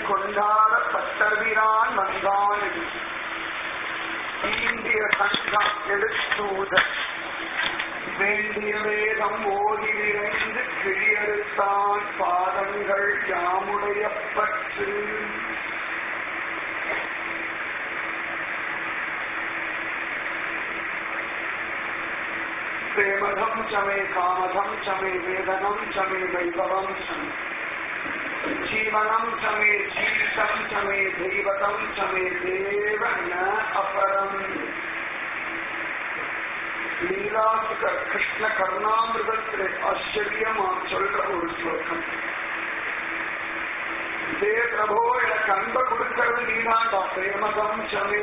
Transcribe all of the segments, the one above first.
கொண்டாட பட்டர்விரான் வந்தான் இந்திய சங்கம் எடுத்தூத வேண்டிய வேதம் ஓதி விரைந்து கிழியறுத்தான் பாதங்கள் யாமுடைய பற்று प्रेमधम च मे कामधम च मे वेदनम च मे वैभवम च मे जीवनम च मे जीवितम च मे दैवतम च मे देव न अपरम லீலாசுகர் கிருஷ்ண கருணாமிருதத்திலே ஆச்சரியமா சொல்ற ஒரு ஸ்லோகம் இதே பிரபோ எனக்கு அன்ப கொடுக்கிறது நீதாண்டா பிரேமதம் சமே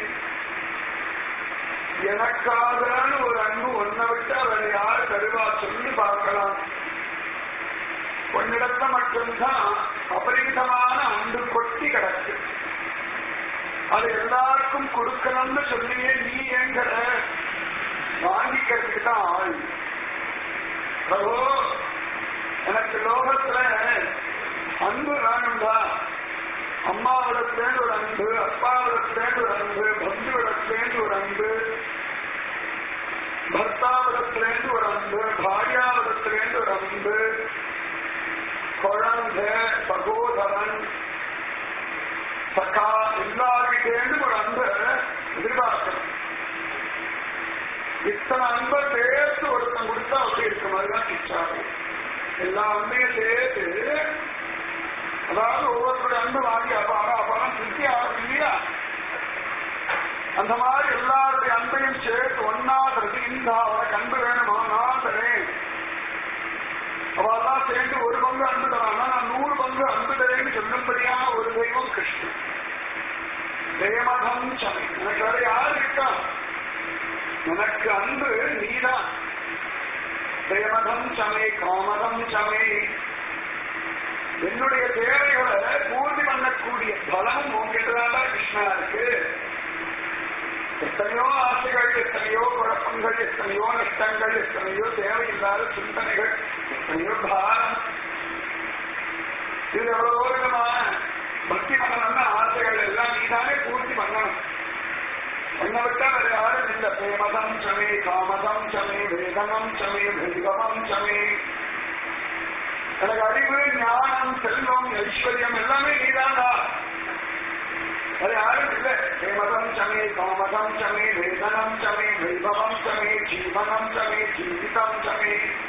எனக்காகன்னு ஒரு அன்பு ஒன்ன விட்டு அவரை யார் தருவா சொல்லி பார்க்கலாம் உன்னிடத்த மட்டும்தான் அபரிமிதமான அன்பு கொட்டி கிடக்கு அது எல்லாருக்கும் கொடுக்கணும்னு சொல்லியே நீ எங்கிற வாங்கிக்கிறதுக்கு தான் ஆள் பிரபு எனக்கு லோகத்துல அன்பு வேணும்டா அம்மாவிடத்துலேருந்து ஒரு அன்பு அப்பாவிடத்துலேருந்து ஒரு அன்பு பந்துவிடத்துலேருந்து ஒரு அன்பு பர்த்தாவிடத்திலேருந்து ஒரு அன்பு பாரியாவிடத்திலேருந்து ஒரு அன்பு குழந்தை சகோதரன் சகா எல்லார்கிட்டேருந்து ஒரு அன்பு எதிர்பார்க்கணும் இத்தனை அன்பை சேர்த்து ஒருத்தன் கொடுத்தா அப்படி இருக்க மாதிரிதான் இச்சாரு எல்லா அன்பையும் சேர்த்து அதாவது ஒவ்வொருத்தருடைய அன்பு வாங்கி அப்பாடா அப்பாடம் திருப்தி ஆகும் இல்லையா அந்த மாதிரி எல்லாருடைய அன்பையும் சேர்த்து ஒன்னாடுறது இந்த அவனுக்கு அன்பு வேணுமா நான் தரேன் அவெல்லாம் சேர்ந்து ஒரு பங்கு அன்பு தரான்னா நான் நூறு பங்கு அன்பு தரேன்னு சொல்லும்படியா ஒரு தெய்வம் கிருஷ்ணன் தேமதம் சமை எனக்கு வேற யாரு இருக்கா எனக்கு அன்பு நீதான் தேமதம் சமை காமதம் சமை என்னுடைய தேவைகளை பூர்த்தி பண்ணக்கூடிய பலம் உங்ககிட்டதான கிருஷ்ணா இருக்கு எத்தனையோ ஆசைகள் எத்தனையோ குழப்பங்கள் எத்தனையோ நஷ்டங்கள் எத்தனையோ தேவையில்லாத சிந்தனைகள் எத்தனையோ பாரம் இது எவ்வளவோ விதமான பக்தி பண்ணணும்னா ஆசைகள் எல்லாம் நீதானே பூர்த்தி பண்ணணும் என்ன விட்டா வேற யாரும் இல்லை பிரேமதம் சமே காமதம் சமே வேதனம் சமே வைபவம் சமே எனக்கு அறிவு ஞானம் செல்வம் ஐஸ்வர்யம் எல்லாமே நீதான்டா அது யாரும் இல்லை பிரேமதம் சமே காமதம் சமே வேதனம் சமே வைபவம் சமே ஜீவனம் சமே ஜீவிதம் சமே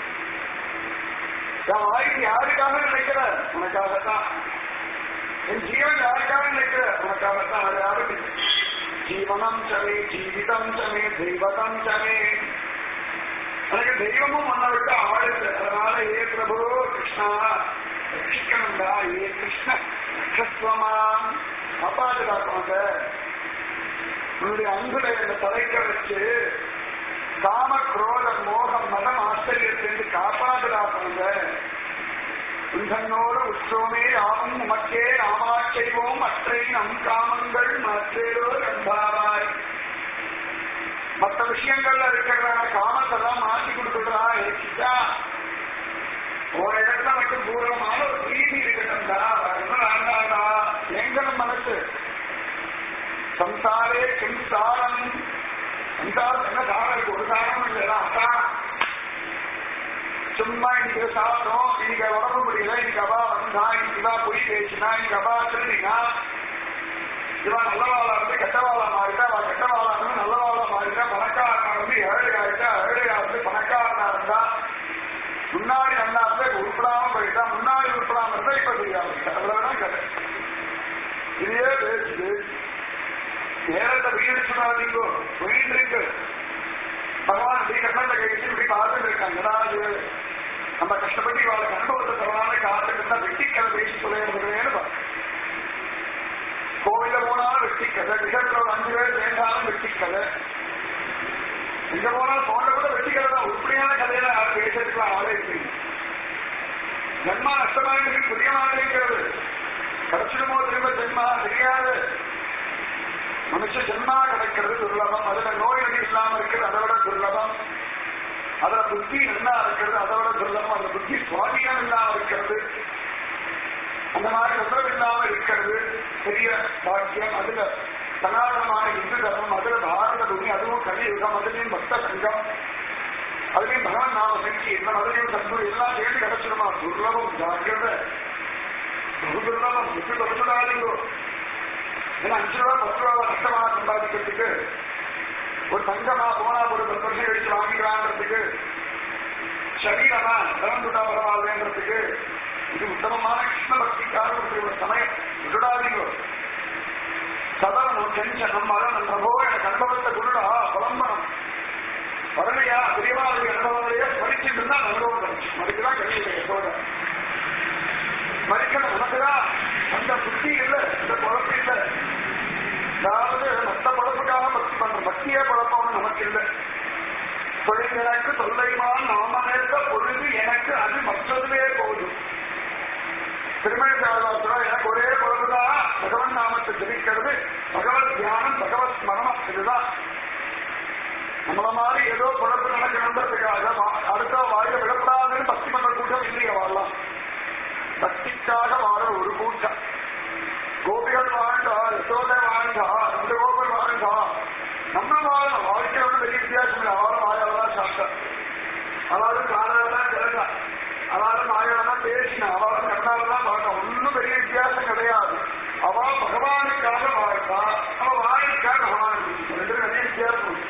என் வாழ்க்கை யாருக்காக நினைக்கிற உனக்காகத்தான் என் ஜீவன் யாருக்காக நினைக்கிற உனக்காகத்தான் அது யாரும் இல்லை ஜீவனம் சமே ஜீவிதம் சமே தெய்வதம் சமே எனக்கு தெய்வமும் மண்ணை விட்டு ஆளுது அதனால ஏ பிரபு கிருஷ்ணா ரட்சிக்கணும்டா ஏ கிருஷ்ண ரட்சஸ்வமா காப்பாதுகாப்பாங்க உன்னுடைய அன்புல இந்த தலைக்க வச்சு காம குரோத மோகம் மதம் ஆச்சரியத்திலிருந்து காப்பாதுகாப்பாங்க உந்தன்னோடு உற்சவமே யாவும் உமக்கே நாமாச்செய்வோம் மற்றை நம் காமங்கள் மற்றேரோ கண்டாவாய் மற்ற விஷயங்கள்ல இருக்கிற காமத்தை தான் மாற்றி கொடுத்துடுறா ஏசிட்டா ஒரு இடத்துல மட்டும் பூர்வமான ஒரு பிரீதி இருக்கட்டும்டா என்ன வேண்டாண்டா எங்கனும் மனசு சம்சாரே கிம்சாரம் சம்சாரம் என்ன சாரம் இருக்கு ஒரு சாரம் இல்லையா அக்கா சும்மா இன்னைக்கு சாப்பிடும் இன்னைக்கு உடம்பு முடியல இன்னைக்கு அவா வந்தா இன்னைக்கு இவா பொய் பேசினா இன்னைக்கு அவா திருடினா இவா நல்லவாளா இருந்து கெட்டவாளா மாறிட்டா அவ கெட்டவாளா இருந்து நல்லவாளா மாறிட்டா பணக்காரனா இருந்து ஏழை ஆயிட்டா ஏழையா இருந்து பணக்காரனா இருந்தா முன்னாடி நல்லா இருந்தா உருப்படாம போயிட்டா முன்னாடி உருப்படாம இருந்தா இப்ப தெரியாது அவ்வளவுதான் கதை இதே பேசுது நேரத்தை வீடு சொன்னாதீங்கோ போயிட்டு இருக்கு பகவான் இப்படி கண்ணத்தை கழிச்சு இப்படி பார்த்துட்டு இருக்காங்க ஏதாவது நம்ம கஷ்டப்பட்டு இவாளுக்கு அனுபவத்தை தரலான்னு காத்துட்டு இருந்தா வெட்டி கதை பேசி சொல்லுன்னு கோவில போனாலும் வெட்டி கதை விஷயத்துல ஒரு அஞ்சு பேர் சேர்ந்தாலும் வெட்டி கதை எங்க போனாலும் போன கூட வெட்டி கதை தான் உருப்படியான கதையில யாரும் பேசுறதுக்குலாம் ஆளே இருக்கு ஜன்மா நஷ்டமாக புரியமாக இருக்கிறது கிடைச்சிடுமோ திரும்ப ஜென்மா தெரியாது மனுஷ ஜென்மா கிடைக்கிறது துர்லபம் அதுல நோய் நொடி இல்லாம இருக்கிறது அதை விட துர்லபம் அதுல புத்தி நல்லா இருக்கிறது அதை விட துர்லபம் அந்த புத்தி சுவாதீனம் இல்லாம இருக்கிறது அந்த மாதிரி தொந்தரவு இல்லாம இருக்கிறது பெரிய பாக்கியம் அதுல சனாதனமான இந்து தர்மம் அதுல பாரத பூமி அதுவும் கலியுகம் அதுலயும் பக்த சங்கம் அதுலயும் பகவான் நாம சங்கீர்த்தம் அதுலயும் சத்குரு எல்லாம் சேர்ந்து கிடைச்சிடுமா துர்லபம் ஜாக்கிரதை பகு துர்லபம் எப்படி கொடுத்துடாதீங்கோ ஏன்னா அஞ்சு ரூபா பத்து ரூபா நஷ்டமா சம்பாதிக்கிறதுக்கு ஒரு தங்கமா போனா ஒரு பத்து வருஷம் கழிச்சு வாங்கிக்கலான்றதுக்கு சரீரமா கலந்துட்டா பரவாயில்லன்றதுக்கு இது உத்தமமான கிருஷ்ண பக்திக்காக ஒரு சமயம் விட்டுடாதீங்க சதவனம் செஞ்சனம் மரணம் பிரபோ எனக்கு அனுபவத்தை குருடா புலம்பனம் வரலையா பெரியவாளுடைய அனுபவங்களையே படிச்சுட்டு இருந்தா அனுபவம் கிடைச்சு அதுக்குதான் கல்வியுடைய யசோட மறிக்கணும் நமக்குதான் அந்த புத்தி இல்லை இந்த குழப்பம் இல்லை அதாவது மத்த குழப்புக்காக பக்தி பண்றோம் பக்தியே குழப்பம் நமக்கு இல்லை தொழில் எனக்கு தொல்லைமான் நாம நேர்ந்த பொழுது எனக்கு அது மற்றதுவே போதும் திருமண சாதாசுரா எனக்கு ஒரே பொழுதுதான் பகவன் நாமத்தை ஜபிக்கிறது பகவத் தியானம் பகவத் ஸ்மரணம் இதுதான் நம்மள மாதிரி ஏதோ குழப்பு நடக்கணுன்றதுக்காக அடுத்த வாழ விடப்படாதுன்னு பக்தி பண்ற கூட்டம் இல்லையா வாழலாம் பக்திக்காக வாழ ஒரு கூட்டம் கோபிகள் வாழ்ந்தா யசோதை வாழ்ந்தா இந்த கோபுகள் வாழ்ந்தா நம்ம வாழணும் வாழ்க்கை ஒன்றும் பெரிய வித்தியாசம் இல்லை அவளும் வாழலாம் சாப்பிட்டா அவளும் காலையெல்லாம் கிடந்தா அவளும் வாயெல்லாம் பேசினா அவளும் கண்ணாலெல்லாம் பார்த்தா ஒன்றும் பெரிய வித்தியாசம் கிடையாது அவ பகவானுக்காக வாழ்ந்தா அவ வாழ்க்கைக்காக பகவானுக்கு ரெண்டு நிறைய வித்தியாசம் உண்டு.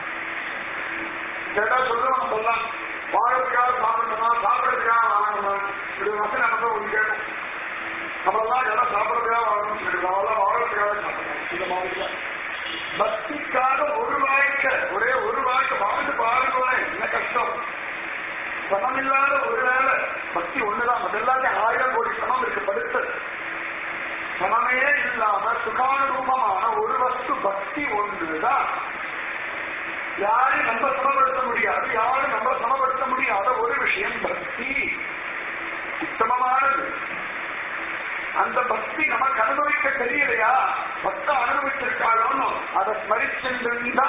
கேட்டா சொல்லுவோம் நம்ம எல்லாம் வாழ்க்கைக்காக சாப்பிடணுமா சாப்பிடறதுக்காக வாங்கணுமா இப்படி வந்து நம்ம ஒன்று கேட்டோம் நம்மளெல்லாம் எல்லாம் சாப்பிடறதுக்காக வாழணும்னு சொல்லிடுவோம் அவெல்லாம் வாழ்றதுக்காக சாப்பிடணும் இந்த மாதிரி தான். பக்திக்காக ஒரு வாழ்க்கை ஒரே ஒரு வாழ்க்கை வாழ்ந்து பாருங்களேன் என்ன கஷ்டம் சமம் இல்லாத ஒரு வேலை பக்தி ஒண்ணுதான் அதெல்லாத்தையும் ஆயிரம் கோடி சமம் இருக்கு படுத்து சமமே இல்லாம சுகானுரூபமான ஒரு வஸ்து பக்தி ஒன்றுதான் யாரையும் நம்ம சமப்படுத்த முடியாது யாரும் நம்ம சமப்படுத்த முடியாத ஒரு விஷயம் பக்தி உத்தமமானது அந்த பக்தி நமக்கு அனுபவிக்க தெரியலையா பக்த அனுபவிச்சிருக்காளோன்னு அதை ஸ்மரிச்சிருந்தா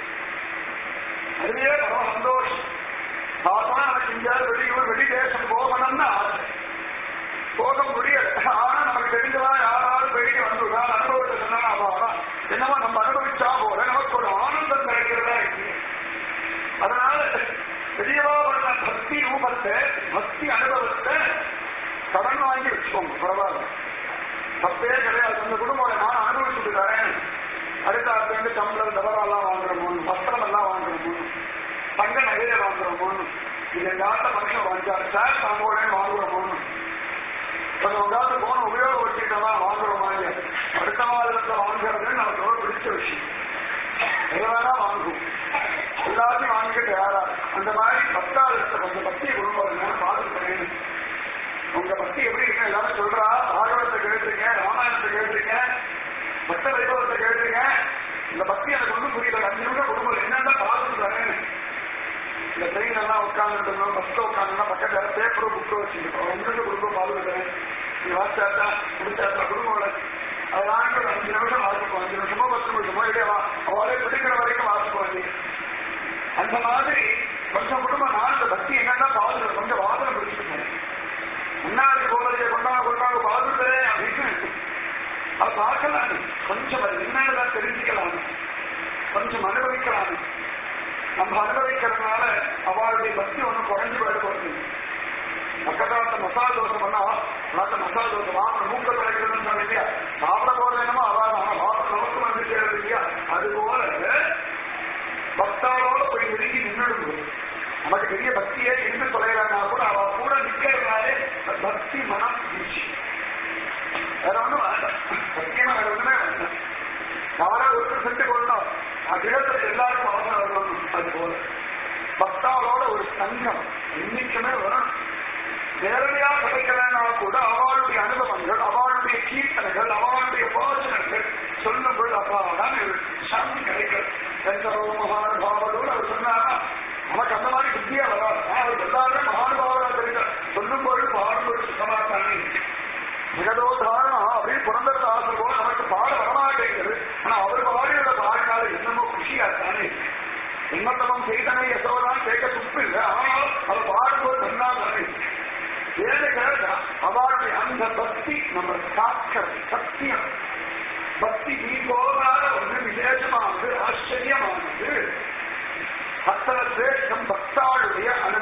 அதுவே ரொம்ப சந்தோஷம் பார்த்தா எனக்கு எங்கேயாவது வெளியூர் வெளி தேசம் போகணும்னு ஆசை போக முடியல ஆனா நமக்கு தெரிஞ்சதா யாராவது வெளியே வந்துடுறா அனுபவத்தை சொன்னா அவ்வளவுதான் என்னவோ நம்ம அனுபவிச்சா போல நமக்கு ஒரு ஆனந்தம் கிடைக்கிறதா இருக்கு அதனால பெரியவா பண்ண பக்தி ரூபத்தை பக்தி அனுபவத்தை கடன் வாங்கி வச்சுக்கோங்க பரவாயில்ல தப்பே கிடையாது அந்த குடும்பம் நான் அனுபவிச்சுட்டு தரேன் அடுத்த அடுத்து வந்து டம்ளர் டபராலாம் வாங்குறோமோன்னு வஸ்திரம் எல்லாம் வாங்குறோமோன்னு தங்க நகையை வாங்குறோமோன்னு இது யார்கிட்ட மனுஷன் வாங்கிட்டாரு சார் தாங்கோடனே வாங்குறோமோன்னு கொஞ்சம் உட்காந்து போன உபயோகப்படுத்திட்டா வாங்குறோமா இல்லையா அடுத்த மாதத்துல வாங்குறது நமக்கு ரொம்ப பிடிச்ச விஷயம் எது வேணா வாங்கும் எல்லாத்தையும் வாங்கிக்கிட்டு யாரா அந்த மாதிரி பத்தாவது கொஞ்சம் பக்தியை குடும்பம் பார்த்துக்கிறேன் உங்க பக்தி எப்படி இருக்கு எல்லாரும் சொல்றா பாகவத்தை கேட்டுங்க ராமாயணத்தை கேட்டுங்க பக்த வைபவத்தை கேட்டுங்க இந்த பக்தி எனக்கு ஒன்றும் புரியல அஞ்சு நிமிஷம் குடும்பம் என்னென்ன பார்த்துக்கிறேன் இந்த ட்ரெயின் எல்லாம் உட்காந்துருந்தோம் பஸ்ல உட்காந்துனா பக்கத்துல பேப்பர் புக்கு வச்சுருக்கோம் உங்களுக்கு குடும்பம் பாதுகாக்கிறேன் நீ வாட்சாட்டா முடிச்சாட்டா குடும்பம் அதை வாங்கி ஒரு அஞ்சு நிமிஷம் வாசிப்போம் அஞ்சு நிமிஷமோ பத்து நிமிஷமோ இல்லையா அவளே பிடிக்கிற வரைக்கும் வாசிப்போம் நீ அந்த மாதிரி கொஞ்சம் குடும்பம் நான் இந்த பக்தி என்னன்னா பாதுகாப்பு கொஞ்சம் வாதனை பிடிச்சிருக்கேன் முன்னாடி போறதை கொண்டாங்க கொண்டாங்க பாதுகாப்பு அப்படின்னு அதை பார்க்கலாம் கொஞ்சம் அது என்னதான் தெரிஞ்சுக்கலாம் கொஞ்சம் அனுபவிக்கலாம் நம்ம அனுபவிக்கிறதுனால அவளுடைய பக்தி ஒன்றும் குறைஞ்சு போயிட போறது பக்கத்தாட்ட மசாலா தோசை பண்ணா நாட்ட மசாலா தோசை வாங்க மூக்க கிடைக்கிறதுன்னு சொன்ன இல்லையா சாப்பிட போறது என்னமோ அதான் ஆனா வாசம் நமக்கு வந்து சேருது இல்லையா அது போல பக்தாவோட போய் நெருங்கி நின்றுடும் நமக்கு பெரிய பக்தியே இருந்து தொலைகிறானா கூட அவ கூட நிக்கிறதுனாலே பக்தி மனம் வீழ்ச்சி வேற ஒண்ணும் வேண்டாம் சத்தியமா வேற ஒண்ணுமே வேண்டாம் யாரோ ஒருத்தர் சென்று கொள்ளணும் அகிலத்துல எல்லாருக்கும் அவசரம் வரணும் அது போல பக்தாவோட ஒரு சங்கம் என்னைக்குமே வரணும் நேரடியா கிடைக்கலன்னா கூட அவளுடைய அனுபவங்கள் அவளுடைய கீர்த்தனைகள் அவளுடைய போஜனங்கள் சொல்லும் பொழுது அப்பாதான் சாந்தி கிடைக்கிறது சங்கரோ மகானுபாவதோடு அவர் சொன்னாரா நமக்கு அந்த மாதிரி புத்தியா வராது அவர் எல்லாருமே மகானுபாவரா தெரியுங்க சொல்லும் பொழுது பாடுபொழுது சுத்தமா தானே மிகதோதாரணம் அப்படியே புறந்தரத்து ஆசை போல நமக்கு பாட வரமாட்டேங்குது ஆனா அவர் பாடியோட பாடினால என்னமோ குஷியா தானே என்னத்தனம் செய்தனை எசோதான் கேட்க துப்பு இல்லை ஆனால் அவர் பாடும்போது நன்னா தானே ஏழு கேட்டா அவருடைய அந்த பக்தி நம்ம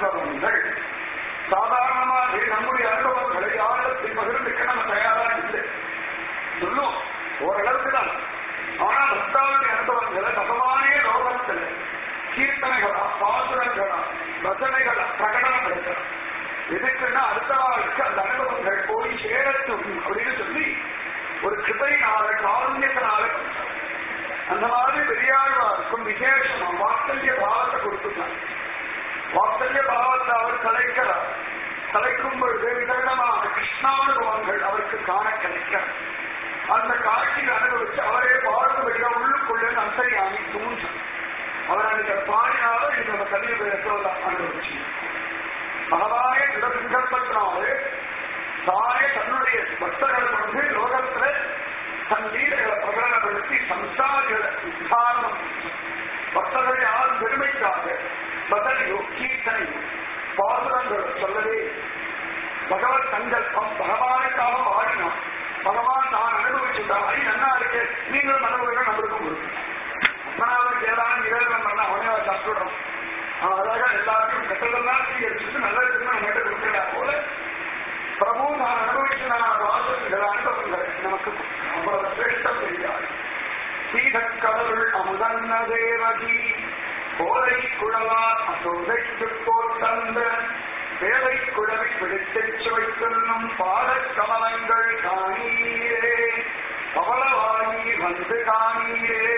அனுபவங்கள் சாதாரணமாக நம்முடைய அனுபவங்களை ஆழத்தில் பகிர்ந்துக்க நம்ம தயாரா இல்லை சொல்லும் ஓரளவுக்கு தான் ஆனா பக்தாவுடைய அனுபவங்களை பகவானே லோகத்தில் கீர்த்தனைகளா பாசுரங்களா வசனைகளா பிரகடனப்படுத்தலாம் எதுக்குன்னா அடுத்த நாளுக்கு அந்த அனுபவங்கள் போய் சேரட்டும் அப்படின்னு சொல்லி ஒரு கிருபையினால காரண்யத்தினால அந்த மாதிரி பெரியாழ்வாருக்கும் விசேஷமா வாத்தல்ய பாவத்தை கொடுத்துட்டாங்க வாத்தல்ய பாவத்தை அவர் கலைக்கிறார் கலைக்கும் பொழுது விதவிதமான கிருஷ்ணானுபவங்கள் அவருக்கு காண கிடைக்கிறார் அந்த காட்சியை அனுபவிச்சு அவரே வாழ்ந்து உள்ளுக்குள்ளே அந்தரியாமி தூண்டும் அவர் அன்னைக்கு பாடினாலும் இது நம்ம கல்வி பேசல அனுபவிச்சு மகதாய திடசங்கல்பத்தினாலே தானே தன்னுடைய பக்தர்களை கொண்டு லோகத்துல தன் வீரர்களை பிரகடனப்படுத்தி சம்சாரிகளை உத்தாரணம் பக்தர்கள் யாரும் பெருமைக்காக பதவியோ கீர்த்தனையோ பாசுரங்கள் சொல்லவே பகவத் சங்கல்பம் பகவானுக்காக வாடினான் பகவான் நான் அனுபவிச்சுட்டான் ஐ நன்னா இருக்கு நீங்களும் அனுபவிக்க நம்மளுக்கும் கொடுக்கும் அப்பனாவது ஏதாவது நிவேதனம் பண்ண அவனே அதை சாப்பிடுறோம் அவன் அழகா எல்லாருக்கும் கெட்டதெல்லாம் சீகரிச்சுட்டு நல்லதுக்கு நம்ம கிட்ட கொடுக்கிறா போல பிரபு நான் அனுபவிச்சு நான் வாசல்கள் அனுபவங்களை நமக்கு அவ்வளவு சிரேஷ்டம் தெரியாது சீதக்கடவுள் அமுதன்ன தேவகி போதை குழலா அசோதைக்கு போர் தந்த வேலை குழவி பிடித்துச் சுவைத்துண்ணும் பாடக் கமலங்கள் காணீரே பவளவாயி வந்து காணீரே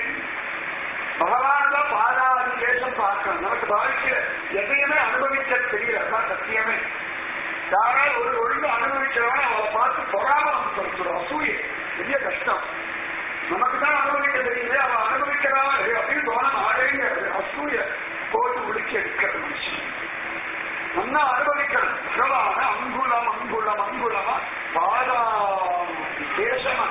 பகவான் தான் பாதாதி தேசம் பார்க்கணும் நமக்கு வாழ்க்கையில எதையுமே அனுபவிக்க தெரியல சத்தியமே யாராவது ஒரு ஒழுங்கு அனுபவிக்கிறவன் அவளை பார்த்து பொறாம சொல்றோம் அசூய பெரிய கஷ்டம் நமக்கு தான் அனுபவிக்க தெரியல அவன் அனுபவிக்கிறான் அப்படின்னு தோணம் ஆடேங்கிறது அசூய போட்டு முடிச்சு எடுக்கிறது மனுஷன் நல்லா அனுபவிக்கணும் பகவான அங்குலம் அங்குலம் அங்குலமா பாதா தேசமா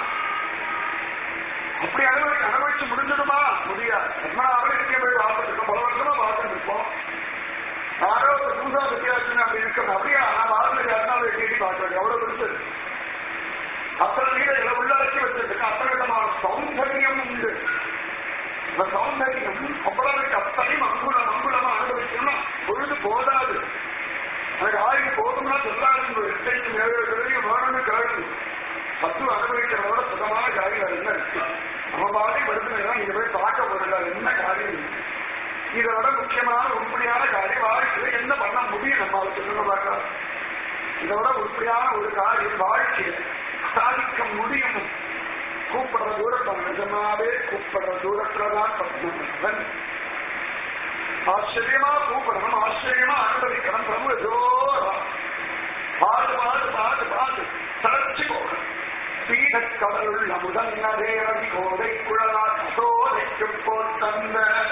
அப்படி அனுபவி அனுபவிச்சு முடிஞ்சிடுமா முடியாது பத்மநாபன் இருக்க போய் பார்த்துருக்கோம் பல வருஷமா பார்த்துட்டு இருப்போம் யாரோ ஒரு புதுசா வித்தியாசம் அப்படி இருக்கணும் அப்படியா நான் வாழ்ந்து யாருனாலும் கேட்டி பார்க்கணும் எவ்வளவு பெருசு அத்தனை நீரை உள்ளடக்கி வச்சிருக்க அத்தனை விதமான சௌந்தரியம் உண்டு இந்த சௌந்தரியம் அவ்வளவு அத்தனையும் அங்குலம் அங்குலமா அனுபவிக்கணும் பொழுது போதாது எனக்கு ஆயுள் போதும்னா சொல்லாது எட்டைக்கு ஏழு கிழமையும் வேணும்னு கேள்வி பத்து அனுபவிக்கிறதோட சுகமான காரியம் என்ன இருக்கு நம்ம பாதி படுத்துனா நீங்க போய் பார்க்க போறீங்க என்ன காரியம் இருக்கு இதோட முக்கியமான உருப்படியான காரியம் வாழ்க்கையில என்ன பண்ண முடியும் நம்மளால சொல்லுங்க பார்க்கலாம் இதோட உருப்படியான ஒரு காரியம் வாழ்க்கையில சாதிக்க முடியும் கூப்பிடுற தூரத்தில் நிஜமாவே கூப்பிடுற தூரத்துலதான் பத்மநாபன் ஆச்சரியமா கூப்பிடணும் ஆச்சரியமா அனுபவிக்கணும் பிரபு ஜோரா பாடு பாடு பாடு பாடு தளர்ச்சி போகணும் பீடக்கடலுள் அமுதன்ன தேவதி கோதை குழலா கசோதைக்கு போல் தந்த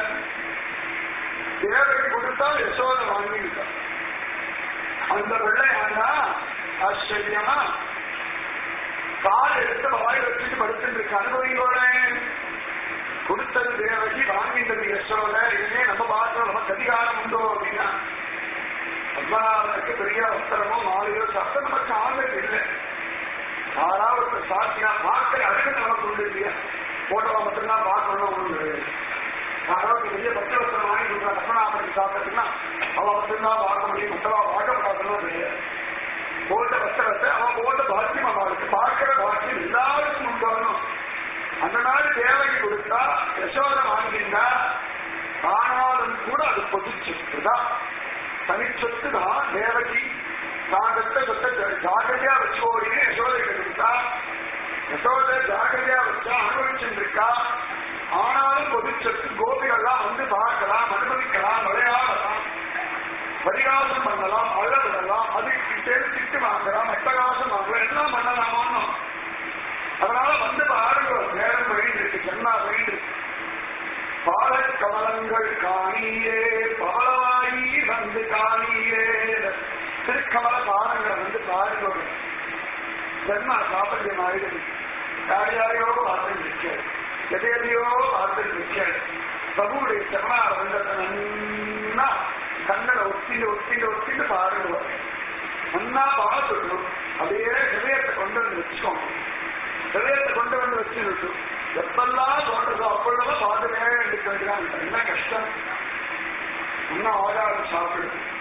தேவதி கொடுத்தா யசோத வாங்கிட்டான் அந்த பிள்ளையாண்டா ஆச்சரியமா கால் எடுத்து வாய் வச்சுட்டு படுத்துட்டு இருக்க அனுபவியோட கொடுத்தது தேவகி வாங்கிட்டது யசோத இனிமே நம்ம பார்க்கிறோம் நமக்கு அதிகாரம் உண்டோ அப்படின்னா பத்மநாபனுக்கு பெரிய வஸ்திரமோ மாலையோ சத்தம் நமக்கு ஆளுநர் இல்லை யாராவது சாட்சியா பார்க்க அதுக்கு நமக்கு உண்டு இல்லையா போட்டோவை மட்டும்தான் பார்க்கணும் ஒன்றும் கிடையாது யாராவது பெரிய பக்த வஸ்திரம் வாங்கி கொடுத்தா பத்மநாபனுக்கு சாப்பிட்டுன்னா அவன் மட்டும்தான் பார்க்க முடியும் மற்றவா பார்க்க பார்க்கணும் கிடையாது போட்ட வஸ்திரத்தை அவன் போட்ட பாக்கியம் அவளுக்கு பார்க்கிற பாக்கியம் எல்லாருக்கும் உண்டாகணும் அந்த நாள் தேவைக்கு கொடுத்தா யசோத வாங்கினா ஆனாலும் கூட அது பொது சொத்து தான் தனிச்சொத்து தான் தேவகி நாகத்தை சொத்தை ஜாகிரதையா வச்சுக்கோடின்னு யசோதை கொடுத்தா யசோதை ஜாகிரதையா வச்சா அனுபவிச்சுட்டு இருக்கா ஆனாலும் பொது சொத்து கோபிகள்லாம் வந்து பார்க்கலாம் அனுபவிக்கலாம் விளையாடலாம் பரிகாசம் பண்ணலாம் அழ விடலாம் அதுக்கு பேர் திட்டு வாங்கலாம் அட்டகாசம் வாங்கலாம் எல்லாம் பண்ணலாமான்னு அதனால வந்து பாருங்க நேரம் வழிந்து இருக்கு ஜென்மா வழிந்து பாலக் கமலங்கள் காணியே பவளவாயி வந்து காணியே திருக்கமல பாதங்களை வந்து பாருங்க ஜென்மா சாபல்யம் ஆயிடுது யார் யாரையோ பார்த்து நிற்காது எதை எதையோ பார்த்து நிற்காது பிரபுடைய சரணார வந்ததுன்னா கண்ணனை ஒத்திண்டு ஒத்திண்டு ஒத்திண்டு பாருங்க நன்னா பார்த்துக்கணும் அப்படியே ஹிரதயத்தை கொண்டு வந்து வச்சுக்கோங்க ஹிரதயத்தை கொண்டு வந்து வச்சு எப்பெல்லாம் தோன்றதோ அப்பொழுதெல்லாம் பார்த்துட்டே இருக்க வேண்டியதான் என்ன கஷ்டம் இன்னும் ஆகாரம் சாப்பிடு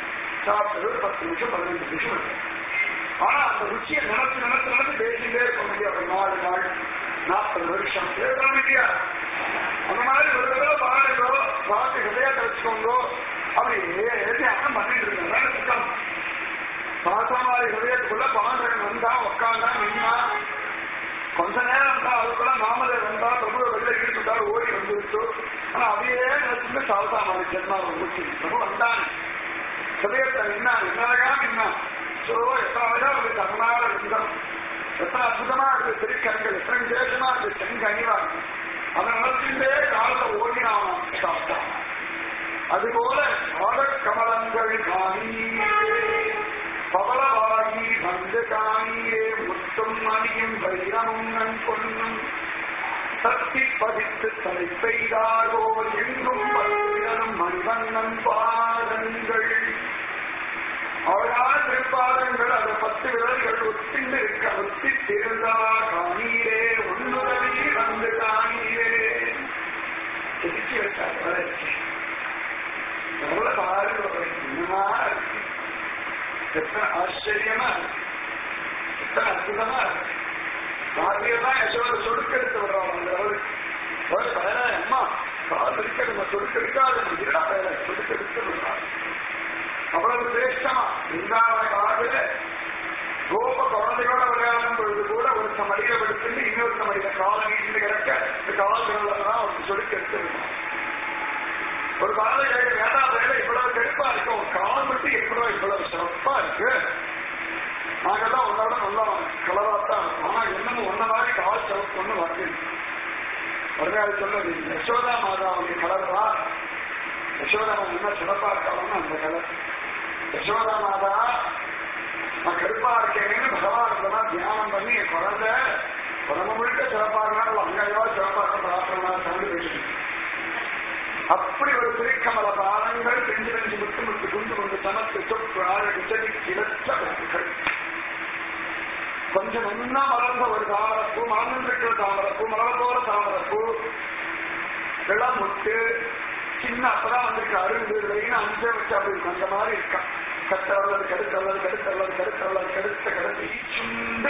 சாப்பிட்டது ஒரு பத்து நிமிஷம் பதினஞ்சு நிமிஷம் இருக்கும் ஆனா அந்த ருச்சியை நினைச்சு நினைச்சு நினைச்சு பேசிட்டே இருக்க முடியாது ஒரு நாலு நாள் நாற்பது வருஷம் கேட்க முடியாது அந்த மாதிரி ஒரு தடவை பாருங்கோ பார்த்து ஹிருதயத்தை வச்சுக்கோங்கோ அப்படி தியானம் பண்ணிட்டு இருக்கேன் சுத்தம் பார்த்தா மாதிரி ஹிருதயத்துக்குள்ள பாண்டவன் வந்தா உட்காந்தா நின்னா கொஞ்ச நேரம் தான் அதுக்குள்ள நாமதே வந்தா பிரபுவை வெளில ஈடுபட்டாரு ஓடி வந்துருச்சு ஆனா அதையே நினைச்சுட்டு சால்தா மாதிரி ஜென்மா வந்துச்சு பிரபு வந்தான் ஹிருதயத்தை நின்னா என்னழகா நின்னா சோ எத்தனை அழகா இருக்கு அருணார விதம் எத்தனை அற்புதமா இருக்கு திருக்கண்கள் எத்தனை விசேஷமா இருக்கு செங்க அணிவா இருக்கு அதை நினைச்சுட்டே காலத்தை ஓடினான் சாப்பிட்டா அதுபோல பாதக்கமலங்கள் காணீரே பவளவாகி வந்து காணீரே முத்தும் மணியும் வைரமும் நன் பொன்னும் சக்தி பதித்து தலை பெய்தாரோ எங்கும் பத்திரனும் மணிவண்ணன் பாதங்கள் அவளால் திருப்பாதங்கள் அந்த பத்து விரல்கள் ஒத்திந்து இருக்க ஒத்தி திருந்தா காணீரே ஒன்றுதவி வந்து காணீரே திருச்சி வச்சார் வளர்ச்சி எவ்வளவு பாருங்க என்னமா இருக்கு எத்தனை ஆச்சரியமா இருக்கு எத்தனை அற்புதமா இருக்கு பாரதியெல்லாம் யசோட சொடுக்கெடுத்து விடுறோம் அந்த அளவுக்கு பயன அம்மா கால் இருக்க நம்ம சொடுக்கெடுக்காது இல்லா பயன சொடுக்கெடுத்து விடுறாங்க அவ்வளவு சிரேஷ்டமா இருந்தான காலத்துல கோப குழந்தையோட விளையாடும் பொழுது கூட ஒருத்த மடியில படுத்துட்டு இன்னொருத்த மடியில கால நீட்டு கிடக்க இந்த கால்கள்லாம் ஒரு சொடுக்கு எடுத்து விடுறான் ஒரு காலை கேட்க வேண்டாம் வேலை இவ்வளவு கெடுப்பா இருக்கும் கால் மட்டும் எவ்வளவு இவ்வளவு சிறப்பா இருக்கு நாங்கெல்லாம் உன்னோட நல்லா கலராத்தான் ஆனா என்னமோ ஒன்ன மாதிரி கால் சிறப்பு ஒண்ணு வருது வருகாது சொன்னது யசோதா மாதாவுடைய கலர் தான் யசோதா என்ன சிறப்பா இருக்காலும் அந்த கலர் யசோதா மாதா நான் கருப்பா இருக்கேன்னு பகவான் தியானம் பண்ணி என் குழந்தை உடம்பு முழுக்க சிறப்பா இருந்தாலும் அங்கையோ சிறப்பா இருக்க பிரார்த்தனா சவுண்டு பேசிட்டு அப்படி ஒரு திருக்கமல பாதங்கள் பெஞ்சு பெஞ்சு முத்து முத்து குண்டு கொண்டு சமத்து சொப்பு ஆழகு செடி கிளச்ச வஸ்துக்கள் கொஞ்சம் முன்னா மலர்ந்த ஒரு தாமரப்பூ மலர்ந்திருக்கிற தாமரப்பூ மலர் போற தாமரப்பூ வெள்ளம் முட்டு சின்ன அப்பதான் வந்திருக்கு அருந்து வெயின்னு அஞ்சு வச்சு அப்படி இருக்கும். அந்த மாதிரி இருக்கான் கட்டவள்ளது கடுத்தவள்ளது கடுத்தவள்ளது கடுத்தவள்ளது கடுத்த கடுத்து சுண்டு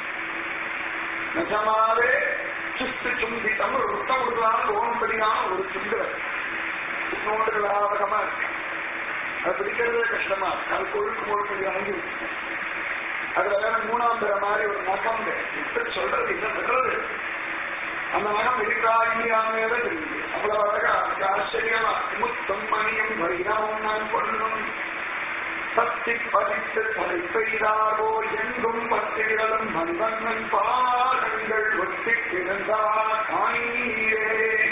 நிஜமாவே சுத்து சும்பித்தம் ஒரு முத்தம் கொடுக்கலாம்னு தோணும்படியான ஒரு சுண்டுவர் நோண்டுகளாவகமா இருக்கு அது பிடிக்கிறதே கஷ்டமா இருக்கு அது கொழுக்கு முழுக்கு வாங்கி வச்சு அதுல வேற மூணாம் பிற மாதிரி ஒரு நகம் இப்படி சொல்றது என்ன விடுறது அந்த நகம் இருக்கா இல்லையாமே தெரியுது அவ்வளவு அழகா அதுக்கு ஆச்சரியமா முத்தம் மணியும் வைரமும் நான் பொண்ணும் சக்தி பதித்து தலை பெய்தாரோ எங்கும் பத்திரலும் மண்வண்ணன் பாதங்கள் ஒத்தி கிடந்தா காணீரே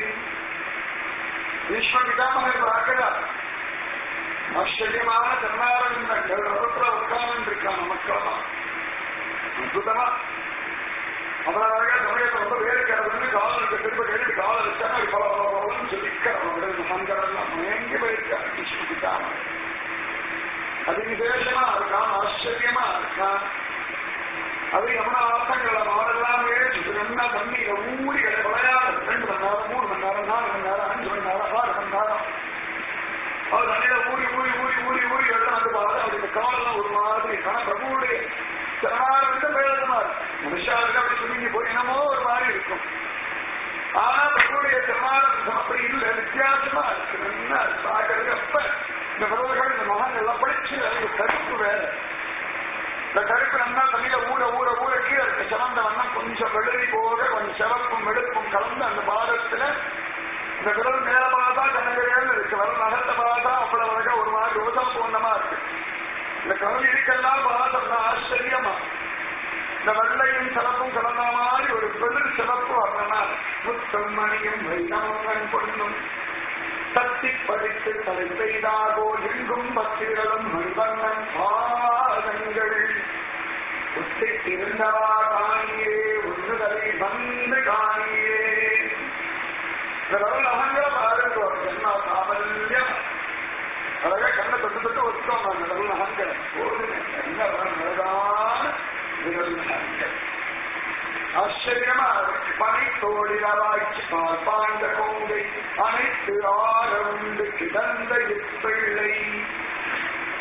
விஸ்வபிதாமகர் பார்க்கிறார் ஆச்சரியமான கர்நாடகங்கள் ரதத்துல உட்கார்ந்து இருக்கான் மக்களமா அற்புதமா அவனாக சமயத்தை ரொம்ப வேலைக்காரன்னு காலம் திரும்ப கேட்டு காலம் வச்சா பலன்னு சொல்லிக்கிறவங்க மங்கரெல்லாம் மயங்கி போயிருக்காரு விஸ்வபிதாமகர் அது விசேஷமா இருக்கான் ஆச்சரியமா இருக்கான் அது யமுனா ஆசங்களை மாடெல்லாமே என்ன தண்ணியில ஊறி விளையாடு ரெண்டு மணி நேரம் மூணு மணி நேரம் நாலு மணி நேரம் அஞ்சு மணி நேரம் ஆறு மணி நேரம் அது தண்ணியில ஊறி ஊறி ஊறி ஊறி ஊறி வெள்ளம் வந்து பார்த்தா அப்படி இந்த காலெல்லாம் ஒரு மாதிரி ஆனா பிரபுவுடைய சரணாரத்தை பிரயோஜனமா இருக்கு மனுஷாவுக்கு அப்படி சுருங்கி போய் என்னமோ ஒரு மாதிரி இருக்கும் ஆனா பிரபுடைய சரணாரத்தம் அப்படி இல்லை வித்தியாசமா இருக்கு என்ன பார்க்கறதுக்கு அப்ப இந்த பிரபுகள் இந்த மகன் எல்லாம் படிச்சு அது கருப்பு வேற இந்த கருப்பு நல்லா தண்ணியில ஊற ஊற ஊற கீழே இருக்க சிவந்த வண்ணம் கொஞ்சம் வெள்ளரி போக கொஞ்சம் சிவப்பும் வெளுப்பும் கலந்து அந்த பாதத்துல இந்த விரல் மேல பார்த்தா கண்ணகிரேன்னு இருக்கு விரல் நகத்தை பார்த்தா அவ்வளவு அழகா ஒரு மாதிரி ரோசம் பூர்ணமா இருக்கு இந்த கருள் இதுக்கெல்லாம் பார்த்தோம்னா ஆச்சரியமா இந்த வெள்ளையும் சிறப்பும் கலந்த மாதிரி ஒரு பெரு சிறப்பு வரணும்னா முத்தம் மணியும் வைரமங்கன் பொண்ணும் தத்தி படித்து தலை பெய்தாகோ எங்கும் பத்திரலும் மணிவண்ணன் பாதங்கள் உத்திருந்தவா காணியே ஒன்றுதலை வந்து காணியே இதெல்லாம் அகங்கள பாருங்க என்ன சாமல்யம் அழகா கண்ணை தொட்டு தொட்டு வச்சுக்கோங்க அந்த விரல் அகங்கள் போதுங்க என்ன அழகான விரல் அகங்கள் ஆச்சரியமா பனை தோழிலாய்ச்சி பாய்ந்த கோங்கை அனைத்து ஆரவுண்டு கிடந்த இப்பிள்ளை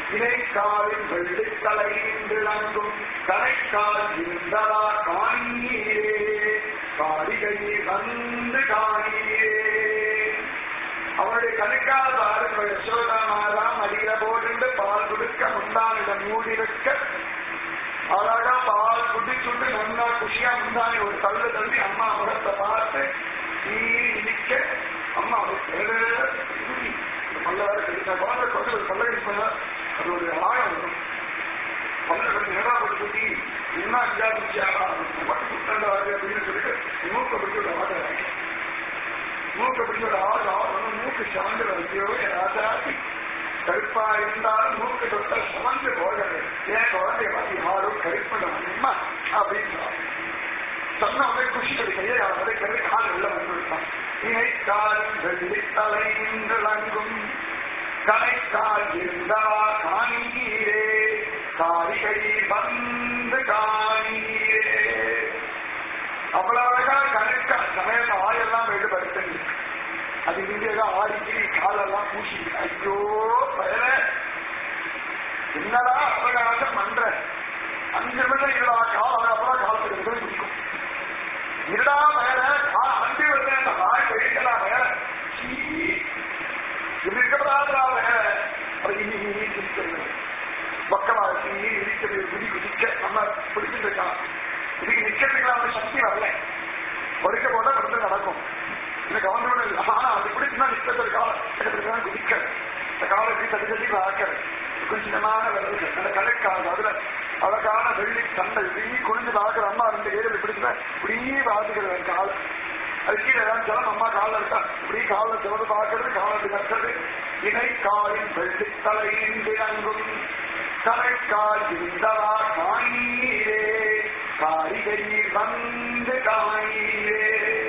இணைக்காலின் வெள்ளித்தலை விளங்கும் கணைக்கால் இருந்தவா காணீரே காரிகையில் வந்து காணீரே அவனுடைய கணக்கால பாருங்கள் யசோதா மாதா மடியில போட்டு பால் கொடுக்க முந்தானிடம் மூடிருக்க அழகா பால் குடிச்சுட்டு நல்லா குஷியா முந்தானி ஒரு தள்ளு தள்ளி அம்மா முகத்தை பார்த்து நீ இடிக்க அம்மா பல்ல வேற கடிச்சா குழந்தை கொண்டு ஒரு பல்ல கடிப்பா அது ஒரு ஆழம் வரும் பல்ல கட்டி நேரா போட்டு குட்டி என்ன அஞ்சா குச்சியாரா மட்டும் குட்டாண்டாரு அப்படின்னு சொல்லிட்டு மூக்க பிடிச்சி ஒரு ஆட மூக்க பிடிச்சி ஒரு ஆள் ஆள் மூக்கு சாந்து ஐயோ என் ராஜாதி கருப்பா இருந்தாலும் மூக்கு தொட்ட சமந்து போகிறது ஏன் குழந்தைய பார்த்து யாரும் கருப்படணுமா அப்படின்னு சொன்ன உடனே குஷி கிடைக்கையே அவரை கருதி கால் உள்ள வந்துவிட்டான் இணைக்கால் வெள்ளி தலைந்துலங்கும் கலைக்கால் இருந்தவா காணீரே காரிகை வந்து காணீரே அவ்வளவு அழகா கணக்கா சமயத்தை ஆயெல்லாம் போயிட்டு படுத்துங்க அது இங்கேதான் ஆடிக்கிரி காலெல்லாம் பூசி ஐயோ பயல என்னடா அவகாசம் பண்ற அஞ்சு நிமிஷம் இருடா காலம் அப்புறம் காலத்துக்கு எடுத்து முடிக்கும் இருடா மேல அஞ்சு வருஷம் அந்த வாய் கழிக்கடா மேல இருக்கப்படாதா மேல அது இனி இனி குதிக்கிறது பக்கவாசி இருக்கிறது குதி குதிக்க நம்ம பிடிச்சிட்டு இருக்கான் இதுக்கு நிக்கிறதுக்கு அவனுக்கு சக்தி வரல படுக்க போட்டா படுத்து நடக்கும் இந்த கவர்மெண்ட் இல்லை ஆனா அது பிடிச்சுன்னா நிக்கிறது காலம் குதிக்க இந்த காலை இப்படி தள்ளி தள்ளி ஆக்கிற கொஞ்சமான விரல்கள் அந்த கணக்காக அதுல அழகான வெள்ளி சண்டை இப்படி குனிஞ்சு பார்க்கிற அம்மா ரெண்டு ஏரியில் பிடிச்சுன்னா இப்படியே பார்த்துக்கிறது என் காலை அது கீழே ஏதாவது ஜலம் அம்மா காலில் இருக்கா இப்படி காலில் சிவந்து பார்க்கறது காலில் கட்டுறது இணை காலின் வெள்ளி தலையின் விளங்கும் தலைக்கால் இருந்தவா காணீரே காரிகையில் வந்து காணீரே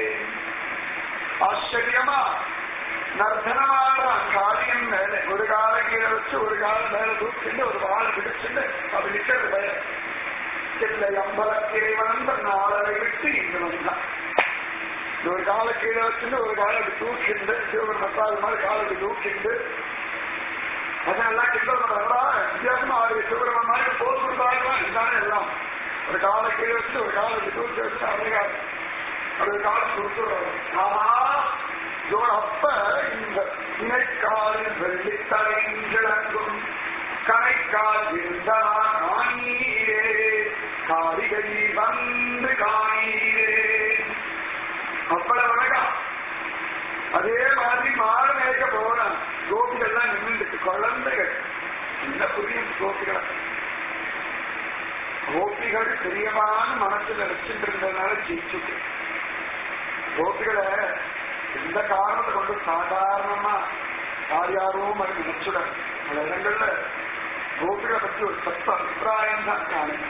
ஆச்சரியமா நர்த்தனமாடுறான் காரியம் மேல ஒரு கால கீழே வச்சு ஒரு கால மேல தூக்கிட்டு ஒரு வாழை பிடிச்சிட்டு அப்படி நிக்கிறது மேல இல்லை அம்பலக்கிரை வந்த நாளரை விட்டு இங்கு வந்தான் ஒரு கால கீழே வச்சுட்டு ஒரு காலை அப்படி தூக்கிண்டு சிவபெரும மசாது மாதிரி காலை அப்படி தூக்கிண்டு அதெல்லாம் கிண்டல் பண்ணா வித்தியாசமா ஆறு சிவபெருமன் மாதிரி போர் கொடுத்தாருலாம் இதுதானே எல்லாம் ஒரு காலை கீழே வச்சு ஒரு காலை அப்படி தூக்கி வச்சு அழகா அது காலம் கொடுத்துருவாரு ஆனா இதோட அப்ப இந்த இணைக்காலில் வெள்ளி தலைங்கிழங்கும் கணைக்கால் இருந்தனா காணீரே காரிகை வந்து காணீரே அவ்வளவு அழகா அதே மாதிரி மாடு மேய்க்க போறான் கோபிகள்லாம் நின்றுட்டு குழந்தைகள் என்ன புரியும் கோபிகளை கோபிகள் பிரியமான மனசுல வச்சுட்டு இருந்ததுனால ஜெயிச்சுட்டு கோபிகளை எந்த காரணத்தை கொண்டு சாதாரணமா யார் யாரோ மாதிரி நினைச்சுட பல இடங்கள்ல கோபிகளை பற்றி ஒரு தத்துவ அபிப்பிராயம் தான் காணும்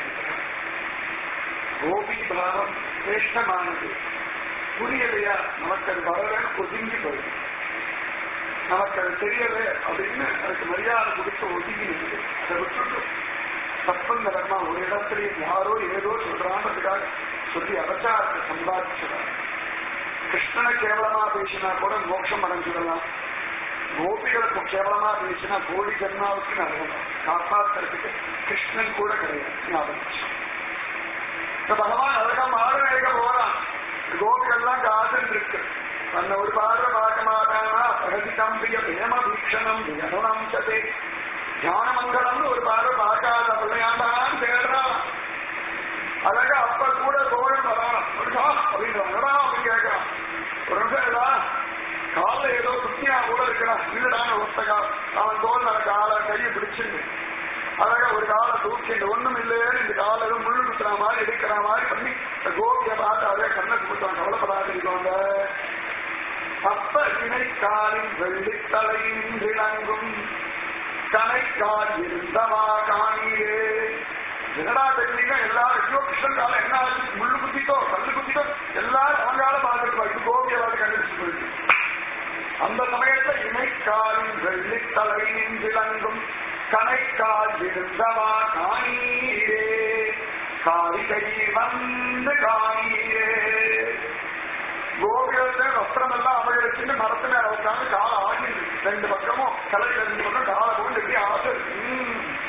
கோபி பாவம் சிரேஷ்டமானது புரியலையா நமக்கு அது வரலன்னு ஒதுங்கி போயிடும் நமக்கு அது தெரியல அப்படின்னு அதுக்கு மரியாதை கொடுத்து ஒதுங்கி நிற்குது அதை விட்டுட்டு சத்வந்தரமா ஒரு இடத்துல யாரோ ஏதோ சொல்றான்றதுக்காக சொல்லி அபச்சாரத்தை சம்பாதிச்சுறாங்க கிருஷ்ணனை கேவலமா பேசினா கூட மோட்சம் அடைஞ்சிடலாம் கோபிகளுக்கு கேவலமா பேசினா கோடி ஜென்மாவுக்கு நரகம் காப்பாற்றுறதுக்கு கிருஷ்ணன் கூட கிடையாது ஞாபகம் இந்த பகவான் அழகா மாறு வேக போறான் கோபிகள்லாம் காதல் இருக்கு அந்த ஒரு பார்வை பார்க்க மாட்டானா பகதி தம்பிய பிரேம வீக்ஷணம் வியனும் சதே ஞானமங்கலம்னு ஒரு பார்வை பார்க்காத பிள்ளையாண்டான் தேடுறான் அழகா அப்ப கூட தோழன் வரான் ஒருக்கா அப்படின்றா அப்படின்னு கேட்கறான் ஒரு நிமிஷம் இல்லா காலில் ஏதோ குத்தியா கூட இருக்கிறான் இல்லடான ஒத்தகா அவன் தோல் அந்த காலை கையை பிடிச்சிருந்து அழகா ஒரு காலை தூக்கிட்டு ஒண்ணும் இல்லையேன்னு இந்த காலை ஏதோ முள்ளு குத்துற மாதிரி எடுக்கிற மாதிரி பண்ணி இந்த கோபியை பார்த்து அதே கண்ணை கும்பிட்டான் கவலைப்படாதிருக்கோங்க அப்ப இணைக்காலின் வெள்ளித்தலையின் விளங்கும் கணைக்கால் இருந்தவா காணியே என்னடா தெரியுங்க எல்லாரும் ஐயோ கிருஷ்ணன் காலம் என்ன ஆச்சு முள்ளு குத்திட்டோ கல்லு குத்திட்டோ எல்லாரும் அவங்கால பார்த்துருப்பா இது கோபியாவது கண்டுபிடிச்சு போயிட்டு அந்த சமயத்துல இணைக்காலின் வெள்ளித்தலையின் விளங்கும் கணைக்கால் இருந்தவா காணீரே காரிகை வந்து காணீரே கோபிகளத்தை வஸ்திரம் எல்லாம் அபகரிச்சுட்டு மரத்து மேல உட்காந்து காலை ஆகி ரெண்டு பக்கமும் தலையில ரெண்டு பக்கம் காலை போட்டு எப்படி ஆசை ம்.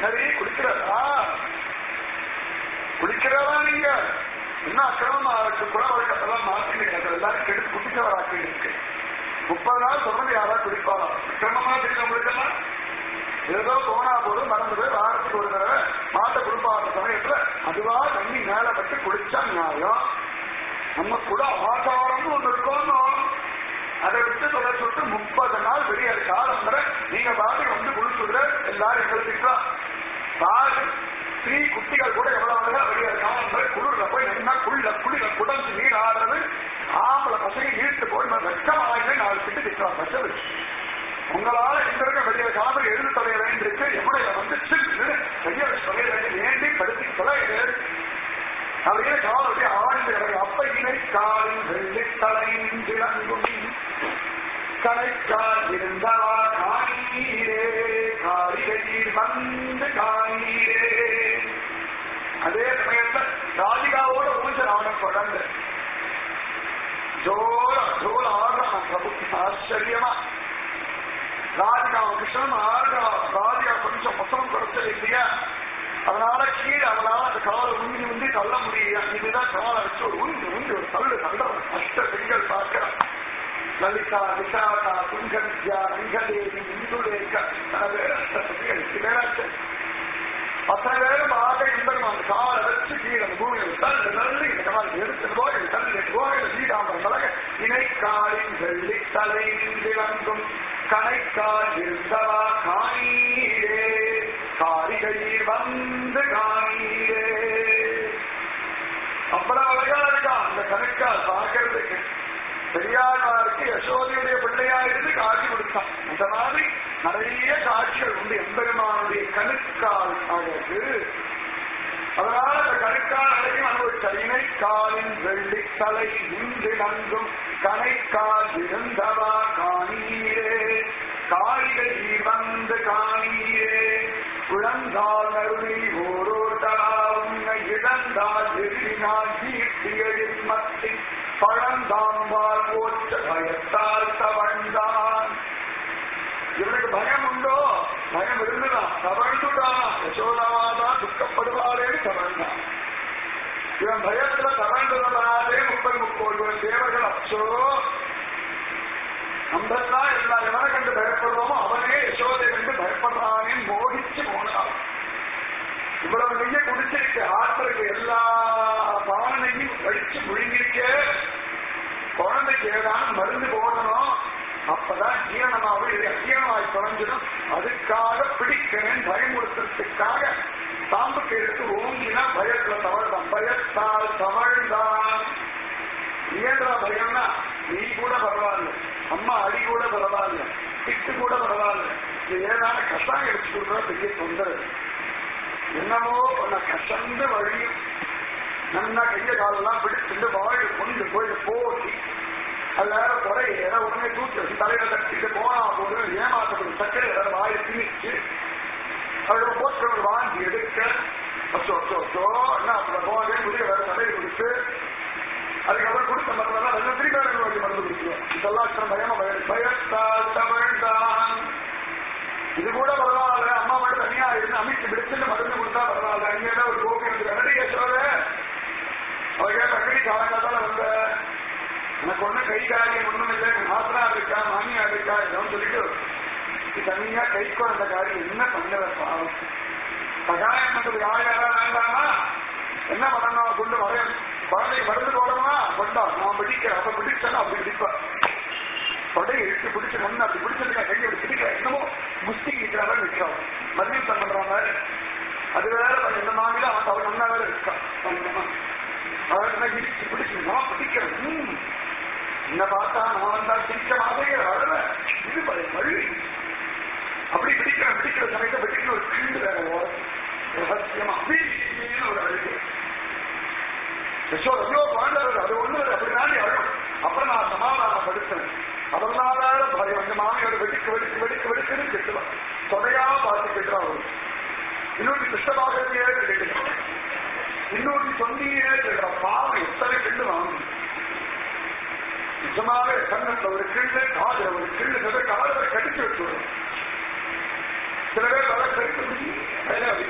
நிறைய குடிக்கிறதா குடிக்கிறதா நீங்க என்ன அக்கிரமமா இருக்கு குல வழக்கத்தெல்லாம் மாத்தினீங்க எல்லாரும் கெடுத்து குடிச்சவராக்கி இருக்கு முப்பது நாள் தொடர்ந்து யாரா குடிப்பாரா அக்கிரமமா இருக்கிறவங்களுக்கெல்லாம் ஏதோ போனா போது மறந்து வாரத்துக்கு ஒரு தடவை மாட்டை கொடுப்பாத சமயத்துல அதுவா தண்ணி மேல பட்டு குடிச்சா நியாயம் நம்ம கூட ஆச்சாரம்னு ஒண்ணு இருக்கணும் அதை விட்டு தொலை சுட்டு முப்பது நாள் வெளியே காலம் வரை நீங்க பாட்டு வந்து குளிச்சுடுற எல்லாரும் எங்களுக்கு பாரு ஸ்ரீ குட்டிகள் கூட எவ்வளவு அழகா வெளியே காலம் வரை குளிர்ல போய் நின்னா குள்ள குளிர குடஞ்சு நீர் ஆடுறது ஆம்பளை பசங்க இழுத்து போய் வெக்கமாயின்னு நாலு கிட்ட திட்டுறான் பச்சை உங்களால இந்த இருக்க வெளியே காலம் எழுது தொலைய வேண்டியிருக்கு எவ்வளவு வந்து சில்லு கையை தொலைய வேண்டிய வேண்டி படுத்தி தொலையுது அப்படியே கால் அப்படியே ஆழ்ந்து அப்பையினை காலின் வெள்ளி தலைந்திலங்கும் கணைக்கால் இருந்தவா காணீரே காரிகையில் வந்து காணீரே அதே சமயத்துல ராதிகாவோட ஊஞ்சல் அவனை குழந்தை ஜோர ஜோர ஆடுறான் பிரபு ஆச்சரியமா ராதிகா கிருஷ்ணன் ஆடுறா ராதிகா கொஞ்சம் மொத்தம் குறைச்சல் இல்லையா அதனால கீழே அவனால அந்த காலை உந்தி உந்தி தள்ள முடியல இதுதான் காலை வச்சு ஒரு உந்தி உந்தி ஒரு தள்ளு தள்ள அஷ்ட பெண்கள் பார்க்கிறான் லலிதா விசாகா குங்கவித்யா ரங்கதேவி இந்துலேக பேராச்சு அத்தனை பேரும் ஆக இந்தரும் அந்த காலை வச்சு கீழே அந்த பூமியை தள்ளு தள்ளு இந்த காலை எடுத்து போய் தள்ளு போய் ஸ்ரீராமன் மலக இணைக்காலின் வெள்ளி தலை விளங்கும் கணைக்கால் இருந்தவா காணீரே காரிகையில் வந்து காணீரே அவ்வளவு அழகா இருக்கா அந்த கணக்கால் பார்க்கறதுக்கு பெரியாருக்கு யசோதையுடைய பிள்ளையா இருந்து காட்சி கொடுத்தான் அந்த மாதிரி நிறைய காட்சிகள் உண்டு எம்பெருமானுடைய கணுக்கால் அழகு அதனால அந்த கணுக்கால் அழகையும் அனுபவிச்சார் இணைக்காலின் வெள்ளி தலை இன்று நங்கும் கணைக்கால் இருந்தவா காணீரே காய்கையில் வந்து காணீரே குழந்தால் அருளி ஓரோட்டராவும் இழந்தால் எதிரினால் கீர்த்திகளில் மத்தி பழந்தாம்பால் போற்ற பயத்தால் தவழ்ந்தான் இவனுக்கு பயம் உண்டோ பயம் இருந்துதான் தவழ்ந்துட்டான் யசோதாவாதா துக்கப்படுவாரே தவழ்ந்தான் இவன் பயத்துல தவழ்ந்ததாலே முப்பது முப்பது தேவர்கள் அச்சோ நம்மெல்லாம் எல்லா எவனை கண்டு பயப்படுறோமோ அவனே யசோதை கண்டு பயப்படுறானே மோகிச்சு போனான் இவ்வளவு நெய்ய குடிச்சிருக்க ஆற்றலுக்கு எல்லா பானையும் கழிச்சு முழுங்கிருக்க குழந்தைக்கு ஏதாவது மருந்து போடணும் அப்பதான் ஜீரணமாவது இது அஜீரணமாய் குறைஞ்சிடும் அதுக்காக பிடிக்கிறேன் பயமுறுத்துறதுக்காக சாம்புக்கு எடுத்து ஓங்கினா பயத்துல தவழ்தான் பயத்தால் தவழ்தான் ஏன்றா பயம்னா நீ கூட பரவாயில்ல அம்மா அடி கூட பரவாயில்ல திட்டு கூட பரவாயில்ல இது ஏதான கஷ்டம் எடுத்து கொடுக்குறா பெரிய தொந்தரவு என்னமோ உன்னை கசந்து வழியும் நல்லா கைய காலெல்லாம் பிடிச்சிட்டு வாழை கொண்டு போய் போட்டி அது வேற குறை ஏதோ உடனே தூக்கி வச்சு தலையில தட்டிட்டு போனா போது ஏமாத்தப்படும் சக்கரை ஏதாவது வாயை திணிச்சு அவரோட போட்டு வாங்கி எடுக்க அச்சோ அச்சோ அச்சோ என்ன அப்புறம் போதே முடிய வேற தலையை கொடுத்து அதுக்கப்புறம் கொடுத்த மற்றதெல்லாம் ரெண்டு திருப்பி வேலை மருந்து கொடுத்துருவோம் இதெல்லாம் அத்தனை பயமா பயம் பயத்தால் தமிழ்தான் இது கூட பரவாயில்ல அம்மா மட்டும் தனியா இருந்து அமைச்சு பிடிச்சுட்டு மருந்து கொடுத்தா பரவாயில்ல அங்கே ஒரு கோபி வந்து ரெடி ஏற்றோட அவ கேட்ட அக்கடி காலங்காத்தால வந்த எனக்கு ஒண்ணு கை காரியம் ஒண்ணும் இல்லை மாத்திரா இருக்கா மாமியா இருக்கா ஏதோ சொல்லிட்டு நீ தனியா கைக்கோ அந்த காரியம் என்ன பண்ணுற பாவம் சகாயம் பண்றது யார் யாரா வேண்டாமா என்ன பண்ணணும் கொண்டு வர குழந்தைக்கு மருந்து போடணுமா கொண்டா நான் பிடிக்கிறேன் அப்ப பிடிச்சேன்னா அப்படி பிடிப்பேன் தொடையை இழுத்து பிடிச்சு ஒண்ணு அப்படி பிடிச்சதுக்கா கையை அப்படி பிடிக்க என்னமோ குஸ்தி நிற்கிற மாதிரி நிற்கிறோம் மதியம் பண்ற மாதிரி அது வேற இந்த மாதிரி அவன் அவன் நல்லா வேற இருக்கான் அவன் இடிச்சு பிடிச்சு நான் பிடிக்கிறேன் ம். என்ன பார்த்தா நான் வந்தா பிடிக்க மாட்டேங்கிற அழல இது பழைய வழி அப்படி பிடிக்கிற பிடிக்கிற சமயத்தை பிடிக்கிற ஒரு கிண்டு வேற ஓரம். ரகசியமா அப்படின்னு ஒரு அழுகு யசோட ஐயோ பாண்டவர் அது ஒண்ணு இல்லை, அப்படி நாடி அழும் அப்புறம் நான் சமாதானப்படுத்தினேன் அதனால பயம் அந்த மாமியோட வெடிக்க வெடிக்க வெடிக்க வெடிக்கன்னு திட்டுவான் தொடையா பார்த்து திட்டுறான் அவரு இன்னொரு கிருஷ்ணபாகத்தையே கேட்கிறான் இன்னொரு சொந்தியே கேட்கிறான் பாவம் எத்தனை கிண்டு வாங்கணும் நிஜமாவே கண்ணத்துல ஒரு கிள்ளு காதுல ஒரு கிள்ளு சில காதல கடிச்சு வச்சுடுறோம் சில பேர் வர கடிச்சு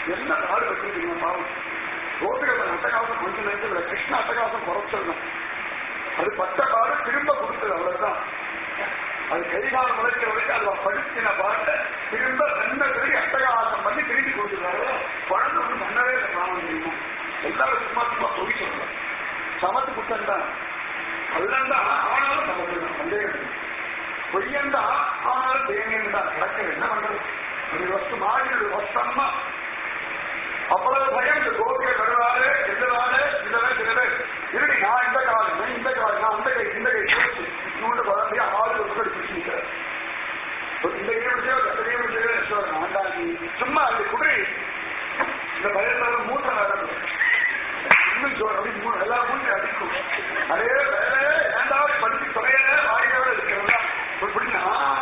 என்ன நாடு வச்சிருக்கீங்க பாவம் கோபிகள் அட்டகாசம் கொஞ்சம் நேரத்தில் கிருஷ்ண அட்டகாசம் குறைச்சிடணும் அது பட்ட பாடு திரும்ப கொடுத்தது அவ்வளவுதான் அது கைகால முளைக்கிற வரைக்கும் அதுல படுத்தின பாட்டை திரும்ப ரெண்டு திரும்பி அட்டகாசம் பண்ணி திரும்பி கொடுத்துருக்காரு குழந்தை ஒன்று பண்ணவே இல்லை பாவம் தெரியுமா எல்லாரும் சும்மா சும்மா பொய் சொல்லலாம் சமத்து குத்தம் தான் அல்லண்டா ஆனாலும் சமத்து தான் சந்தேகம் இல்லை. பொய்யண்டா ஆனாலும் தேனியம் தான் கிடக்க என்ன பண்றது ஒரு வஸ்து மாறி ஒரு வஸ்தம்மா அவ்வளவு பயம் இந்த கோபியை வருவாரு எதிராரு இதவே சிலவே இருடி நான் இந்த காலம் நான் இந்த காலம் நான் அந்த கை இந்த கை போச்சு இன்னொன்று குழந்தைய ஆறு வருஷம் பிடிச்சிருக்கிறேன் இந்த கை முடிச்சோ அந்த கை முடிச்சோ வேண்டாம் நீ சும்மா அது குடி இந்த பயத்தால மூத்த நடக்கும் இன்னும் ஜோ அப்படி மூணு எல்லா மூஞ்சி அடிக்கும் அதே வேலை ஏண்டாவது படிச்சு தொலையல வாயிலோட இருக்கிறதா இப்படி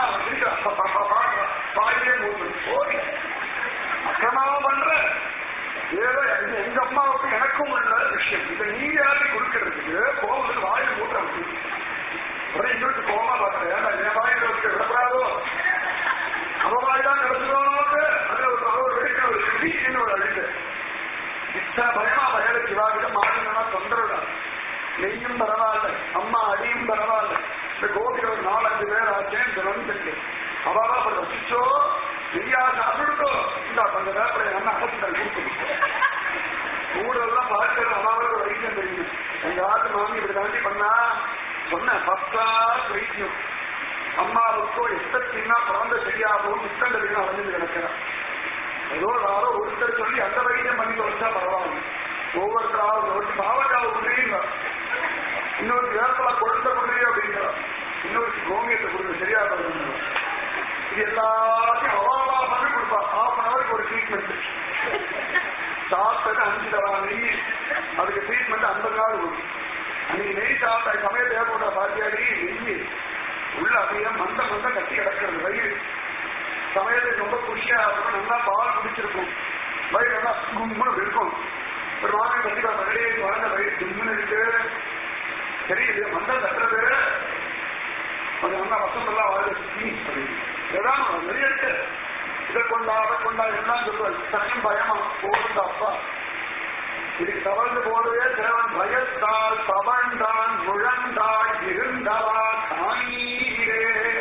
வாயிலே மூணு போய் அக்கிரமாவா பண்ற ஏதோ இது எங்க அம்மாவுக்கு எனக்கும் உள்ள விஷயம் இதை நீ யாருக்கு கொடுக்கறதுக்கு கோபத்துக்கு வாயில் மூட்ட அப்புறம் இன்னொரு கோமா பார்க்கறேன் ஏன்டா என் வாயில் வச்சு விடப்படாதோ அவ வாய் தான் கிடச்சிடணும் அதுல ஒரு அவர் வெடிக்கிற ஒரு சின்ன ஒரு அழிவு இத்தனை பயமா பயல சிவாகிட்ட மாறினா தொந்தரவுடா நெய்யும் பரவாயில்ல அம்மா அடியும் பரவாயில்ல இந்த கோபிகள் ஒரு நாலஞ்சு பேர் ஆச்சேன் திறந்துட்டு அவாவா அப்புறம் வசிச்சோ நெய்யா சாப்பிடுக்கோ இந்த கொஞ்ச நேரத்துல என்ன அகத்துடன் கொடுத்து ஊரெல்லாம் பார்க்கிற அவாவோட வைத்தியம் தெரியும் எங்க ஆட்டு மாமி இப்படி தாண்டி பண்ணா சொன்ன ஃபர்ஸ்ட் கிளாஸ் வைத்தியம் அம்மாவுக்கோ எத்தத்தின்னா குழந்தை சரியாகவும் இத்தண்டலையும் அடைஞ்சு கிடக்கிறான் ஏதோ யாரோ ஒருத்தர் சொல்லி அந்த வைத்தியம் பண்ணி வச்சா பரவாயில்ல ஒவ்வொருத்தராவது ஒரு பாவக்காவை கொடுறீங்க இன்னொரு வேப்பல கொழுந்த கொடுறீ அப்படிங்கிற இன்னொரு கோமியத்தை கொடுங்க சரியா பண்ணுங்க இது எல்லாத்தையும் அவாவாக கொடுப்பா ஹாஃப் அன் அவருக்கு ஒரு ட்ரீட்மெண்ட் சாப்பிட்டது அஞ்சு தவா நெய் அதுக்கு ட்ரீட்மெண்ட் ஐம்பது நாள் கொடுக்கும் அன்னைக்கு நெய் சாப்பிட்ட சமயத்தை ஏற்பட்ட பாத்தியாடி நெய் உள்ள அப்படியே மந்த மந்த கட்டி கிடக்கிறது வயிறு சமயத்துக்கு ரொம்ப குஷியா இருக்கும் நல்லா பால் குடிச்சிருக்கும் வயிறு நல்லா கும்முன்னு இருக்கும் ஒரு வாங்க கண்டிப்பா மகளே குழந்தை வயிறு கும்முன்னு இருக்கு தெரியுது மந்தம் தட்டுறது அது நல்லா வசந்தெல்லாம் வாழ்க்கை சுத்தி ஏதாவது நிறைய இருக்கு இதை கொண்டா அதை கொண்டா எல்லாம் சொல்லுவார் தனியும் பயமா போகுது அப்பா இதுக்கு தவழ்ந்து போலவே தேவன் பயத்தால் தவழ்ந்தான் முழந்தாள் இருந்தவா காணீரே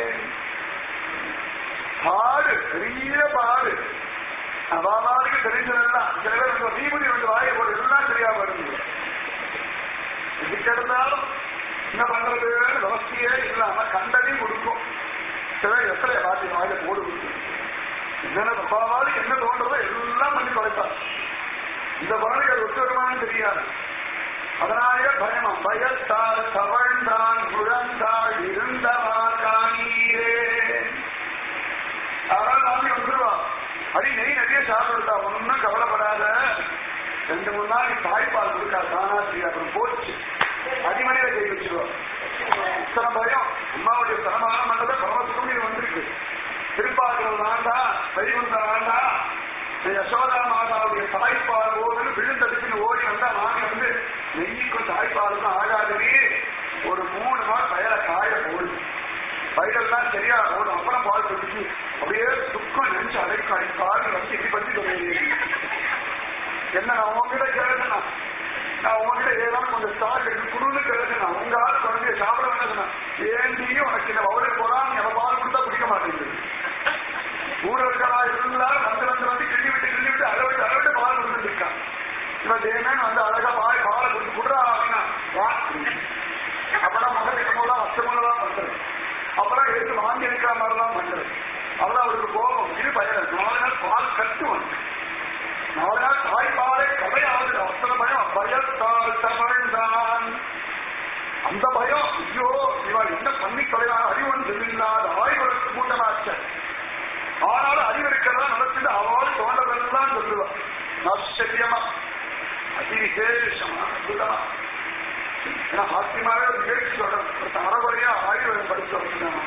பாடு பெரிய பாடு அவாவாருக்கு தெரிஞ்சதெல்லாம் சில பேர் வந்து தீபதி வந்து வாயை போது எல்லாம் தெரியாம இருந்தது எதுக்கு எடுத்தாலும் என்ன பண்றது விவசாயே இல்லாம கண்டதையும் கொடுக்கும் சில எத்தனை வாட்டி வாயில போடு கொடுக்கும் என்னென்ன அவாவாருக்கு என்ன தோன்றதோ எல்லாம் பண்ணி தொலைப்பார் இந்த குழந்தைகள் ஒத்து வருமானம் தெரியாது அதனாலே பயமா பயத்தால் தவழ்ந்தான் முழந்தாள் இருந்தவா காணீரே யாராவது நாளைக்கு வந்துருவா அடி நெய் நிறைய சாப்பிடுதா ஒன்னும் கவலைப்படாத ரெண்டு மூணு நாளைக்கு தாய்ப்பால் கொடுக்கா தானாசி அப்புறம் போச்சு அடிமனையில கை வச்சிருவா இத்தனை பயம் அம்மாவுடைய தரமான மண்டல பரவத்துக்கும் இது வந்திருக்கு திருப்பாக்கள் வேண்டாம் வைகுண்டம் வேண்டாம் இந்த யசோதா மாதாவுடைய தாய்ப்பால் ஓடுன்னு விழுந்ததுக்குன்னு ஓடி வந்தா நாங்க வந்து நெய்யுக்கும் தாய்ப்பாலுக்கும் ஆகாதவே ஒரு மூணு நாள் பயல காய போடுது பயிரெல்லாம் சரியா ஓடும் அப்புறம் பால் குடிச்சு அப்படியே துக்கம் நினைச்சு அடைக்காய் காடி வந்து இப்படி பத்தி சொல்லுங்க என்ன நான் உங்ககிட்ட கேளுங்கண்ணா நான் உங்ககிட்ட ஏதாவது கொஞ்சம் ஸ்டாக் இருக்கு குடுன்னு கேளுங்கண்ணா உங்க ஆள் குழந்தைய சாப்பிட வேண்டாம் ஏந்தியும் உனக்கு இந்த பவுடர் போறான் நீ அவன் பால் கொடுத்தா குடிக்க மாட்டேங்குது ஊட இருக்கிறா இருந்தாலும் வந்து வந்து வந்து கிள்ளி விட்டு கிள்ளி விட்டு அதை விட்டு அதை விட்டு பால் கொடுத்துட்டு இருக்கான் இவன் தேமேன் வந்து அழகா பாய் பாலை கொடுத்து குடுறா அப்படின்னா வா அப்பதான் மகன் இருக்கமோதான் அஷ்டமோதான் பண்றது அப்புறம் எடுத்து வாங்கி இருக்கிற மாதிரிலாம் பண்றது அவ்வளவு அவருக்கு கோபம் இது பயன் நாலு நாள் பால் கட்டுவன் நாலு நாள் தாய்ப்பாலை கதையாவது அத்தனை பயம் பயத்தால் தமிழ்ந்தான் அந்த பயம் ஐயோ இவன் என்ன பண்ணி தொலைவான அறிவன் இல்லாத ஆய்வுகளுக்கு கூட்டமாச்ச ஆனாலும் அறிவு இருக்கிறதா நடத்திட்டு அவள் தோன்றதெல்லாம் சொல்லுவான் ஆச்சரியமா அதி விசேஷமா அற்புதமா ஏன்னா சாத்தியமாவே ஒரு நிகழ்ச்சி சொல்றேன் அறகுறையா ஆய்வு படிச்சு வச்சுக்கணும்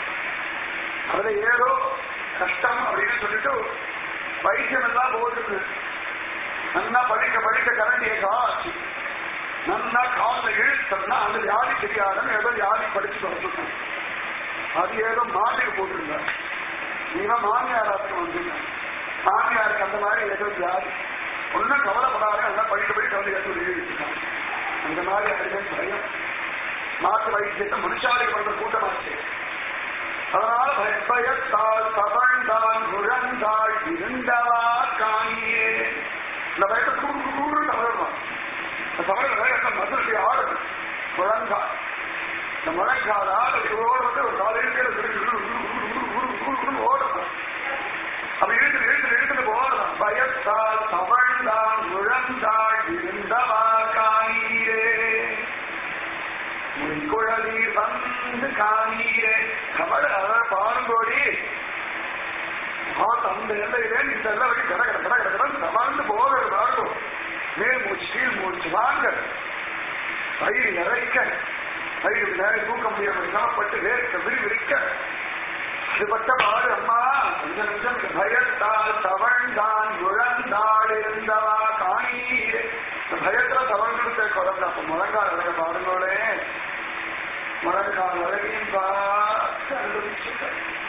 அதுல ஏதோ கஷ்டம் அப்படின்னு சொல்லிட்டு வைத்தியம் எல்லாம் போகுது நல்லா படிக்க படிக்க கரண்டியை காட்சி நல்லா காலில் இழுத்தோம்னா அந்த வியாதி தெரியாதுன்னு ஏதோ வியாதி படிச்சு வச்சுக்கணும் அது ஏதோ மாட்டுக்கு போட்டிருந்தார் இவன் மாமியாராத்துக்கு வந்துருந்தான் மாமியாருக்கு அந்த மாதிரி ஏதோ வியாதி ஒன்னும் கவலைப்படாத நல்லா படிக்க போய் கவலை கட்டு எழுதி வச்சுக்காங்க அந்த மாதிரி அதுதான் பயம் மாற்று வைத்தியத்தை மனுஷாலை பண்ற கூட்டமாச்சு அதனால் பயத்தால் தவழ்ந்தான் முழந்தாள் இருந்தவா காணியே இந்த பயத்தை கூறு கூறு தவறணும் இந்த தவறு வேகத்தை மதுரை ஆடுது முழங்கால் இந்த முழங்கால் ஆடுறதோடு வந்து ஒரு காலையில் ஓடணும் அப்படி இழுத்து இழுத்து இழுத்து போடணும் பயத்தால் தவழ்ந்தான் முழந்தாள் இருந்தவா காணீரே குழலீர் வந்து காணீரே கமல பாருங்கோடி அந்த எல்லையிலே இந்த எல்லை வழி கட கட கட கட கடன் தவழ்ந்து போகிறது பாருங்க மேல் மூச்சு கீழ் மூச்சு வாங்க வயிறு இறைக்க வயிறு நேர தூக்க முடியாமல் சமப்பட்டு வேர்க்க விரிவிரிக்க அதுபட்ட பாடு அம்மா கொஞ்ச நிமிஷம் பயத்தால் தவழ்ந்தான் உழந்தாள் இருந்தவா காணீரே இந்த பயத்துல தவழ்ந்து குழந்தை அப்ப முழங்கால் அழக பாருங்களே முழங்கால் அழகையும் பார்த்து அனுபவிச்சுட்ட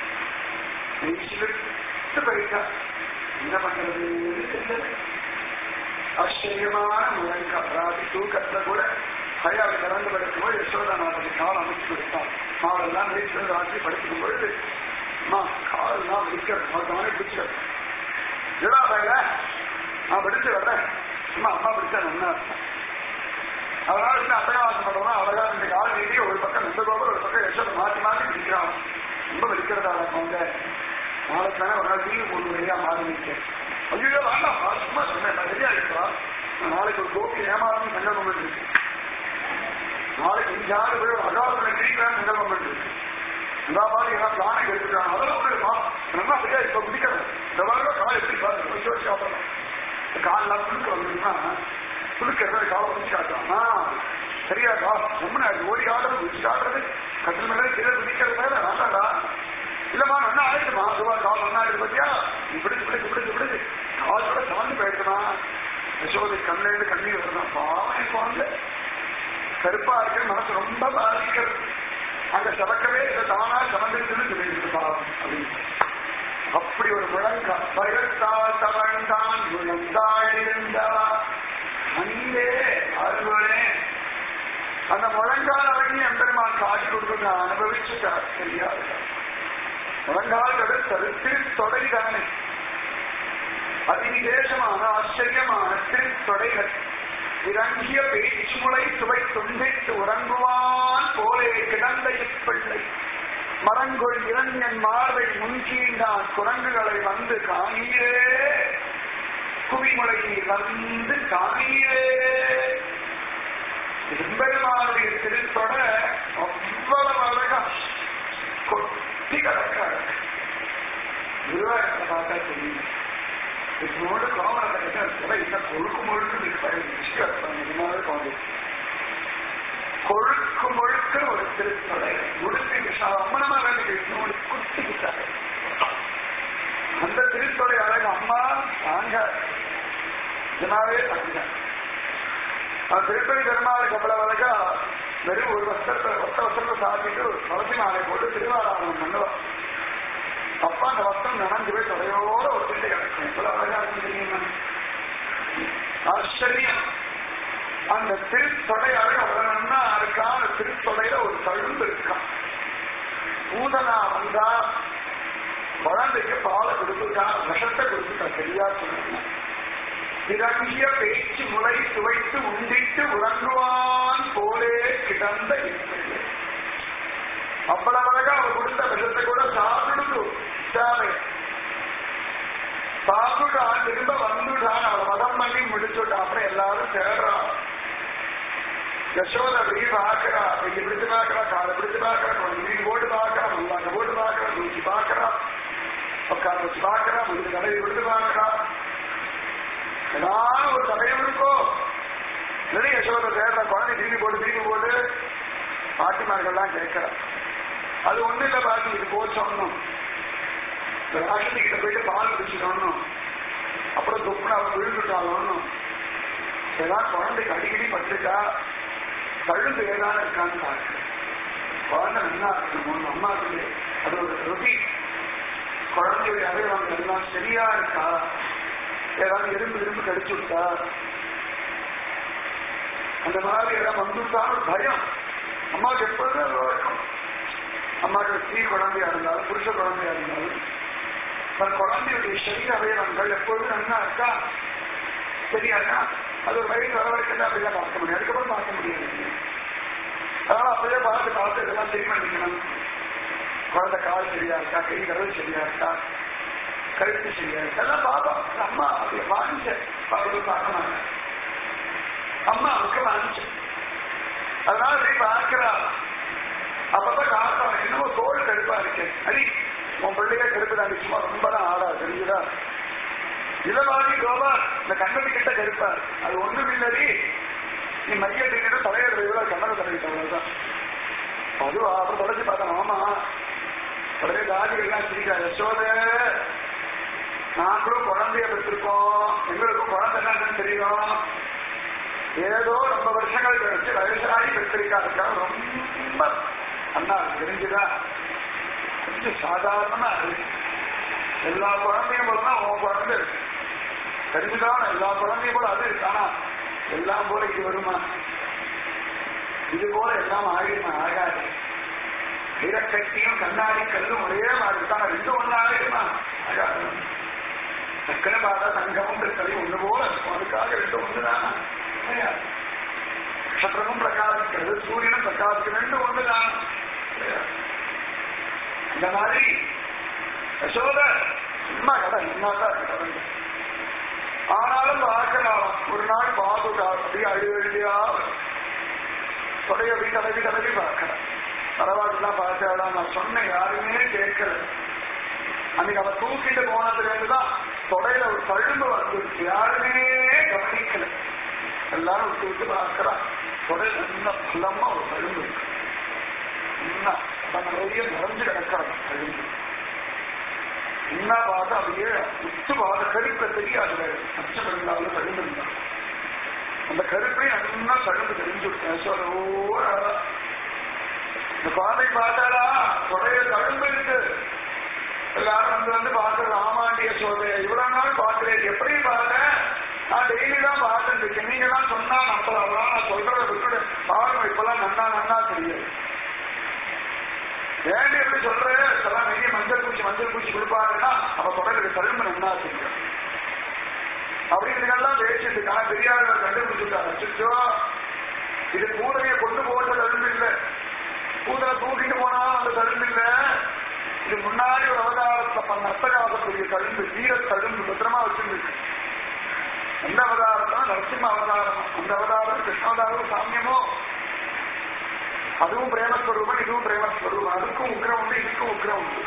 விட்டு போயிட்டா என்ன பண்றது தெரியல ஆச்சரியமான முழங்கால் ராதி தூக்கத்துல கூட ஹயாவை திறந்து படுக்கும்போது யசோதா நாட்டுக்கு கால் அமைச்சு கொடுத்தாள் காலெல்லாம் வீட்டில் ராத்திரி படுத்துக்கும் பொழுது அம்மா காலெல்லாம் விற்கிறது மொத்தமான பிடிச்சது இதா வேல நான் படிச்சு வர்றேன் அம்மா அம்மா பிடிச்சா நல்லா அதனால என்ன அட்டகாசம் பண்ணுவோம் அழகா இந்த கால் நீதி ஒரு பக்கம் இந்த கோபுரம் ஒரு பக்கம் யசோதை மாற்றி மாற்றி பிடிக்கிறான் ரொம்ப வலிக்கிறதா அவங்க நாளைக்கு தானே ஒரு நாள் டிவி போட்டு வழியா மாறி நிற்கேன் ஐயோ வேண்டாம் சும்மா சொன்னேன் நான் ரெடியா இருக்கா நாளைக்கு ஒரு கோபி ஏமாறும் சங்கல்பம் இருக்கு நாளைக்கு இஞ்சாறு பேர் அகாலத்துல கிரிக்கிறான் சங்கல்பம் இருக்கு இந்த மாதிரி எல்லாம் பிளானை எடுத்துக்கிறாங்க அதெல்லாம் ஒரு நல்லா சரியா இப்ப பிடிக்கிறது இந்த மாதிரி கால் எப்படி பாருங்க கொஞ்சம் வச்சு சாப்பிடணும் காலெல்லாம் குழுக்க வந்துருன்னா குழுக்கிறது காலை பிடிச்சி காட்டுறான் சரியா கா ரொம்ப ஓடி ஆடுறது பிடிச்சி ஆடுறது கட்டில் மேலே கீழே பிடிக்கிறது மேல வேண்டாடா இல்லம்மா நல்லா ஆயிடுமா அதுவா கால் நல்லா ஆயிடுது பத்தியா நீ பிடிச்சு பிடிச்சு பிடிச்சு பிடிச்சு கால் கூட சாந்து போயிடுமா யசோதை கண்ணிலிருந்து கண்ணீர் வருதான் பாவம் குழந்தை கருப்பா இருக்கு மனசு ரொம்ப பாதிக்கிறது அங்க சவக்கவே இதை தானா சமந்திருக்குன்னு சொல்லிட்டு பாவம் அப்படின்னு அப்படி ஒரு முழங்கா பகத்தால் தவழ்ந்தான் முழந்தாள் இருந்தவா அன்பே அருவனே அந்த முழங்கால் அழகி எம்பெருமான் காட்சி கொடுத்து அனுபவிச்சுட்டார் தெரியாது முழங்கால் கடல் திருத்தொடை தானே அதிவிசேஷமான ஆச்சரியமான திருத்தொடைகள் இறங்கிய பேச்சுமுளை சுவை துண்டித்து உறங்குவான் போலே கிடந்த இப்பிள்ளை மரங்கொள் இளைஞன் மார்பை முன்கீண்டான் குரங்குகளை வந்து காணீரே குவிமலை வந்து காணீரே எம்பெருமானுடைய திருத்தொட அவ்வளவு அழகா கொட்டி கிடக்காரு குருவாயூரத்தை பார்த்தா தெரியும் இதனோடு கோமரத்தை கட்ட இன்னும் கொழுக்கு முழுக்கு கொழுக்கு முழுக்க ஒரு திருத்தொடை முழுக்க அம்மனமா வேண்டிய குட்டிக்கிட்டாங்க அந்த திருத்தொடை அழகு அம்மா தாங்க இதனாவே தாங்க அந்த திருப்பதி பெருமாளுக்கு அவ்வளவு அழகா வெறும் ஒரு வஸ்திரத்தை ஒத்த வஸ்திரத்தை சாத்திட்டு துளசி மாலை போட்டு திருவாராதனம் பண்ணுவார் அப்ப அந்த வஸ்திரம் நனைஞ்சு போய் தொடையோட ஒரு திட்டை கிடக்கும் எவ்வளவு அழகா இருக்கும் தெரியுமா ஆச்சரியம் அந்த திருத்தொடை அழகு அவ்வளவு நன்னா இருக்கா அந்த திருத்தொடையில ஒரு தழும்பு இருக்கான் பூதனா வந்தா குழந்தைக்கு பாலை கொடுத்துட்டா விஷத்தை கொடுத்துட்டா சரியா சொன்னா இறங்கிய பேச்சு முளை சுவைத்து உண்டிட்டு உறங்குவான் போலே கிடந்த இப்பிள்ளை அவ்வளவு அழகா அவர் கொடுத்த விஷத்தை கூட சாப்பிடுது சாவை சாப்பிட்டான் திரும்ப வந்துட்டான் அவர் மதம் பண்ணி முடிச்சுட்டான் அப்புறம் எல்லாரும் தேடுறான் யசோத அப்படி பாக்குறா இங்க பிடிச்சு பாக்குறா காலை பிடிச்சு பாக்குறா கொஞ்சம் வீடு போட்டு பாக்குறா முன்னாங்க போட்டு பாக்குறா தூக்கி பாக்குறா உட்கார வச்சு பாக்குறா முன்னாடி தலையை விடுத்து பாக்குறா ஏதாவது ஒரு சமயம் இருக்கோ நிறைய யசோத தேடுற குழந்தை திரும்பி போட்டு திரும்பி போட்டு பாட்டிமார்கள்லாம் கேட்கிறா அது ஒண்ணு இல்ல பாட்டி இது போச்சோன்னும் ராஷ்டிரி கிட்ட போயிட்டு பால் குடிச்சுட்டோன்னும் அப்புறம் துப்புன அவன் விழுந்துட்டாலும் ஏதாவது குழந்தைக்கு அடிக்கடி பட்டுட்டா கழுந்து ஏதாவது இருக்கான்னு பாருங்க குழந்தை நல்லா இருக்கணும் அம்மா இருக்கு அது ஒரு ருதி குழந்தையுடைய அவயவம் எல்லாம் சரியா இருக்கா ஏதாவது எறும்பு எறும்பு கடிச்சு விட்டா அந்த மாதிரி எல்லாம் வந்துட்டாலும் பயம் அம்மாவுக்கு எப்பொழுதும் அது வழக்கம் அம்மாவுக்கு ஸ்ரீ குழந்தையா இருந்தாலும் புருஷ குழந்தையா இருந்தாலும் தன் குழந்தையுடைய சரீர அவயவங்கள் எப்பொழுதும் நன்னா இருக்கா சரியா இருக்கா அது ஒரு வயசு வர வரைக்கும் தான் அப்படிலாம் பார்க்க முடியும் அதுக்கப்புறம் பார்க்க முடியாது அதனால அப்படியே பார்த்து பார்த்து இதெல்லாம் சரி பண்ணிக்கணும் குழந்தை கால் சரியா இருக்கா கை கடவுள் சரியா இருக்கா கழுத்து சரியா இருக்கா எல்லாம் பார்ப்போம் அம்மா அப்படி வாங்கிச்ச அவர்கள் பார்க்க மாட்டாங்க அம்மா அவருக்கு வாங்கிச்ச அதனால போய் பார்க்கிறா அப்பதான் காரணம் என்னமோ தோல் கடுப்பா இருக்கு அடி உன் பிள்ளைய கருப்பு தான் சும்மா ரொம்ப தான் ஆடா தெரிஞ்சுதா இளவாதி கோபா இந்த கண்ணடி கிட்ட கருப்பா அது ஒண்ணும் இல்லடி நீ மைய திங்கிட்டு தலையோட இவ்வளவு கண்ணனை தலையிட்ட அவ்வளவுதான் அதுவா அப்புறம் தொடச்சு பார்த்தேன் ஆமா உடனே தாதிகள்லாம் சிரிக்கா யசோத நாங்களும் குழந்தைய பெற்றிருக்கோம் எங்களுக்கும் குழந்தை என்னன்னு தெரியும் ஏதோ ரொம்ப வருஷங்கள் கழிச்சு வயசாகி பெற்றிருக்காருக்கா ரொம்ப அண்ணா தெரிஞ்சுதா கொஞ்சம் சாதாரணமா இருக்கு எல்லா குழந்தையும் போல தான் உன் குழந்தை இருக்கு தெரிஞ்சுதான் எல்லா குழந்தையும் போல அது இருக்கு ஆனா எல்லாம் போல இது வருமா இது போல எல்லாம் ஆகிருமா ஆகாது வீரக்கட்டியும் கண்ணாடி கல்லும் ஒரே மாதிரி தான் ரெண்டு ஒண்ணா ஆகிருமா ஆகாது சக்கரை பாதா தங்கமும் கற்களையும் ஒண்ணு போல இருக்கும் அதுக்காக ரெண்டு ஒண்ணுதானா கிடையாது. நட்சத்திரமும் பிரகாசிக்கிறது சூரியனும் பிரகாசிக்கிறது ரெண்டு ஒண்ணுதான் கிடையாது. இந்த மாதிரி யசோத சும்மா கடை என்னதான் கடை ஆனாலும் பார்க்கலாம் ஒரு நாள் பாதுகா அப்படியே அழி அழியா தொடைய வீட்டு அழகி அழகி பார்க்கிறேன் பரவாயில்லாம் பார்த்தாடா நான் சொன்னேன் யாருமே கேட்கல அன்னைக்கு அவ தூக்கிட்டு போனதுல இருந்துதான் தொடையில ஒரு தழும்பு வந்துருச்சு யாருமே கவனிக்கல எல்லாரும் விட்டு விட்டு பார்க்கிறா தொடையில நல்ல பலமா ஒரு தழும்பு இருக்கு என்ன அப்ப நிறைய நிறைஞ்சு கிடக்கிறாங்க தழும்பு என்ன பார்த்தா அப்படியே உத்து பார்த்த கருப்பை தெரியாது அச்சமில்லாத தழும்பு இருந்தா அந்த கருப்பை நல்லா தழும்பு தெரிஞ்சு விட்டேன் ஓ இந்த குழந்தை பார்த்தாடா தொடைய தழும்பு இருக்கு எல்லாரும் வந்து வந்து பார்க்கறது ஆமாண்டிய சோதனை இவ்வளவு நாள் பார்க்கிறேன் எப்படி பாருங்க நான் டெய்லி தான் பார்த்துட்டு இருக்கேன் நீங்க எல்லாம் சொன்னா நம்பலாம் நான் சொல்றத விட்டுடு பாருங்க இப்பெல்லாம் நன்னா நன்னா தெரியும் ஏன் எப்படி சொல்ற இதெல்லாம் நிறைய மஞ்சள் பூச்சி மஞ்சள் பூச்சி கொடுப்பாருன்னா அப்ப தொடர்ந்து தழும்பு நன்னா தெரியும் அப்படின்னு பேசிட்டு இருக்காங்க பெரியார்கள் கண்டுபிடிச்சிருக்காங்க அச்சோ இது பூதனையை கொண்டு போட்ட தழும்பு இல்லை பூதனை தூக்கிட்டு போனாலும் அந்த தழும்பு இல்லை இது முன்னாடி ஒரு அவதாரத்தை பண்ண அர்த்தகாசத்துடைய தழும்பு வீர தழும்பு பத்திரமா வச்சிருக்கு எந்த அவதாரம்னா நரசிம்ம அவதாரம் அந்த அவதாரம் கிருஷ்ணாவதாரம் சாமியமோ அதுவும் பிரேமஸ்வரூபம் இதுவும் பிரேமஸ்வரூபம் அதுக்கும் உக்ரம் உண்டு இதுக்கும் உக்ரம் உண்டு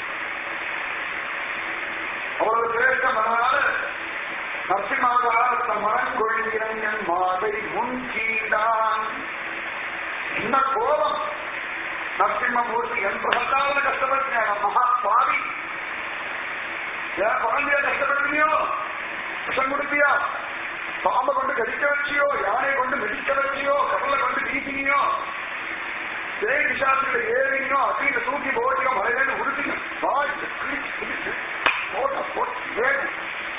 அவ்வளவு சிரேஷ்டமான நரசிம்ம அவதாரத்தை மனம் கொள்கிறன் மாதை முன் கீழ்தான் என்ன கோபம் நரசிம்மமூர்த்தி என் பிரகத்தாவில் கஷ்டப்பட்டேன் மகா சுவாமி ஏன் குழந்தைய கஷ்டப்படுத்தியோ விஷம் கொடுத்தியா பாம்பை கொண்டு கடிக்க வச்சியோ யானை கொண்டு மிதிக்க வச்சியோ கடலை கொண்டு வீசினியோ சிறை விஷாத்துல ஏறினியோ அக்னியில தூக்கி போட்டியோ மலையில உடுத்திங்க வாய் கிழிச்சு கிழிச்சு போட்ட போட்டு வேகம்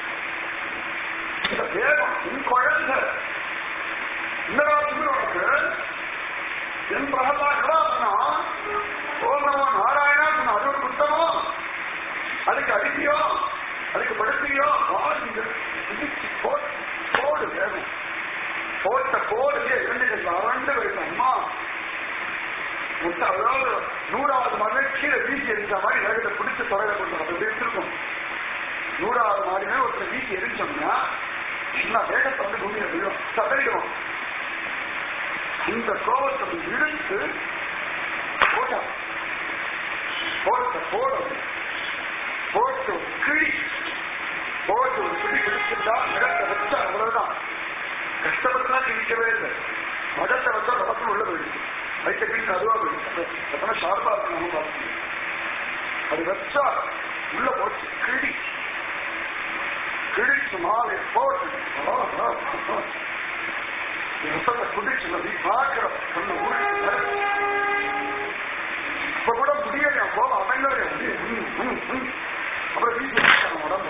இந்த வேகம் உன் குழந்தை இந்த ராஜ்யம் உனக்கு என் பிரகலா சொன்னா ஓம் நமோ நாராயணா சொன்ன அது ஒரு குத்தமோ அதுக்கு அடிப்பியோ அதுக்கு படுத்தியோ வாழ்ந்து இடிச்சு போட்டு போடு வேணும் போட்ட போடுங்க இரண்டு அரண்டு வைக்கும் அம்மா முட்டை அதாவது நூறாவது மகன் கீழே வீசி எரிஞ்ச மாதிரி வேகத்தை பிடிச்சு தொலைல கொண்டு அது எடுத்திருக்கும் நூறாவது மாடிமே ஒருத்தர் வீசி எரிஞ்சோம்னா சின்ன வேகத்தை வந்து பூமியில விழும் தடவிடுவோம் இந்த கோபத்தை இழுத்து போட்டா போட்ட போட போட்டு ஒரு கிழி போட்டு ஒரு கிழி பிடிச்சிருந்தா இடத்தை வச்சா அவ்வளவுதான் கஷ்டப்பட்டுலாம் கிழிக்கவே இல்லை மதத்தை வச்சா நமக்கு உள்ள போயிடுச்சு வயிற்ற கிழிச்சு அதுவா போயிடுச்சு எத்தனை ஷார்ப்பா இருக்கு நம்ம பார்த்து அது வச்சா உள்ள போட்டு கிழி கிழிச்சு மாலை போட்டு ரசத்தை குடிச்சு நம்ம பார்க்கிற சொன்ன இப்ப கூட முடியல போக அமைந்தவே அப்புறம் வீட்டு வச்சுட்டான் உடம்பு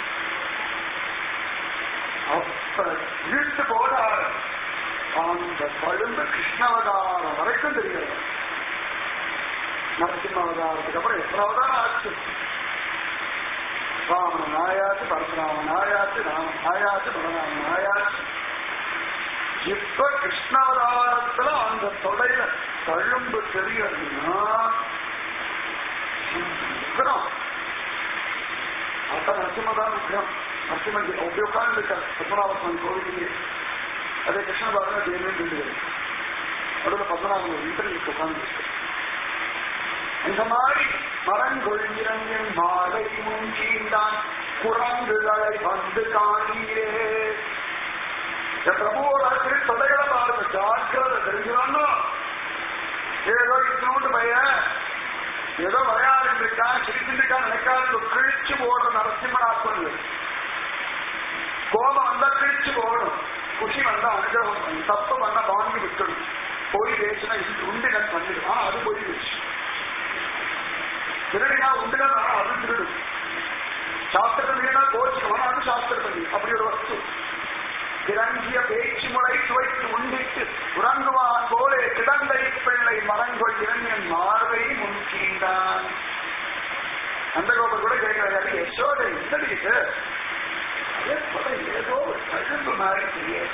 அப்ப இழுத்து போடாரு அந்த பழுந்து கிருஷ்ணாவதாரம் வரைக்கும் தெரியாது நரசிம்ம அவதாரத்துக்கு அப்புறம் எத்தனை அவதாரம் ஆச்சு ராமன் ஆயாச்சு பரசுராமன் ஆயாச்சு ராமன் ஆயாச்சு பலராமன் ஆயாச்சு இப்ப கிருஷ்ணாவதாரத்துல அந்த தொடையில தழும்பு தெரியறதுன்னா விக்ரம் அப்ப நரசிம்மதான் விக்ரம் நரசிம்மன் அப்படி உட்கார்ந்து இருக்க பத்மநாபஸ்வாமி கோவிலே அதே கிருஷ்ண பாரத தேவியும் சொல்லுகிறது அதுல பத்மநாபன் ஒரு இன்டர்வியூக்கு உட்கார்ந்து இருக்கு இந்த மாதிரி மரங்கொழிரங்கின் மாலை முன்கீண்டான் குரங்குகளை வந்து காணீரே என் பிரபுவோட திரு தொடைகளை பாருங்க ஜாக்கிரதை தெரிஞ்சுக்கணும் ஏதோ இத்தனோண்டு பையன் ஏதோ விளையாடிட்டு இருக்கான் சிரிச்சுட்டு இருக்கான் நினைக்காது கிழிச்சு போடுற நரசிம்மனாத்மன் கோபம் வந்தா கிழிச்சு போகணும் குஷி வந்தா அனுகிரகம் பண்ணி தப்பு பண்ண வாங்கி விட்டுடும் போய் பேசினா இது உண்டினன் பண்ணிடும் ஆனா அது போய் வச்சு திருடினா உண்டினன் ஆனா அது திருடும் சாஸ்திரம் இல்லைனா கோச்சிக்கணும் அது சாஸ்திரம் அப்படி ஒரு வஸ்து திரங்கிய பேச்சு முளை துவைத்து உண்டிட்டு உறங்குவான் போலே கிடந்தை பிள்ளை மரங்கொள் இளைஞன் மார்பை முன்கீண்டான் அந்த கோபம் கூட கேட்கிறாரு யசோதை என்னடிக்கு ஏதோ ஒரு தழும்பு மாதிரி தெரியாது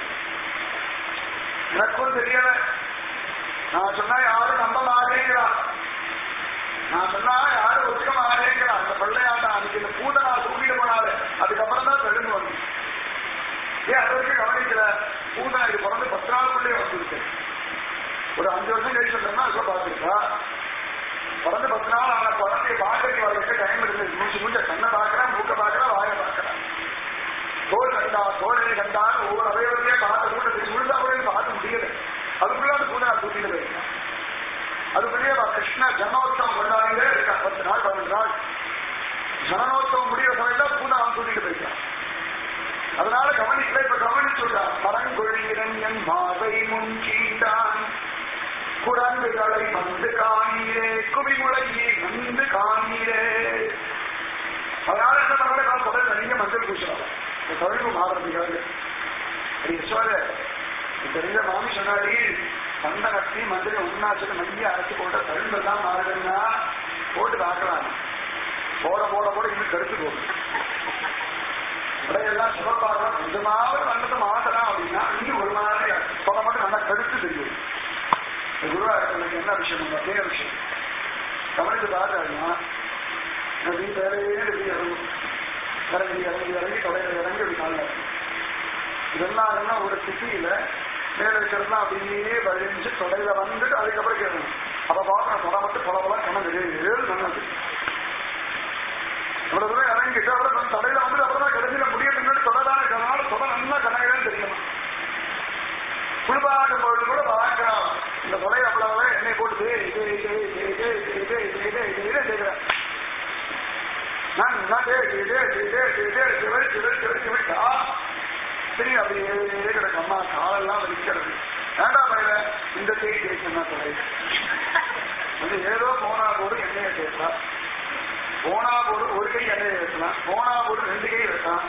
எனக்கும் தெரியல நான் சொன்னா யாரும் நம்ப மாட்டேங்கிறா நான் சொன்னா யாரும் ஒத்துக்க மாட்டேங்கிறா அந்த பிள்ளையாண்டா அன்னைக்கு இந்த பூதனா தூக்கிட்டு போனாரு அதுக்கப்புறம் தான் தழும்பு வந்து ஏன் அது வரைக்கும் கவனிக்கல பூதனா இது பிறந்து பத்து நாளுக்குள்ளே வந்துருக்கு ஒரு அஞ்சு வருஷம் கழிச்சு வந்தோம்னா அதுல பார்த்துருக்கா பிறந்து பத்து நாள் ஆன குழந்தைய பார்க்கறதுக்கு வரைக்கும் டைம் இருந்தது மூச்சு மூச்ச கண்ணை பார்க்கறேன் மூக்க பார்க்கறேன் வாயை பார்க்கறேன் தோல் கண்டா தோழனை கண்டான்னு ஒவ்வொரு அவயவத்தையே பார்த்து கூட்டத்துக்கு முழுதா கூட பார்க்க முடியல அதுக்குள்ள அந்த பூதனா தூக்கிட்டு போயிருக்கான் அதுக்குள்ளேயே கிருஷ்ண ஜனோத்சவம் கொண்டாடிட்டே இருக்கா பத்து நாள் பதினஞ்சு நாள் ஜனனோத்சவம் முடிகிற சமயத்தில் பூதா அவன் தூக்கிட்டு போயிருக்கான் அதனால கவனிக்கல இப்ப கவனிச்சுள்ளார் மரங்கொழிரன் மாதை முன் கீண்டான் குரங்குகளை வந்து காணீரே குவிமுளையை வந்து காணீரே அதனால என்ன பண்ணல நான் தொடர் நிறைய மஞ்சள் பூசுறாங்க இந்த தொழில் மாறுறதுக்காக ஈஸ்வர தெரிஞ்ச மாமி சொன்னாடி சந்த கட்டி மஞ்சள் உண்ணாச்சு நிறைய அரைச்சு போட்ட தழும்பு தான் மாறுதுன்னா போட்டு தாக்கலாம் போட போட போட இன்னும் கருத்து போகும் உடையெல்லாம் சிவப்பாக கொஞ்சமாவது வந்தது மாத்தலாம் அப்படின்னா இன்னும் ஒரு மாதிரி சொல்ல மட்டும் நல்லா கருத்து தெரியும் குருவாயூருக்கு என்ன விஷயம் அதே விஷயம் கவனித்து பார்த்தாருன்னா நீ வேலையே இப்படி இறங்கும் இறங்கி இறங்கி இறங்கி தொலைல இறங்கி அப்படி கால இதெல்லாம் என்ன ஒரு சிட்டியில மேல இருக்கிறதுலாம் அப்படியே வழிஞ்சு தொலைல வந்துட்டு அதுக்கப்புறம் கேட்கணும் அப்ப பார்க்கணும் தொலை மட்டும் தொலைவெல்லாம் கணக்கு ஏழு சொன்னது இவ்வளவு தூரம் இறங்கிட்டு அப்புறம் நம்ம தலையில வந்து அப்புறம் தான் கடைசியில முடியட்டு முன்னாடி தொலை தானே இருக்கனால தொலை நல்லா கணக்கு தெரியணும் குளிப்பாடும் பொழுது கூட பார்க்கலாம் இந்த தொலை அவ்வளவு என்னை போட்டு இது இது இது இது இது இது இது இது இது செய்கிறேன் நான் இதே இதே இதே இதே சிவல் சிவல் சிவல் சிவிட்டா சரி அப்படியே கிடக்கு அம்மா காலெல்லாம் வலிக்கிறது வேண்டாம் பயில இந்த செய்தி பேசுனா தொலை வந்து ஏதோ போனா போது எண்ணெயை பேசலாம் போனா போது ஒரு கை எண்ணெயை வைக்கலாம் போனா போது ரெண்டு கை வைக்கலாம்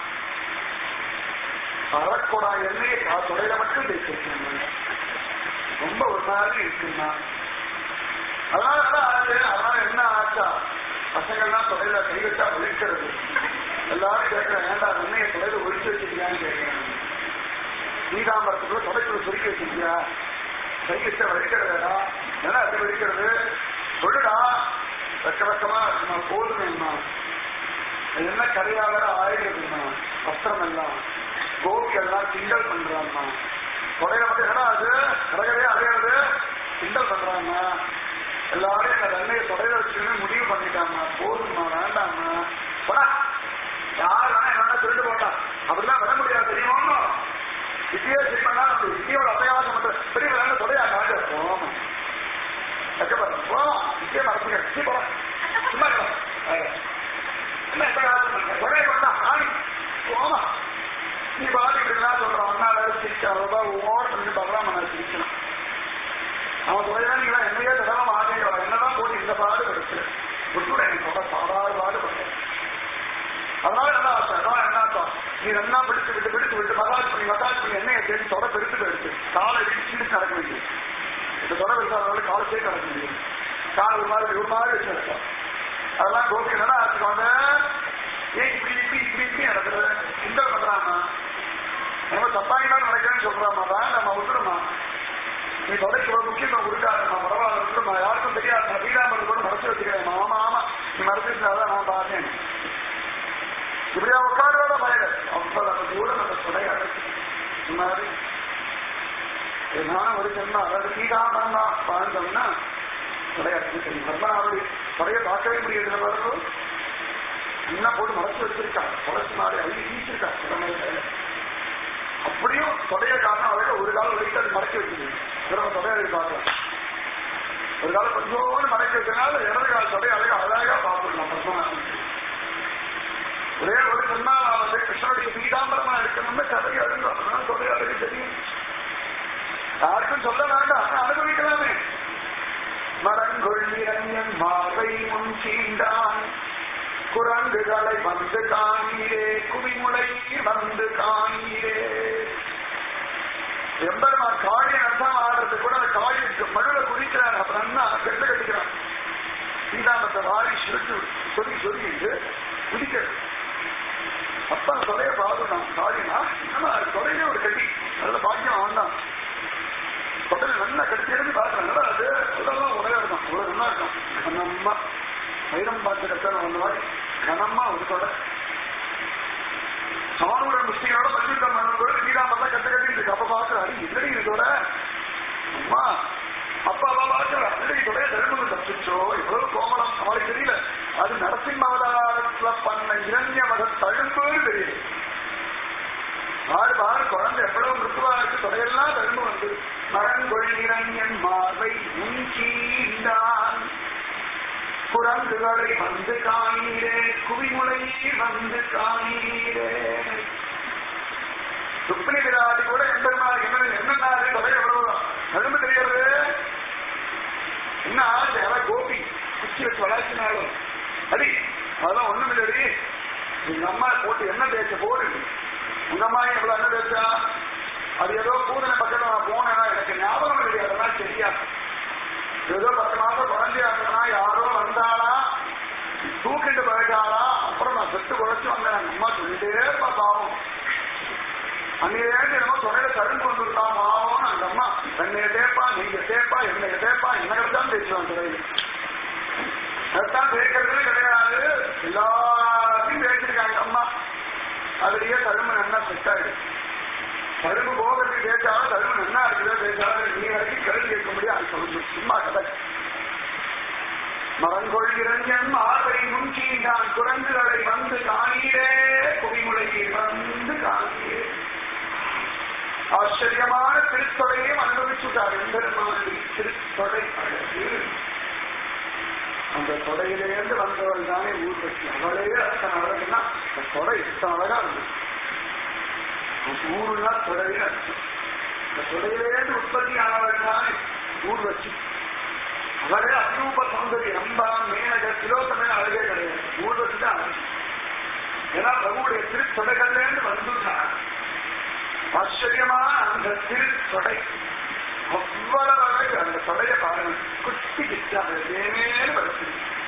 அறக்கூடா எண்ணெயை தொலைல மட்டும் பேசிருக்கேன் ரொம்ப ஒரு மாதிரி இருக்குன்னா அதனால என்ன ஆச்சு அதனால என்ன ஆச்சா பசங்கள்லாம் தொலைல கை வச்சா ஒழிக்கிறது எல்லாரும் கேட்கிறேன் ஏண்டா எண்ணெயை தொலைல ஒழிச்சு வச்சிருக்கியான்னு கேட்கிறேன் நீதாம்பரத்துக்குள்ள தொலைக்குள்ள சுருக்கி வச்சிருக்கியா கை வச்சா வலிக்கிறதா என்ன அது வலிக்கிறது சொல்லுடா வெக்க வெக்கமா இருக்குமா போதுமைம்மா என்ன கரையாளர் ஆயிடுதுமா வஸ்திரம் எல்லாம் கோபி எல்லாம் கிண்டல் பண்றாம்மா தொலைல மட்டும் என்னடா அது கடகவே அடையாது கிண்டல் பண்றாங்க எல்லாரும் எங்க வெள்ளைய தொலைல வச்சுக்கணும் முடிவு பண்ணிட்டாங்க போதுமா வேண்டாமா போடா யார் வேணா என்ன திருட்டு போட்டான் அப்படிலாம் வர முடியாது தெரியுமா வித்தியா சிரிப்பா வித்தியோட அபயாசம் பண்ற பெரிய வேலை தொலையா காட்டு போமா கஷ்டப்படுற போமா வித்தியா மறந்துங்க சீ போலாம் சும்மா இருக்கலாம் என்ன எப்ப தொலைய பண்ணா ஆணி போமா நீ பாதிக்கிறதுனா சொல்றான் அண்ணா வேற சிரிச்சா ஓட்டு பகவான் சிரிக்கணும் அவன் துறைதான் நீங்களா என்னையே தடவை மாட்டேங்கிறா என்னதான் போட்டு இந்த பாடு கிடைச்சு விட்டுவிட எனக்கு சொல்ற சாதாரண பாடு பண்ணேன் நீ நல்லா பிடிச்சு விட்டு பிடிச்சு விட்டு மசாஜ் பண்ணி மசாஜ் பண்ணி எண்ணெயை தேடி தொட பெருத்து போயிடுச்சு காலை இடிச்சுட்டு நடக்க வேண்டியது இந்த தொட பெருசாதனால காலை சேர்த்து நடக்க முடியும் கால் ஒரு மாதிரி ஒரு மாதிரி வச்சு நடக்கும் அதெல்லாம் கோபி என்னடா அதுக்கு வந்து ஏன் இப்படி இப்படி இப்படி இப்படி நடக்குது இந்த பண்றாமா நம்ம தப்பாயினாலும் நடக்கிறேன்னு சொல்றாமா வேண்டாமா விட்டுருமா நீ தொடைக்கு ஒரு முக்கியத்துவம் கொடுக்காதம்மா பரவாயில்ல விட்டுருமா யாருக்கும் தெரியாது நான் வீடாமல் கூட மறைச்சு வச்சுக்கிறேன் ஆமா ஆமா நீ மறைச்சிருந்தாதான் நான் பார்த்தேன் இப்படியா உட்காரோட பயல அவ்வளவு தூரம் நம்ம தொடையாது சொன்னாரு நானும் ஒரு ஜென்மா அதாவது சீதாமரம் தான் வாழ்ந்தோம்னா தொடையாது தெரியும் பத்மநாபடி தொடைய பார்க்கவே முடியாது வருதோ என்ன போட்டு மறைச்சு வச்சிருக்கா தொலைச்சு மாறி அள்ளி வீசிருக்கா உடனே அப்படியும் தொடைய காரணம் அவருக்கு ஒரு காலம் வரைக்கும் அது மறைச்சு வச்சிருக்கு திரும்ப தொடையை பார்க்கலாம் ஒரு காலம் கொஞ்சோண்டு மறைச்சு வச்சனால இடது கால தொடைய அழகா அழகா பார்த்துடலாம் பத்மநாபன் ஒரே ஒரு சொன்னால் வந்து கிருஷ்ணனுடைய பீதாம்பரமா இருக்கணும்னு கதை அழுங்க அதனால தொடைய அழகு தெரியும் யாருக்கும் சொல்ல வேண்டாம் அனுபவிக்கலாமே மரங்கொள் இரண்யன் மார்பை முன் சீண்டான் குரங்குகளை வந்து காணீரே குவிமுளை வந்து காணீரே எம்பெருமா காளிய அர்த்தம் ஆடுறது கூட அந்த காளி மழுல குதிக்கிறார் அப்புறம் என்ன கெட்ட கட்டிக்கிறான் சீதாமத்தை வாரி சுருட்டு சொல்லி சொல்லிட்டு குதிக்கிறது அப்ப அந்த தொலைய பாதுகாம் காளினா ஆனா அது தொலையிலே ஒரு கட்டி நல்ல பாக்கியம் ஆண்டான் தொடையில நல்லா கட்டி எடுத்து பாக்குறாங்க அது உடலாம் உடனே இருக்கும் உடல் நல்லா இருக்கும் கனமா வைரம் பார்த்து கட்டணும் அந்த மாதிரி கனமா ஒரு தொடை சாணூர முஸ்லிகளோட பஞ்சுத்தம் பண்ணும்போது ஸ்ரீராம கட்ட கட்டி இருக்கு அப்ப பாக்குறாரு இல்லடி இதோட அம்மா அப்பா அவ பாக்குறா இல்லடி இதோட தர்மம் தப்பிச்சோ இவ்வளவு கோமலம் அவளுக்கு தெரியல அது நரசிம்ம அவதாரத்துல பண்ண இரண்ய மத தழும்பு தெரியுது ஆறு பாரு குழந்தை எவ்வளவு மிருத்துவா இருக்கு தொடையெல்லாம் தழும்பு வந்து மரங்கொள் இரண்யன் மார்பை முன்கீண்டான் குரங்குகளை வந்து காணீரே குவிமுலை வந்து காணீரே சுப்பினி விராடி கூட எம்பெருமாள் என்ன என்னன்னாரு தொகை எவ்வளவுதான் தழும்பு தெரியாது என்ன ஆச்சு அதான் கோபி குச்சி வச்சு வளர்ச்சினாலும் அடி அதெல்லாம் ஒண்ணும் இல்லடி எங்க அம்மா போட்டு என்ன தேய்ச்ச போடு உங்க அம்மா எவ்வளவு என்ன தேய்ச்சா அது ஏதோ பூதனை பக்கத்துல நான் போனேன்னா எனக்கு ஞாபகம் இல்லையா அதெல்லாம் சரியா ஏதோ பத்து மாசம் குழந்தையா இருந்தனா யாரோ வந்தாளா தூக்கிட்டு போயிட்டாளா அப்புறம் நான் செத்து குறைச்சு வந்தேன் அம்மா சொல்லிட்டே இருப்பா பாவம் அன்னையிலேருந்து என்னமோ தொடையில தடுப்பு வந்துருக்கா பாவம் அந்த அம்மா தண்ணிய தேப்பா நீங்க தேப்பா என்னைய தேப்பா என்ன தான் பேசுவான் தொடையில அதுதான் பேசுறதுன்னு கிடையாது எல்லாத்தையும் பேசிருக்காங்க அம்மா அதுலயே தழும்பு நல்லா செட் ஆயிடுச்சு தழும்பு போகிறதுக்கு கேட்டாலும் தழும்பு நல்லா இருக்குதோ பேசாலும் நீ வரைக்கும் கேள்வி கேட்க முடியாது அது சொல்லு சும்மா கதை மரங்கொள் இளைஞன் மார்பை முன்கீண்டான் குரங்குகளை வந்து காணீரே குவிமுளையில் வந்து காணீரே ஆச்சரியமான திருத்தொடையும் அனுபவிச்சுட்டார் எம்பெருமானி திருத்தொடை அழகு அந்த தொடையிலேருந்து வந்தவள் தானே ஊர்வசி அவளே அத்தனை அழகுன்னா அந்த தொடை இத்தனை அழகா இருந்தது ஊருன்னா தொடையில இந்த தொடையிலேருந்து உற்பத்தி ஆனவள் தானே ஊர்வசி அவரே அபூப சௌந்தரி அம்பா மேனக திலோத்தமே அழகே கிடையாது ஊர்வசி தான் அழகு ஏன்னா பிரபுடைய திருத்தொடைகள்லேருந்து வந்துட்டார் ஆச்சரியமான அந்த திருத்தொடை அவ்வளவு அழகு அந்த தொடைய பாருங்க குட்டி கிச்சாத தேனேன்னு வளர்த்து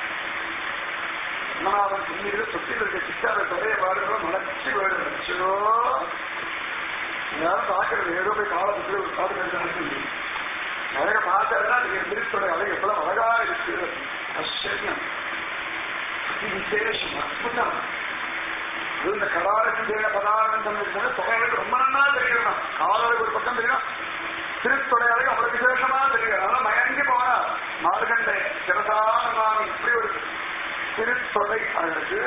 அவன் சொன்னீர்கள் சுத்தி இருக்க கிச்சாத தொடைய பாருங்க மலர்ச்சி வேடு வச்சோ எல்லாரும் பாக்குறது ஏதோ போய் காலத்துக்குள்ள ஒரு பாதுகாத்து அழக பார்த்தா நீங்க திருத்தொடை அழகு எவ்வளவு அழகா இருக்கு ஆச்சரியம் அதி விசேஷம் அற்புதம் இந்த கடாரத்தின் பதார்த்தம் தொகைகளுக்கு ரொம்ப நன்னா தெரியணும் காலருக்கு ஒரு பக்கம் தெரியும் திருத்தொடையாளி அவ்வளவு விசேஷமா தெரியும் அதனால மயங்கி போனா மார்கண்டை சிறசான இப்படி ஒரு திருத்தொடை அழகு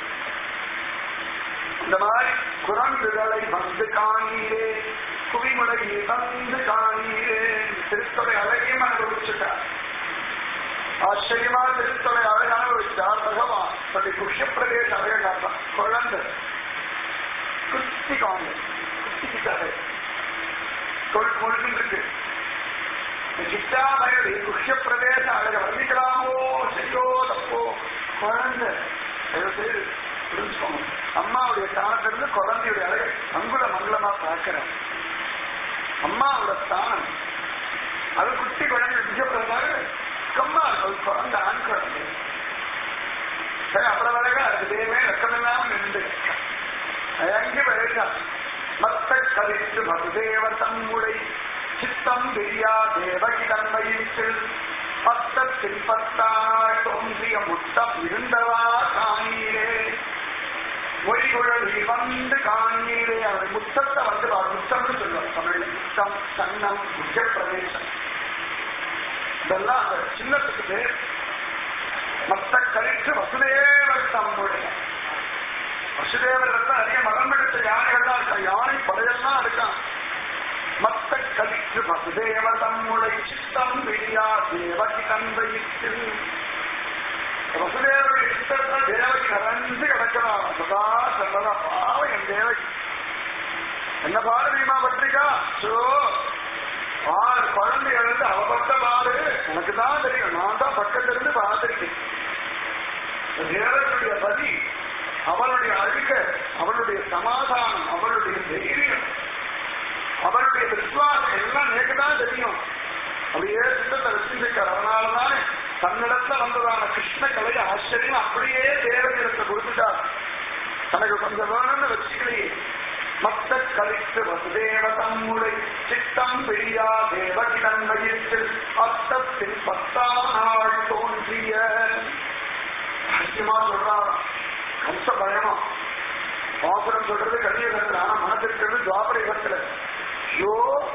இந்த மாதிரி குரங்குகளை வந்து காணீரே குவிமுளையை வந்து காணீரே திருத்தொடை அழகையும் அனுபவிச்சுட்டார் ஆச்சரியமா திருத்தொடை அழகு அனுபவிச்சார் பகவான் தன்னுடைய குஷ்ய பிரதேச அழக காட்டான் குழந்தை குத்தி காங்க குத்திக்கிட்டாரு தொல் முழுக்கிட்டு சித்தாமயடி குஷ்ய பிரதேச அழக வர்ணிக்கலாமோ சரியோ தப்போ குழந்தை தயவு செய்து புரிஞ்சுக்கோங்க அம்மாவுடைய ஸ்தானத்திலிருந்து குழந்தையுடைய அழகு அங்குல மங்களமா பார்க்கிறேன் அம்மாவோட ஸ்தானம் அது குட்டி குழந்தை விஜயப்படுறாரு கம்மா அது குழந்தை ஆண் குழந்தை சரி அவ்வளவு அழகா அது தேவே வெக்கமில்லாம நின்று அயங்கி விளைச்சா மத்த கலித்து மதுதேவ தம்முடை சித்தம் தெரியா தேவகி தன்மையில் பத்தத்தில் பத்தாய் தோன்றிய முத்தம் இருந்தவா காணீரே மொழிகுழலில் வந்து காணீரே அவர் முத்தத்தை வந்து பாரு, முத்தம்னு சொல்லுவார் தமிழ்ல முத்தம் சன்னம் முக்கிய பிரதேசம் இதெல்லாம் அந்த சின்னத்துக்கு பேர் மத்த கழித்து வசுதேவர் தம்முடைய வசுதேவர் இடத்துல அதிக மரம் எடுத்த யானைகள்லாம் இருக்கா யானை படையெல்லாம் இருக்கான் மத்த கலிக்கு வசுதேவ தம்முடை சித்தம் விடியா தேவகி தந்தையில் வசுதேவருடைய சித்தத்தை தேவகி நிறைஞ்சு கிடக்கிறான் சதா சொல்லதா பாவம் என் தேவகி என்ன பாடு நீமா பத்திரிக்கா சோ ஆறு குழந்தை எழுந்து அவப்பட்ட பாடு எனக்கு தான் தெரியும் நான் தான் பக்கத்துல இருந்து பார்த்திருக்கேன் தேவனுடைய பதி அவளுடைய அழுக அவளுடைய சமாதானம் அவளுடைய தைரியம் அவருடைய விசுவாசம் எல்லாம் நேக்கு தான் தெரியும் அப்படியே சித்தத்தை வச்சிருக்கார் அதனாலதான் தன்னிடத்துல வந்ததான கிருஷ்ண கலை ஆச்சரியம் அப்படியே தேவனிடத்தை கொடுத்துட்டார் தனக்கு கொஞ்சம் வேணும்னு வச்சுக்கலையே மத்த கலித்து வசுதேவ தம்முடை சித்தம் பெரியா தேவகி நன்மையில் அத்தத்தில் பத்தாம் நாள் தோன்றிய சத்தியமா சொல்றான் கம்ச பயமா பாசுரம் சொல்றது கலியுகத்துல ஆனா மனதிற்கு துவாபர யுகத்துல ஐயோ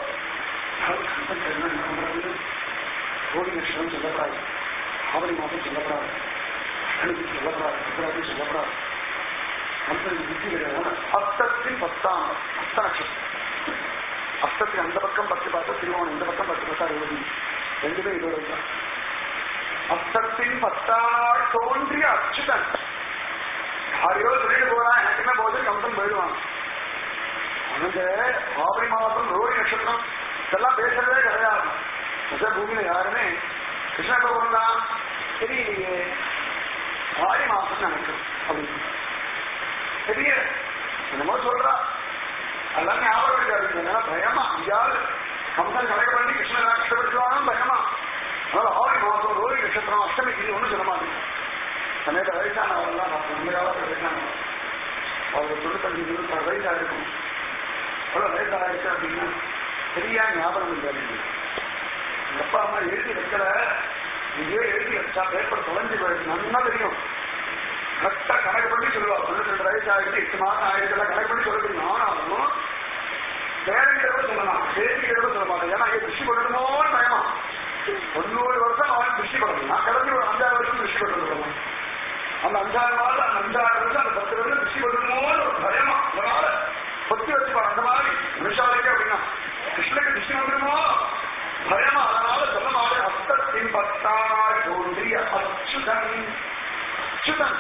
கம்சன் என்ன நடந்தது? கோடி நட்சத்திரம் சொல்லப்படாது ஆவணி மாதம் சொல்லப்படாது அன்னைக்கு சொல்லப்படாது பிப்ரவரி சொல்லப்படாது கம்சனுக்கு புத்தி கிடையாது அஸ்தத்தின் பத்தாம் அஸ்த நட்சத்திரம் அஸ்தத்தின் அந்த பக்கம் பத்து பார்த்தா திருவோணம் இந்த பக்கம் பத்து பார்த்தா இருபது ரெண்டுமே இருபது தான் அஸ்தத்தின் பத்தாள் தோன்றிய அச்சுதன் யாரையோ சொல்லிட்டு போறான் எனக்கு என்ன போது கம்சன் போயிடுவான் அந்த ஆவணி மாதம் ரோஹி நட்சத்திரம் இதெல்லாம் பேசுறதே கிடையாது நிஜ பூமியில யாருமே கிருஷ்ண பகவான் தான் தெரியலையே ஆடி மாசம் நினைக்கும் அப்படின்னு தெரிய என்னமோ சொல்றா அதெல்லாம் ஞாபகம் இருக்காது ஏன்னா பயமா எங்கேயாவது கம்சன் கணக்கு பண்ணி கிருஷ்ணன் கஷ்டப்படுத்துவாங்க பயமா அதனால ஆடி மாசம் ரோஹி நட்சத்திரம் அஷ்டமிக்கு ஒன்றும் சொல்ல மாட்டேங்க சமயத்த வயசானவரெல்லாம் நான் அந்த காலத்தில் வயசானவர் அவருக்கு தொண்ணூத்தஞ்சு தொண்ணூத்தாறு வயசா இருக்கும் எவ்வளவு வயசாயிடுச்சு அப்படின்னா சரியா ஞாபகம் இல்லை எனக்கு. எங்க அப்பா அம்மா எழுதி வைக்கல இங்கே எழுதி வச்சா பேப்பர் தொலைஞ்சு போயிடுச்சு நல்லா தெரியும் கரெக்டா கணக்கு பண்ணி சொல்லுவா தொண்ணூத்தி ரெண்டு வயசு ஆயிடுச்சு எட்டு மாசம் ஆயிடுச்சு எல்லாம் கணக்கு பண்ணி சொல்லுது நானும் பேரங்கிறத சொல்லலாம் பேசிக்கிறத சொல்ல மாட்டேன் ஏன்னா இங்க திருஷ்டி பண்ணணுமோன்னு பயமா தொண்ணூறு வருஷம் அவன் திருஷ்டி பண்ணணும் நான் கடந்து ஒரு அஞ்சாறு வருஷம் திருஷ்டி பண்ணணும் அந்த அஞ்சாறு மாதம் அந்த அஞ்சாறு வருஷம் அந்த பத்து வருஷம் திருஷ்டி பண்ணணுமோன்னு ஒரு பயமா அதனால பொத்தி வச்சுப்பான் அந்த மாதிரி மனுஷாலைக்கு அப்படின்னா கிருஷ்ணனுக்கு திருஷ்டி வந்துருமோ பயமா அதனால சொல்ல மாட்டேன் அஸ்தத்தின் பத்தாள் தோன்றிய அச்சுதன் அச்சுதன்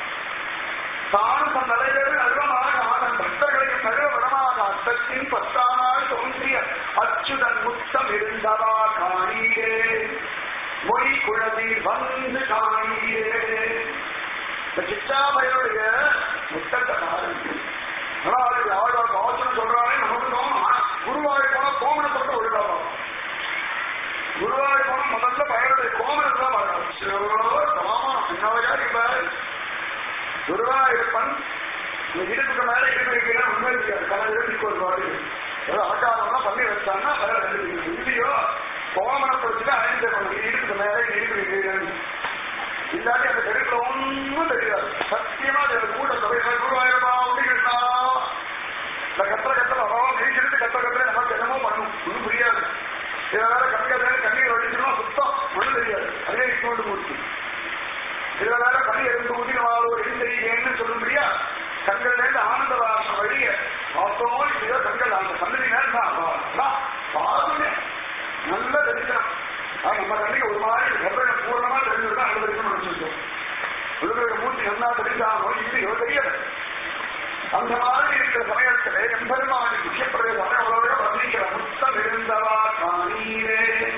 தானும் தன் தலைவர்கள் அருவமாக ஆனன் பக்தர்களுக்கு நடுவரமாக அத்தத்தின் பத்தானால் தோன்றிய அச்சுதன் முத்தம் இருந்தவா காணீரே மொழி குழந்தை வந்து காணீரே இந்த சிச்சாபையுடைய முத்தத்தை பாருங்க ஆனால் யாழ்வார் ஆச்சரம் சொல்றாரே நமக்கு தோணும் ஆனா குருவாய் போனா கோமணத்தை ஒழுங்காகும் குருவாய் போனா முதல்ல பயனுடைய கோமணத்தை தான் பார்க்கணும் சமாமானம் என்னவையா இருப்பார் குருவாயிருப்பன் இந்த இடுப்புக்கு மேல இடுப்பு வைக்கிறேன் உண்மை இருக்காது கலர் எழுதி ஒரு பாடு ஏதோ ஆச்சாரம்லாம் பண்ணி வச்சாங்கன்னா கலர் எழுதி இல்லையோ கோமணத்தை வச்சுட்டு அழிஞ்சு பண்ணணும் இடுப்புக்கு மேல இடுப்பு வைக்கிறேன் இல்லாட்டி அந்த தெருக்குல ஒன்றும் தெரியாது சத்தியமா அது கூட சபை குருவாயிருப்பா அப்படின்னா இந்த கத்திர கத்திர அவ்வளோ நீச்சிட்டு கத்திர கத்திர நமக்கு என்னமோ பண்ணும் ஒன்றும் புரியாது இதனால கண்கள் கண்ணீர் வடிக்கணும் சுத்தம் ஒன்றும் தெரியாது அதே இஷ்டம் மூர்த்தி இதனால கண்ணி இருந்து ஊதி நாலு ஒரு எழுந்தறியேன்னு சொல்லும்படியா கண்கள் இருந்து ஆனந்த வாசம் வழிய பார்த்தோம் இதோ கண்கள் அந்த கண்ணி நேரம் பாருங்க நல்ல தரிசனம் ஆனா, நம்ம கண்ணிக்கு ஒரு மாதிரி கர்ப்பனை பூர்ணமா தெரிஞ்சுதான் நல்ல தரிசனம் வச்சிருக்கோம் உலக மூர்த்தி நல்லா தெரிஞ்சாமோ இது இவ தெரியல அந்த மாதிரி இருக்கிற சமயத்துல எம்பெருமானி விஷயப்பிரவேசம் அவ்வளவு வர்ணிக்கிற முத்தம் இருந்தவா காணீரே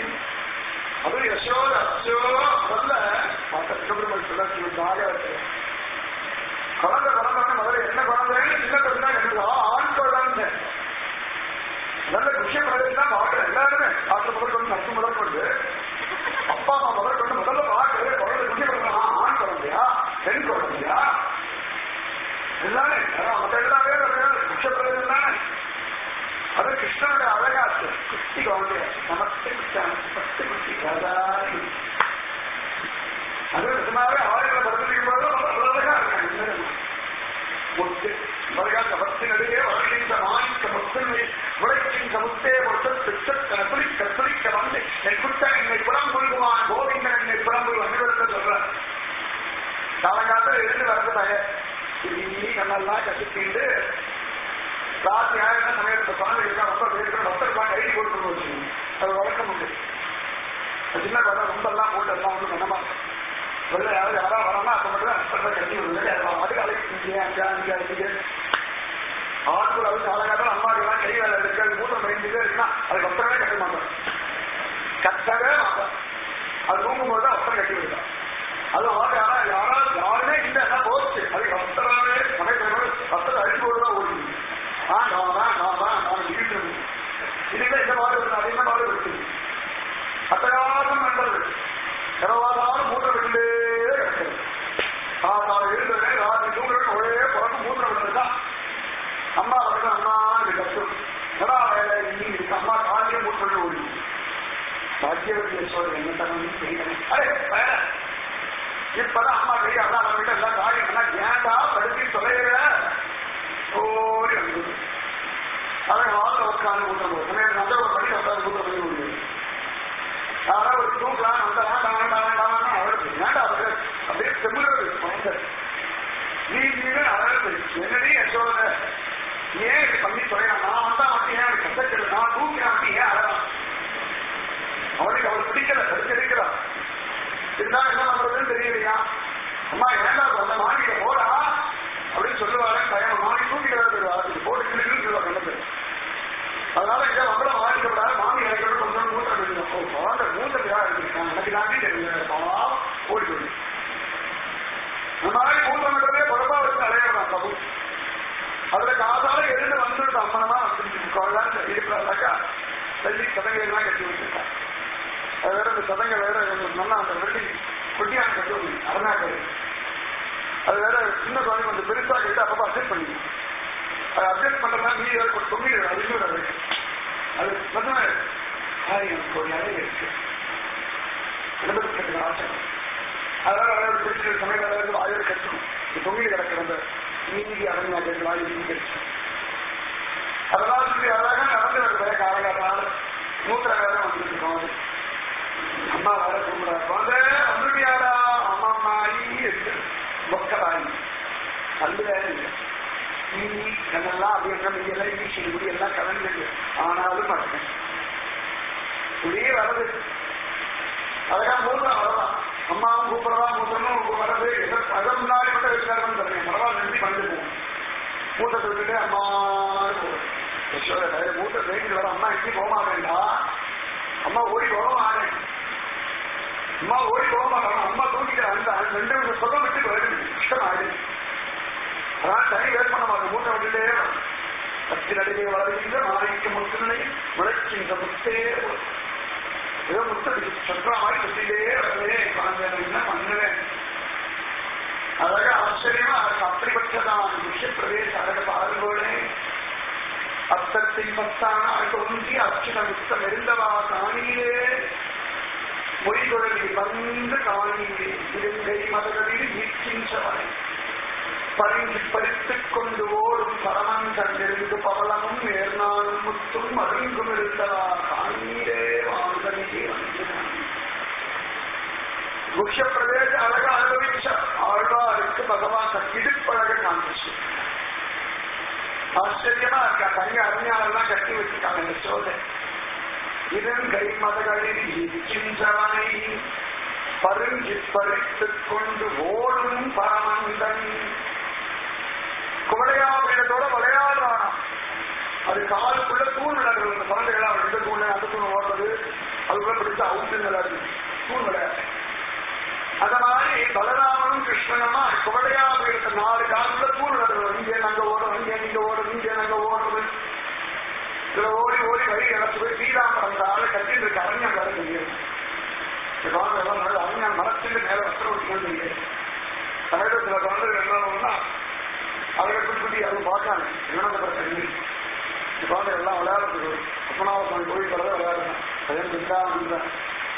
அது யசோத அச்சோ முதல்ல பார்த்த சுப்பிரமணிய சொல்லி பாகவத்தில் குழந்தை குழந்தை முதல்ல என்ன குழந்தைன்னு சின்ன குழந்தை எனக்கு ஆண் குழந்தை நல்ல விஷயம் தான் பார்க்கிறேன் எல்லாருமே டாக்டர் முதல் கொண்டு நர்ஸ் முதல் கொண்டு அப்பா அம்மா முதல் கொண்டு முதல்ல பார்க்கறது குழந்தை குட்டி குழந்தை ஆண் குழந்தையா பெண் குழந்தையா எல்லாமே அதான் மற்ற எல்லாமே விஷயம் தானே அது கிருஷ்ணனுடைய அழகாச்சு குட்டி குழந்தைய நமஸ்தே நமஸ்தே குட்டி கதாரி அது நிஜமாவே ஆயிரம் படத்துக்கு போது ரொம்ப அழகா இருக்காங்க முத்து வருகால் கபத்தினிடையே வருகின்ற மாணிக்க முத்தன்மை உழைக்கின்ற முத்தே ஒருத்த பிச்ச கற்பழி கற்பழிக்க வந்து என் குட்ட என்னை புறம் புரிகுவான் கோவிந்தன் என்னை புறம் புரி வந்து சொல்ற காலங்காலத்தில் எழுந்து வரது பய நீ கண்ணெல்லாம் கட்டிக்கிட்டு ராத்திரி ஆயிரம் சமயத்தில் சாமி இருக்கா ரொம்ப பேசுகிற பக்தர் ஐடி கொடுத்து வச்சு அது வழக்கம் உண்டு சின்ன குழந்தை ரொம்ப எல்லாம் போட்டு எல்லாம் வந்து பண்ணமா வெளில யாரும் யாரா வரமா அப்ப மட்டும் அஸ்பத்தை கட்டி விடுங்க அது அழைச்சிங்க அங்கே அங்கே அழைச்சிங்க ஆட்கள் அது காலகட்டம் அம்மாவுக்கு எல்லாம் கை வேலை இருக்கு அது மூத்தம் பயந்துட்டே இருக்குன்னா அது கத்தவே கட்ட மாட்டோம் கத்தவே மாட்டோம் அது தூங்கும் போது அப்புறம் கட்டி விடுதான் அது ஆறு யாரா யாராவது யாருமே இல்லை என்ன போச்சு அது கத்தராவே சமயத்தில் கத்தரை அழிப்பு தான் ஓடி ஆ நான் தான் நான் தான் நான் இருக்கணும் இதுவே இந்த மாதிரி இருக்கு அது என்ன மாதிரி இருக்கு அத்தகாசம் பண்றது இரவாதாலும் மூத்த விட்டுலே கிடக்கிறது காத்தால இருந்ததே ராத்திரி தூங்குறது ஒரே பிறகு மூத்த விட்டுதான் அம்மா வந்து அம்மான்னு கஷ்டம் எடா வேலை இன்னி இருக்கு அம்மா காலையே மூத்த ஓடி பாக்கியவதி யசோதர் என்ன பண்ணணும் செய்யணும் அரே வேலை இப்பதான் அம்மா கை அண்ணா கிட்ட எல்லாம் காரியம் என்ன ஏன்டா படுத்தி தொலைகிற ஓடி வந்தது அவன் வாழ உட்காந்து ஊற்ற போது சமயம் நல்ல ஒரு படி உட்காந்து ஊற்ற போய் முடியும் யாராவது ஒரு தூக்கலாம் அந்த வேண்டாம் வேண்டாம் வேண்டாம் அவருக்கு வேண்டாம் அவரு அப்படியே செம்முறது குழந்தை நீ நீங்க அழகு என்னடி யசோத ஏன் இது பண்ணி சொல்ல நான் வந்தா மட்டும் ஏன் கஷ்டத்தில் நான் தூக்கினா மட்டும் ஏன் அழகான் அவனுக்கு அவள் பிடிக்கல தடுக்கடிக்கிறான் இருந்தா என்ன பண்றதுன்னு தெரியலையா அம்மா ஏண்டா அந்த மாடியில போடா அப்படின்னு சொல்லுவாரு பையன் மாடி தூக்கிட்டு வருவா அது போட்டு கிளிக்கு சொல்லுவா கண்டது அதனால இங்க நம்மள மாடிக்கப்படாது மாமி இறக்கிறது கொஞ்சம் மூத்த வேண்டியது குழந்தை மூத்தத்தையா இருந்திருக்கான் எனக்கு தாண்டி தெரியல ஓடி போய் இந்த மாதிரி மூத்தமிட்டதே பொறுப்பா வச்சு அலையிறான் பிரபு அதுல காதால எழுந்து வந்துட்டு அம்மனமா குழந்தை இருக்கிறாக்கா தள்ளி சதங்கையெல்லாம் கட்டி வச்சிருக்கான் அது வேற இந்த சதங்க வேற நல்லா அந்த வெள்ளி குட்டியான கட்டி அருணாக்கரை அது வேற சின்ன குழந்தை கொஞ்சம் பெருசா கேட்டு அப்பப்போ அட்ஜஸ்ட் பண்ணிக்கணும் அதை அட்ஜஸ்ட் பண்றதா நீ வேற கொஞ்சம் தொங்கிடு அது இன்னும் அது அது வந்து எனக்கு ஒரு நிறைய இருக்கு அனுபவிக்கிறது ஆசை அதனால அதாவது பிடிச்ச சமயம் அதாவது ஆயிரம் கட்டணும் தொங்கிடு கிடக்கிற அந்த நீதி அருணாக்கரை வாயு நீதி கட்சி அதெல்லாம் சொல்லி அழகா நடந்து வருகிற காலகாலம் நூத்திர வேலை வந்துருக்கோம் அம்மா வர கூப்பிடுறா குழந்தை வந்துட்டியாடா அம்மா அம்மாயி பொக்கலாயி அல்ல நீ கண்ணெல்லாம் அப்படியே நம்ம எல்லாம் வீசி முடி எல்லாம் கலந்து ஆனாலும் மாட்டேன் இப்படியே வரது அழகா மூலம் வரலாம் அம்மாவும் கூப்பிடறா மூத்தமும் வரது அதை முன்னாடி மட்டும் வச்சுக்காரன்னு சொல்றேன் பரவாயில்ல நிறுத்தி பண்ணி போகும் மூத்தத்தை விட்டுட்டு அம்மா மூத்த வேண்டிட்டு வர அம்மா எங்கேயும் போக மாட்டேன்டா அம்மா ஓடி போக மாட்டேன் அம்மா ஓடி போக மாட்டாங்க அம்மா தூக்கிட்டு அந்த ரெண்டு சொந்தம் விட்டு போயிடுது இஷ்டம் ஆயிடுது அதான் தனி வேறு பண்ண மாட்டேன் மூட்டை விட்டுட்டே அச்சினடிலே வளர்கின்ற மாறிக்க முத்தினை முளைக்கின்ற முத்தே ஏதோ முத்த சக்கர மாதிரி சுத்திலே வரவே என்ன பண்ணுவேன் அழக ஆச்சரியமா அதற்கு அப்படிப்பட்டதான் விஷய பிரதேச அழக பாருங்கோளே அத்தத்தின் பத்தான தோன்றி அச்சுன முத்தம் இருந்தவா காணியே மொழிதொழில் வந்து காணியே இருங்கை மதகளில் ஈர்க்கின்றவனை பறிந்து பறித்துக் கொண்டு ஓடும் பரமன் கண்டிருந்து பவளமும் நேர்நாளும் முத்தும் அருங்கும் இருந்தவா காணீரே வாங்கனியே முக்கிய பிரதேச அழக அனுபவிச்ச ஆழ்வாருக்கு பகவான் இடுப்பழக காமிச்சு ஆச்சரியமா இருக்கா தங்க அறிஞாலெல்லாம் கட்டி வச்சுட்டாங்க இந்த சோதை இதன் கை மதகளில் இருக்கின்றவனை பருங்கி பறித்துக் கொண்டு ஓடும் பரமந்தன் குவளையாபீடத்தோட விளையாடுறானா அது காலுக்குள்ள தூண் விளையாடுறது இந்த குழந்தைகளாம் ரெண்டு தூண் அந்த தூண் ஓடுறது அதுக்குள்ள பிடிச்ச அவுட்டு விளையாடுது தூண் விளையாடு அத மாதிரி பலராமனும் கிருஷ்ணனுமா குவளையாபீடத்தை நாலு காலத்துல கூறு நடக்கும் இங்கே நாங்க ஓடுறோம் இங்கே நீங்க ஓடுறோம் இங்கே நாங்க ஓடுறது இதுல ஓடி ஓடி வழி இழப்பு போய் ஸ்ரீராமன் அந்த ஆளை கட்டிட்டு இருக்க அரண்யம் வேலை செய்யும் இந்த குழந்தை எல்லாம் நல்ல அரண்யம் மரத்துக்கு மேல வஸ்திரம் விட்டு சமயத்துல குழந்தைகள் என்னன்னா அவரை குட்டி குட்டி அது பார்க்காங்க இவனந்த பிரச்சனை இந்த குழந்தை எல்லாம் விளையாடுறது பத்மநாப சுவாமி கோயில் கடை விளையாடுறேன் பையன் பிந்தாவனம் தான்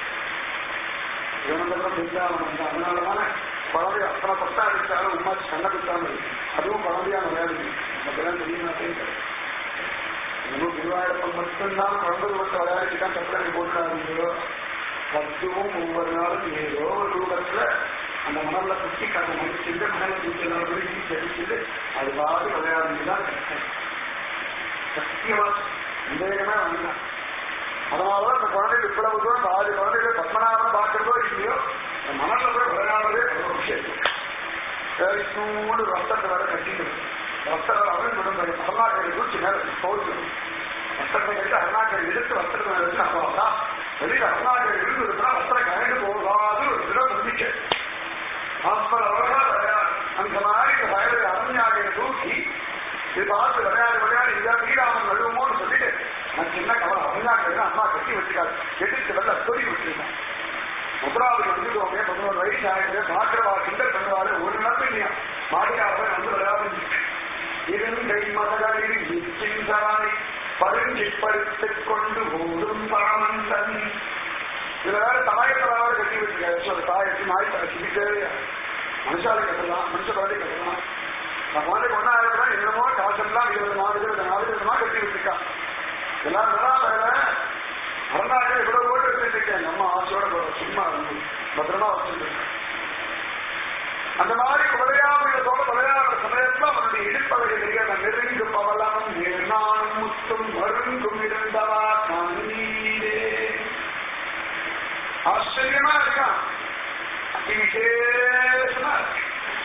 இவனந்தபுரம் பிந்தாவனம் தான் அதனாலதானே குழந்தை அத்தனை பத்தா அடிச்சாலும் உமாச்சு கண்ண பித்தாம இருக்கு அதுவும் குழந்தையா விளையாடுது அப்பதான் தெரியுமா தெரியும் இன்னும் குருவாயூரப்பன் மட்டும்தான் குழந்தை விட்டு விளையாடிட்டு தப்பனை போட்டாருங்களோ பத்துவும் ஒவ்வொரு நாளும் ஏதோ ஒரு ரூபத்துல அந்த மணல்ல சுத்தி கண்ணை முடிச்சுட்டு மணலை தூக்கி எல்லாம் வீசி அடிச்சுட்டு அது பாட்டு விளையாடுறதுதான் கஷ்டம் சத்தியமா விவேகமே வந்தான் அதனாலதான் அந்த குழந்தைகள் இவ்வளவு தூரம் இந்த ஆறு குழந்தைகள் பத்மநாபன் பார்க்கிறதோ இல்லையோ இந்த மணல்ல போய் விளையாடுறதே ஒரு விஷயம் சரி சூடு ரத்தத்தை வர கட்டிக்கணும் ரத்தத்தை அவன் விடுங்க அருணாக்கரை தூச்சி மேல போகணும் வஸ்திரத்தை கட்டி அருணாக்கரை எடுத்து வஸ்திரத்தை மேல வச்சு அப்பா வெளியில அருணாக்கரை இருந்ததுன்னா வஸ்திரம் கரைந்து போகாது ஒரு திடம் நம்பிக்கை அப்ப அழகா விளையாடு அந்த மாதிரி இந்த வயது அரண்யாகையை தூக்கி இது பார்த்து விளையாடு விளையாடு இதா வீராமன் நழுவுமோன்னு சொல்லிட்டு நான் சின்ன கவலை அரண்யாக்கரை அம்மா கட்டி வச்சுக்காது எடுத்து வெள்ள சொல்லி வச்சிருக்கேன் முதலாவது வந்துடுவோங்க பதினோரு வயசு ஆயிடுது மாத்திரவா கிண்டல் பண்ணுவாரு ஒரு நாள் இல்லையா மாடியாக வந்து விளையாடு இருங்கை மதகளில் நிச்சிந்தராய் பருங்கி பறித்துக் கொண்டு ஓடும் பாமன் தன் இதுல வேற தாயத்தலாவது கட்டி வச்சிருக்காரு தாயத்து நாய் தலை சிரிக்கவே மனுஷாலை கட்டலாம் மனுஷ குழந்தை கட்டலாம் நான் குழந்தை ஒன்னாயிரம் என்னமோ காசெல்லாம் இருபது நாலு இருபது நாலு விதமா கட்டி வச்சிருக்கான் எல்லாரும் நல்லா வேலை மறுநாள் இவ்வளவு ஓட்டு வச்சிருக்கேன் நம்ம ஆசையோட போறோம் சும்மா இருந்து பத்திரமா வச்சிருக்கேன் அந்த மாதிரி குறையாமையத்தோட விளையாடுற சமயத்துல அவனுடைய இடிப்பவைகளுக்கு அந்த நெருங்கு பவளம் நானும் முத்தும் மருங்கும் இருந்தவா கண்ணீரே ஆச்சரியமா இருக்கான் அதி விசேஷமா இருக்கு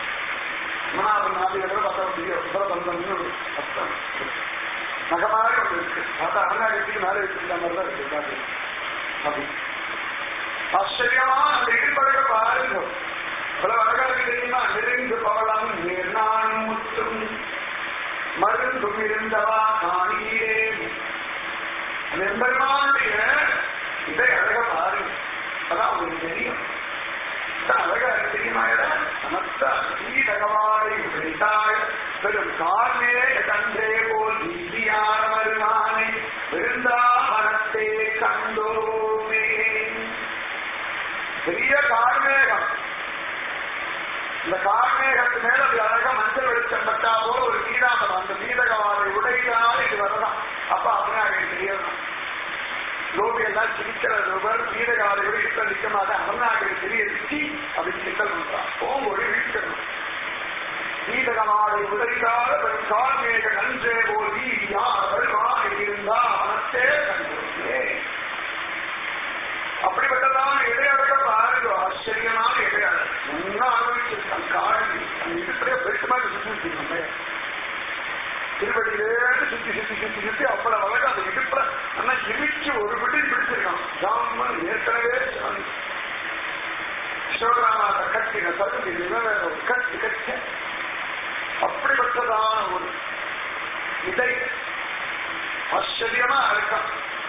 மனாபன் நாதிகளை பார்த்தா முடியும் உத்தரபந்தம்னு ஒரு அர்த்தம் நகமாக ஒன்று இருக்கு பார்த்தா அருணாச்சலத்துக்கு மேலே வச்சிருக்க மாதிரி தான் இருக்கு காட்டு. அப்படி ஆச்சரியமா அந்த இடிப்பவைகள் பாருங்க பல அழகாக தெரியுமா நெருங்கு பவளம் நான் முத்தும் மருந்தும் இருந்தவா காணீரே அந்த எம்பெருமானுடைய இதை அழக பாருங்க அதான் உங்களுக்கு தெரியும் அதான் அழகா இருக்கு தெரியுமா சமஸ்த ஸ்ரீதகவாடை விழித்தாய் பெரும் கார்மே தன்றே போல் நீதியான மருமானை விருந்தாவனத்தே கண்டோமே பெரிய கார்மேகம் இந்த கார்மேகத்து மேல அது அழகா மஞ்சள் வெளிச்சம் பட்டா போல ஒரு நீராமரம் அந்த நீதகவாரை உடையினால் இது வரலாம் அப்ப அப்படின்னா எனக்கு தெரியணும் லோபி எல்லாம் சிரிக்கிற ரூபர் நீதகாலையோடு இருக்க நிற்கமாத அருணாகரி தெரியச்சி அப்படின்னு சிக்கல் பண்றான் போகும்போது வீழ்த்தணும் நீதகமாலை உதவிக்கால பெரும் கார்மேக நன்றே போல் யார்கள் இருந்தா அவனத்தே கண்டே அப்படிப்பட்டதான இடையழக பாருங்க ஆச்சரியமான இடையழகு நல்லா அனுபவிச்சிருக்கான் காரணி அந்த இடுப்படியே பெருசு மாதிரி சுத்தி நம்ம திருவடியிலேருந்து சுத்தி சுத்தி சுத்தி சுத்தி அவ்வளவு அழகா அந்த இடுப்புல ஆனா இடிச்சு ஒரு விட்டு பிடிச்சிருக்கான் ஜாமன் ஏற்கனவே சாமி சிவராமாத கட்டின சதுரி நிலவேற ஒரு கட்டி கட்ட அப்படிப்பட்டதான ஒரு இதை ஆச்சரியமா இருக்கான்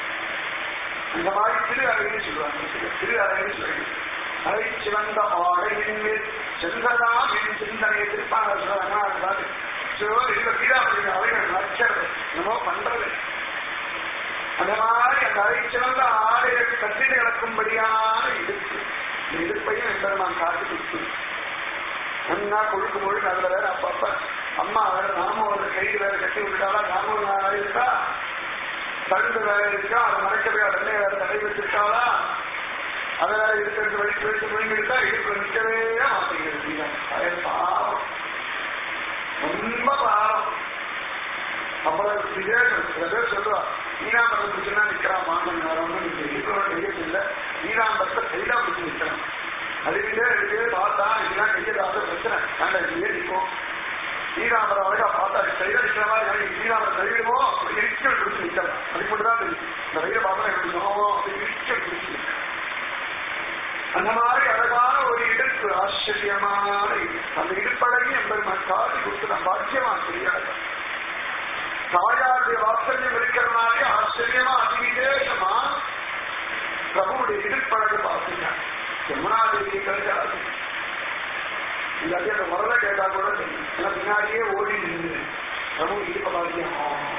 அந்த மாதிரி திரு அறைன்னு சொல்லுவாங்க திரு அறைன்னு சொல்லி அறை சிவந்த ஆடையின் மேல் சென்றதாம் என் சிந்தனையை திருப்பாங்க சொல்றாங்க இதுல கீழாபுரி அவைகள் நச்சது என்னமோ பண்றது அந்த மாதிரி அந்த அறை சிறந்த ஆடையை கட்டிட இழக்கும்படியான இடுப்பு இந்த இடுப்பையும் எம்பெருமான் காட்டு கொடுத்து நல்லா கொழுக்கு முழுக்க அதுல வேற அப்பப்ப அம்மா வேற நாம ஒரு கைக்கு வேற கட்டி விட்டுட்டாலா நாம வேற இருக்கா தண்டு வேற இருக்கா அதை மறைக்கவே உடனே வேற தடை வச்சிருக்காளா அதை வேற இருக்கிறது வழிக்கு வச்சு முழுங்கிட்டா இடுப்பு நிற்கவே மாட்டேங்கிறது அது பாவம் ரொம்ப பாவம் அவ்வளவு விவேகம் சில பேர் சொல்லுவா நீராம்பரம் பிடிச்சுன்னா நிக்கிறான் வாங்க நேரம்னு இருக்கிறோட கையில் இல்ல நீராம்பரத்தை கையில பிடிச்சு நிக்கிறான் அதுக்கிட்டே ரெண்டு பார்த்தா இதெல்லாம் கையிலாத பிரச்சனை நாங்க இங்கே நிற்போம் நீராம்பரம் அழகா பார்த்தா கையில நிக்கிற மாதிரி எனக்கு நீராம்பரம் கையிடுமோ அப்படி இடிச்சல் பிடிச்சு நிக்கலாம் அதுக்கு மட்டும் தான் தெரியும் இந்த கையில பார்த்தா எப்படி சொன்னோமோ அப்படி இடிச்சல் பிடிச்சு நிக்கலாம் அந்த மாதிரி அழகான ஒரு இடுப்பு ஆச்சரியமான இடுப்பு அந்த இடுப்பழகி என்பது காட்டி கொடுத்து பாக்கியமா தெரியாது தாயாருடைய வாத்சல்யம் இருக்கிறனாலே ஆச்சரியமா அதிவிசேஷமா பிரபுடைய இடுப்பழகு பார்த்தீங்க யமுனாதேவி கிடையாது இல்லாட்டி அந்த முதல்ல கேட்டா கூட தெரியும் ஏன்னா பின்னாடியே ஓடி நின்று பிரபு இடுப்ப பாக்கியம்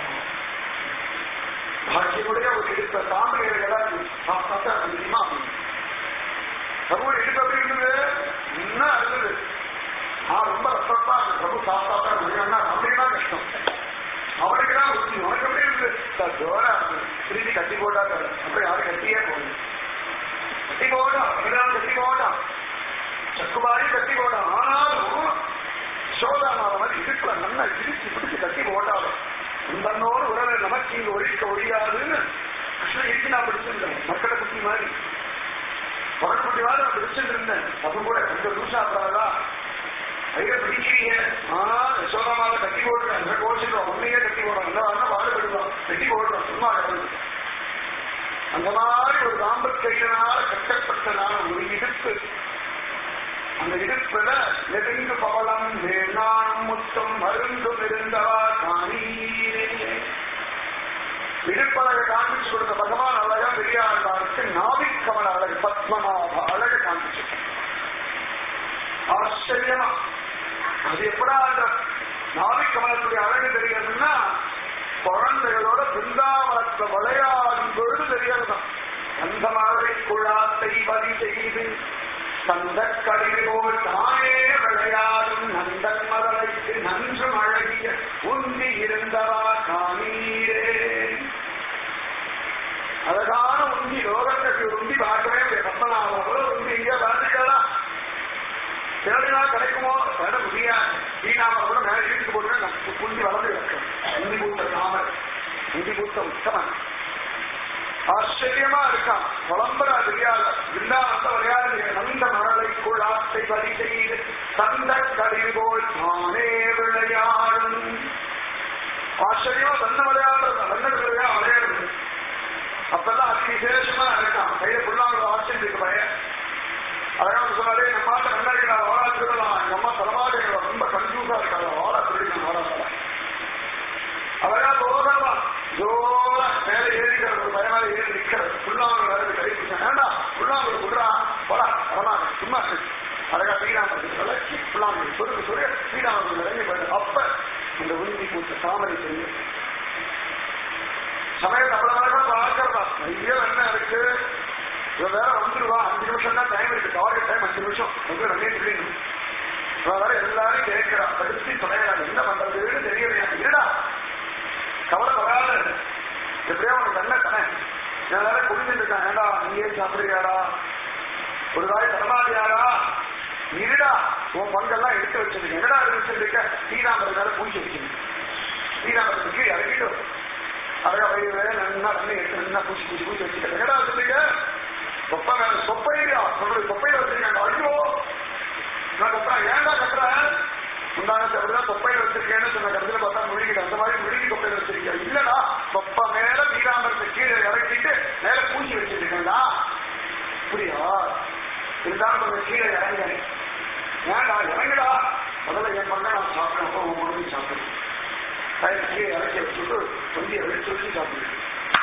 பாக்கியமுடைய ஒரு இடுப்ப தாமரைகளை பார்த்தா தெரியுமா பிரபு இடுப்பு எப்படி இருந்தது என்ன இருந்தது நான் ரொம்ப ரசப்பா அந்த பிரபு சாப்பிட்டா முடியும்னா நம்மளுக்கு தான் கஷ்டம் அவனுக்கு தான் புத்தி உனக்கு எப்படி இருக்கு ஜோரா திருப்பி கட்டி போட்டா அப்புறம் யாரும் கட்டியே போகணும் கட்டி போகணும் அப்படிதான் கட்டி போகணும் சக்குமாரி கட்டி போட்டான் ஆனாலும் சோதானால மாதிரி இடுப்புல நல்லா இடிச்சு பிடிச்சு கட்டி போட்டாலும் தன்னோடு உறவை நமக்கு இங்க ஒழிக்க ஒழியாதுன்னு கிருஷ்ணன் இருக்கு நான் பிடிச்சிருந்தேன் மக்களை குட்டி மாதிரி பகல் குட்டி மாதிரி நான் பிடிச்சிட்டு இருந்தேன் அப்ப கூட கொஞ்சம் லூசாப்பாதா கையில பிடிக்கிறீங்க ஆனா யசோதாமால கட்டி போடுறேன் அந்த கோச்சிடுறோம் உன்னையே கட்டி போடுறோம் இந்த வாரம் பாடுபடுறோம் கட்டி போடுறோம் சும்மா கிடந்து அந்த மாதிரி ஒரு தாம்பத்தியனால கட்டப்பட்ட நான் ஒரு இடுப்பு அந்த இடுப்புல நெடுங்கு பவளம் வேணாம் முத்தம் மருந்தும் இருந்தவா காணீரே இடுப்பழகை காண்பிச்சு கொடுத்த பகவான் அழகா பெரியாழ்வாருக்கு நாவிக்கமல அழகு பத்மநாப அழகு காண்பிச்சு ஆச்சரியமா அது எப்படா அந்த நாவிக்கமலத்துடைய அழகு தெரிகிறதுன்னா குழந்தைகளோட பிருந்தாவனத்துல விளையாடும் பொழுது தெரியறதுதான் அந்த மாதிரி குழாத்தை பதி செய்து சந்த கடிவோல் தானே விளையாடும் நந்தன் மதலைக்கு நன்று அழகிய உந்தி இருந்தவா காணீரே அழகான உந்தி லோகத்துக்கு ஒரு உந்தி பார்க்கவே முடியாது பத்மநாபம் உந்தி இங்க பார்த்துக்கலாம் தேடினா கிடைக்குமோ தேட முடியாது ஸ்ரீநாம கூட மேல இழுத்து போட்டு புந்தி வளர்ந்து இருக்கும் உந்தி பூத்த தாமரை உந்தி பூத்த உத்தமன் ஆச்சரியமா இருக்கான் புலம்பரா தெரியாத வில்லாந்த விளையாடு நந்த மரலைக்குள் ஆசை வரி செய்து தந்த கடிபோல் தானே விளையாடும் ஆச்சரியமா தன்ன விளையாடுறது தன்னது விளையா விளையாடுறது அப்பெல்லாம் அதி விசேஷமா இருக்கான் கையில புல்லாங்க ஆச்சரியம் இருக்கு பையன் அழகான சொன்னாலே நம்ம மாட்ட கண்ணாடி நான் வாழா திருடலாம் எங்க அம்மா தலைமாடு ரொம்ப கன்ஃபியூஸா இருக்காங்க வாழா திருடி வாழா தலை அழகா போகமா ஜோர மேல ஏறிக்கிறது ஒரு பயனால ஏறி நிக்கிறது புல்லாங்க வேறது கை பிடிச்சா வேண்டாம் புல்லாங்க குடுறா போடா வரமாங்க சும்மா அழகா ஸ்ரீராமருக்கு விளக்கி புல்லாங்க சொருக்கு சொல்லி ஸ்ரீராமருக்கு இறங்கி போயிட்டு அப்ப இந்த உறுதி பூத்த தாமரை தெரியும் சமயம் அவ்வளவு பார்க்கறதா நிறைய என்ன இருக்கு இவன் வேற வந்துருவா அஞ்சு நிமிஷம் தான் டைம் இருக்கு டார்கெட் டைம் அஞ்சு நிமிஷம் ரொம்ப நிறைய தெரியும் இவன் வேற எல்லாரும் கேட்கிறான் படிச்சு சொல்ல என்ன பண்றதுன்னு தெரியலையா இருடா கவலைப்படாத எப்படியா உனக்கு என்ன கடை நான் வேற குடிஞ்சிட்டு இருக்கேன் ஏண்டா நீயே சாப்பிடுறியாடா ஒரு வாய் தரமாதியாரா இருடா உன் பங்கெல்லாம் எடுத்து வச்சிருக்க என்னடா எடுத்து வச்சிருக்க ஸ்ரீராமர் மேல பூச்சி வச்சிருக்க ஸ்ரீராமருக்கு கீழே இறக்கிட்டு அழகா வயிறு நல்லா தண்ணி எடுத்து நல்லா பூச்சி பூச்சி பூச்சி வச்சுக்க என்னடா வச்சிருக்க சொப்ப மேல சொப்பையா சொல்றது சொப்பையில வச்சிருக்காங்க ஐயோ நான் கத்துறேன் ஏன்டா கத்துறேன் முந்தானத்தை அப்படிதான் தொப்பையில வச்சிருக்கேன்னு சொன்ன கருத்துல பார்த்தா முழுகிட்டு அந்த மாதிரி முழுகி தொப்பையில வச்சிருக்கேன் இல்லடா தொப்ப மேல வீராமரத்தை கீழே இறக்கிட்டு மேல பூச்சி வச்சிருக்கேன்டா அப்படியா இருந்தாலும் கொஞ்சம் கீழே இறங்க ஏன்டா இறங்குடா முதல்ல என் பண்ண நான் சாப்பிடணும் அப்போ உன் முடிஞ்சு சாப்பிடணும் கையில கீழே இறக்கி வச்சுட்டு கொஞ்சம் எடுத்து வச்சு சாப்பிடுறேன்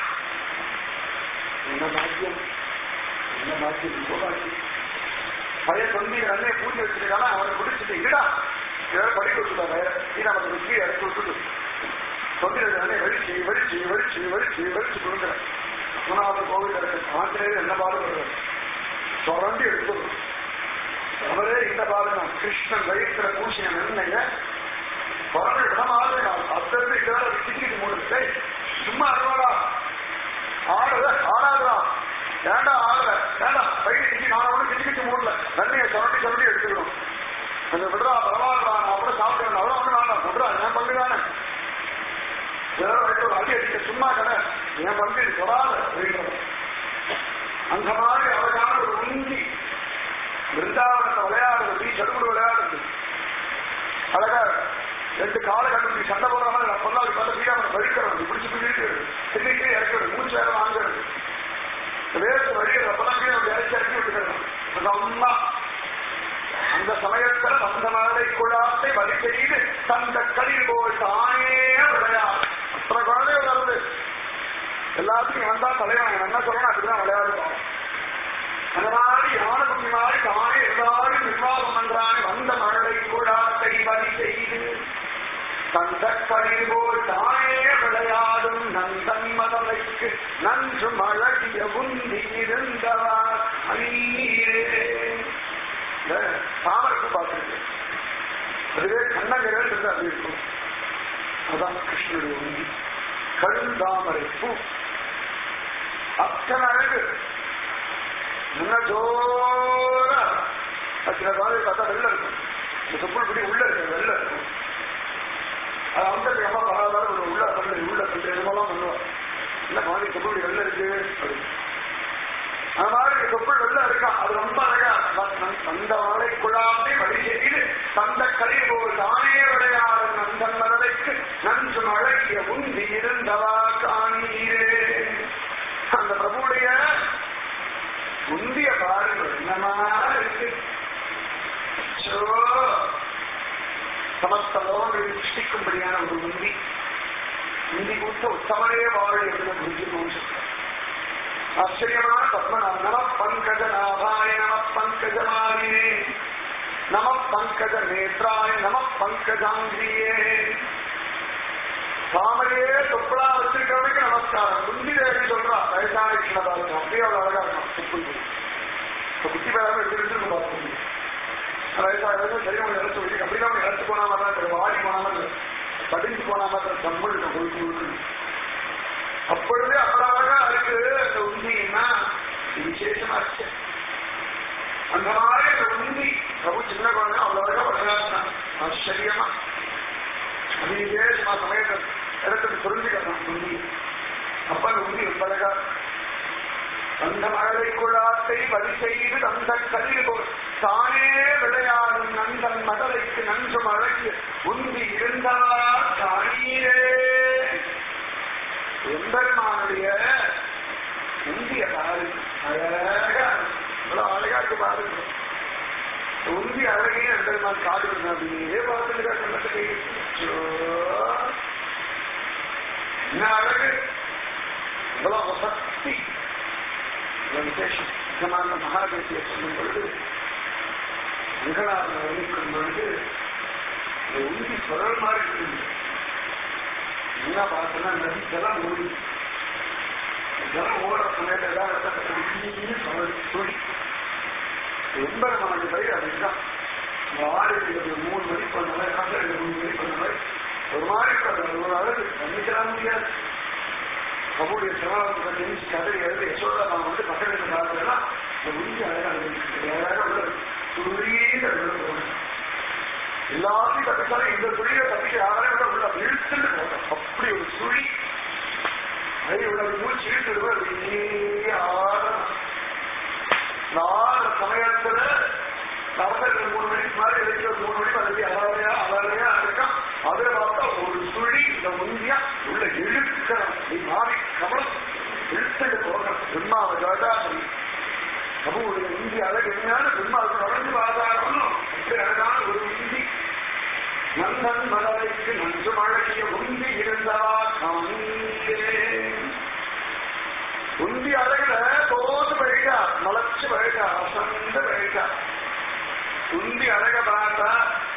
என்ன பாக்கியம் என்ன பாக்கியம் ரொம்ப பாக்கியம் பழைய தொந்தி அண்ணே பூஜை வச்சிருக்கானா அவனை பிடிச்சிட்டு இருடா ஏதாவது படி கொடுத்துட்டா வேற ஸ்ரீராமத்தை கீழே இறக்கி விட்டுட்டு தொந்தி அண்ணே வலிச்சு வலிச்சு வலிச்சு வலிச்சு வலிச்சு கொடுக்குறேன் மூணாவது கோவில் இருக்கு ஆஞ்சநேயர் என்ன பாடுறது தொடர்ந்து எடுத்துடும் அவரே இந்த பாருங்க கிருஷ்ணன் வயிற்றுல பூசிய நிர்ணய குழந்தை இடமாவது நான் அத்தனை இல்லாத டிக்கெட் மூணு சும்மா அறுவாடா ஆடுற ஆடாதுடா ஏண்டா ஆடல ஏண்டா பைக்கு டிக்கி நான் ஒன்றும் டிக்கெட் மூடல தண்ணியை சுரண்டி சுரண்டி எடுத்துக்கணும் கொஞ்சம் விடுறா பரவாயில்லடா நான் கூட சாப்பிட்டேன் அவ்வளோ ஒன்றும் வேண்டாம் விடுறா என் பங்கு தானே ஏதோ வைத்து ஒரு அடி அடிக்க சும்மா கடை என் பங்கு இது தொடாத அப்படின்றது அந்த மாதிரி அழகான ஒரு உந்தி பிருந்தாவனத்தை விளையாடுறது நீ சடுகுடு விளையாடுறது அழகா ரெண்டு கால கண்டுபிடி சண்டை போடுற மாதிரி நான் சொல்லாது பார்த்து வீடாம வழிக்கிறது பிடிச்சு பிடிச்சு திண்ணிட்டு இறக்கிறது மூச்சு வேற வாங்குறது வேர்த்து வழிகிறது அப்பதான் கீழே இறக்கி இறக்கி விட்டுக்கிறது அம்மா அந்த சமயத்துல வந்த நாளை குழாத்தை வழி செய்து தந்த கலில் போல் தானே விளையாடு அத்தனை குழந்தை வருது எல்லாத்துக்கும் இவன் தான் தலைவன் இவன் என்ன சொல்லணும் அப்படிதான் விளையாடுவான் அந்த மாதிரி யானபுத்தி மாதிரி தானே எல்லாரும் நிர்வாகம் பண்றானே வந்த மழை கூடாத்தை வழி செய்து தந்த கழில் போல் தானே விளையாடும் நந்தன் மதலைக்கு நன்று மழகிய உந்தி இருந்தவா அநீரே இந்த தாமரைக்கு பார்த்துருக்கு அதுவே கண்ணகிரல் என்று அது இருக்கும் அதான் கிருஷ்ணனுடைய உந்தி கழுந்தாமரை பூ அத்தனை அழகு முன்ன ஜோரா சில காலை பார்த்தா வெள்ள இருக்கும் இந்த தொப்புள் பிடி உள்ள இருக்கு வெள்ள இருக்கும் அது அந்த அம்மா பரவாயில்ல ஒரு உள்ள பண்ணு உள்ள பண்ணு என்னமெல்லாம் பண்ணுவா இல்ல மாதிரி தொப்புள் பிடி வெள்ள இருக்கு அப்படின்னு அந்த மாதிரி தொப்புள் வெள்ள இருக்கான் அது ரொம்ப அழகா அந்த வாழை குழாமை வழி செய்து தந்த கலை போல் தானே விளையாடு நந்தன் மரலைக்கு நன்று அழகிய உந்தி இருந்தவா காணீரே அந்த பிரபுடைய முந்திய பாருங்கள் என்னமா இருக்கு அச்சோ, சமஸ்த லோகங்களில் சிருஷ்டிக்கும்படியான ஒரு முந்தி முந்தி கூட்ட உத்தமனே வாழ என்று புரிஞ்சு ஆச்சரியமான பத்மநாப நம பங்கஜ நாபாய நம பங்கஜமாலினே நம பங்கஜ நேத்ராய நம பங்கஜாங்கிரியே தாமரையே தொப்பலா வச்சிருக்கிறவனுக்கு நமஸ்காரம் முந்தி தேவி சொல்றா வயசான கிருஷ்ணதா இருக்கும் அப்படியே அவ்வளவு அழகா இருக்கும் தொப்புள் இப்ப குட்டி பேராம எடுத்துட்டு பார்க்கணும் வயசாக சரியாக இறச்சு வச்சு அப்படிதான் இறச்சு போனா மாதிரி இருக்கு வாடி போன மாதிரி படிஞ்சு போன மாதிரி தமிழ் கொழுக்கு கொழுக்கு அப்பொழுதே அவ்வளவு இருக்கு அந்த உந்தின்னா விசேஷமா இருக்கு அந்த மாதிரி அந்த உந்தி பிரபு சின்ன குழந்தை அவ்வளவு அழகா விளையாடுறான் ஆச்சரியமா அது விசேஷமா சமயத்தை இடத்துக்கு புரிஞ்சுக்கலாம் உந்தி அப்ப அந்த உந்தி ரொம்ப அழகா அந்த மழலை குழாத்தை வழி செய்து அந்த கல்வி போல் தானே விளையாடும் நந்தன் மதலைக்கு நன்று மழகு உந்தி இருந்தால் தானீரே எம்பெருமானுடைய உந்திய பாரு அழகா இவ்வளவு அழகா இருக்கு பாருங்க உந்தி அழகே எம்பெருமான் காடு அப்படியே பார்த்துட்டு கண்ணத்துக்கு என்ன அழகு இவ்வளவு சக்தி விசேஷம் முக்கியமான மகாதேசிய சொல்லும் பொழுது அங்கநாதன் வர்ணிக்கும் பொழுது இந்த உந்தி சுழல் மாதிரி இருக்குது என்ன பார்த்தோம்னா நதி ஜலம் ஓடி ஜலம் ஓடுற சமயத்துல ஏதாவது சுழல் சுழி எண்பது பயிர் அதுதான் இந்த ஆறு ஒரு மூணு மணி பண்ண மாதிரி ஆசிரியர் மூணு மணி பண்ண மாதிரி ஒரு மாதிரி ஒரு அளவு கண்ணிக்கலாம் முடியாது அவருடைய சிரமத்தை தெரிஞ்சு கதை எழுதி யசோதா நான் வந்து பக்கத்துல பார்த்ததுன்னா இந்த உண்மை அழகாக உள்ள துரியீத எல்லாத்தையும் தப்பிச்சாலும் இந்த துளியை தப்பிக்க யாரையும் விட உள்ள இழுத்துட்டு போட்டோம் அப்படி ஒரு சுழி அதை உள்ள மூச்சு இழுத்துடுவோம் ஆழம் நாலு சமயத்துல நடந்த மூணு மணிக்கு மாதிரி இலக்கிய மூணு மணி வந்து அலாவையா அலாவையா இருக்கான் அதை பார்த்தா ஒரு சுழி இந்த முந்தியா உள்ள இழுக்கிறோம் நீ மாறி கவனம் இழுத்துட்டு போகணும் பிரம்மாவை ஜாதாபதி பிரபுடைய இந்தி அழகு என்னன்னு பிரம்மாவுக்கு நடந்து ஆதாரம் அப்படி அழகான ஒரு இந்தி நந்தன் மலரைக்கு நன்று மழகிய உந்தி இருந்தவா காணீரே உந்தி அழகுல தோத்து போயிட்டா மலைச்சு போயிட்டா அசந்து போயிட்டா உந்தி அழக பார்த்தா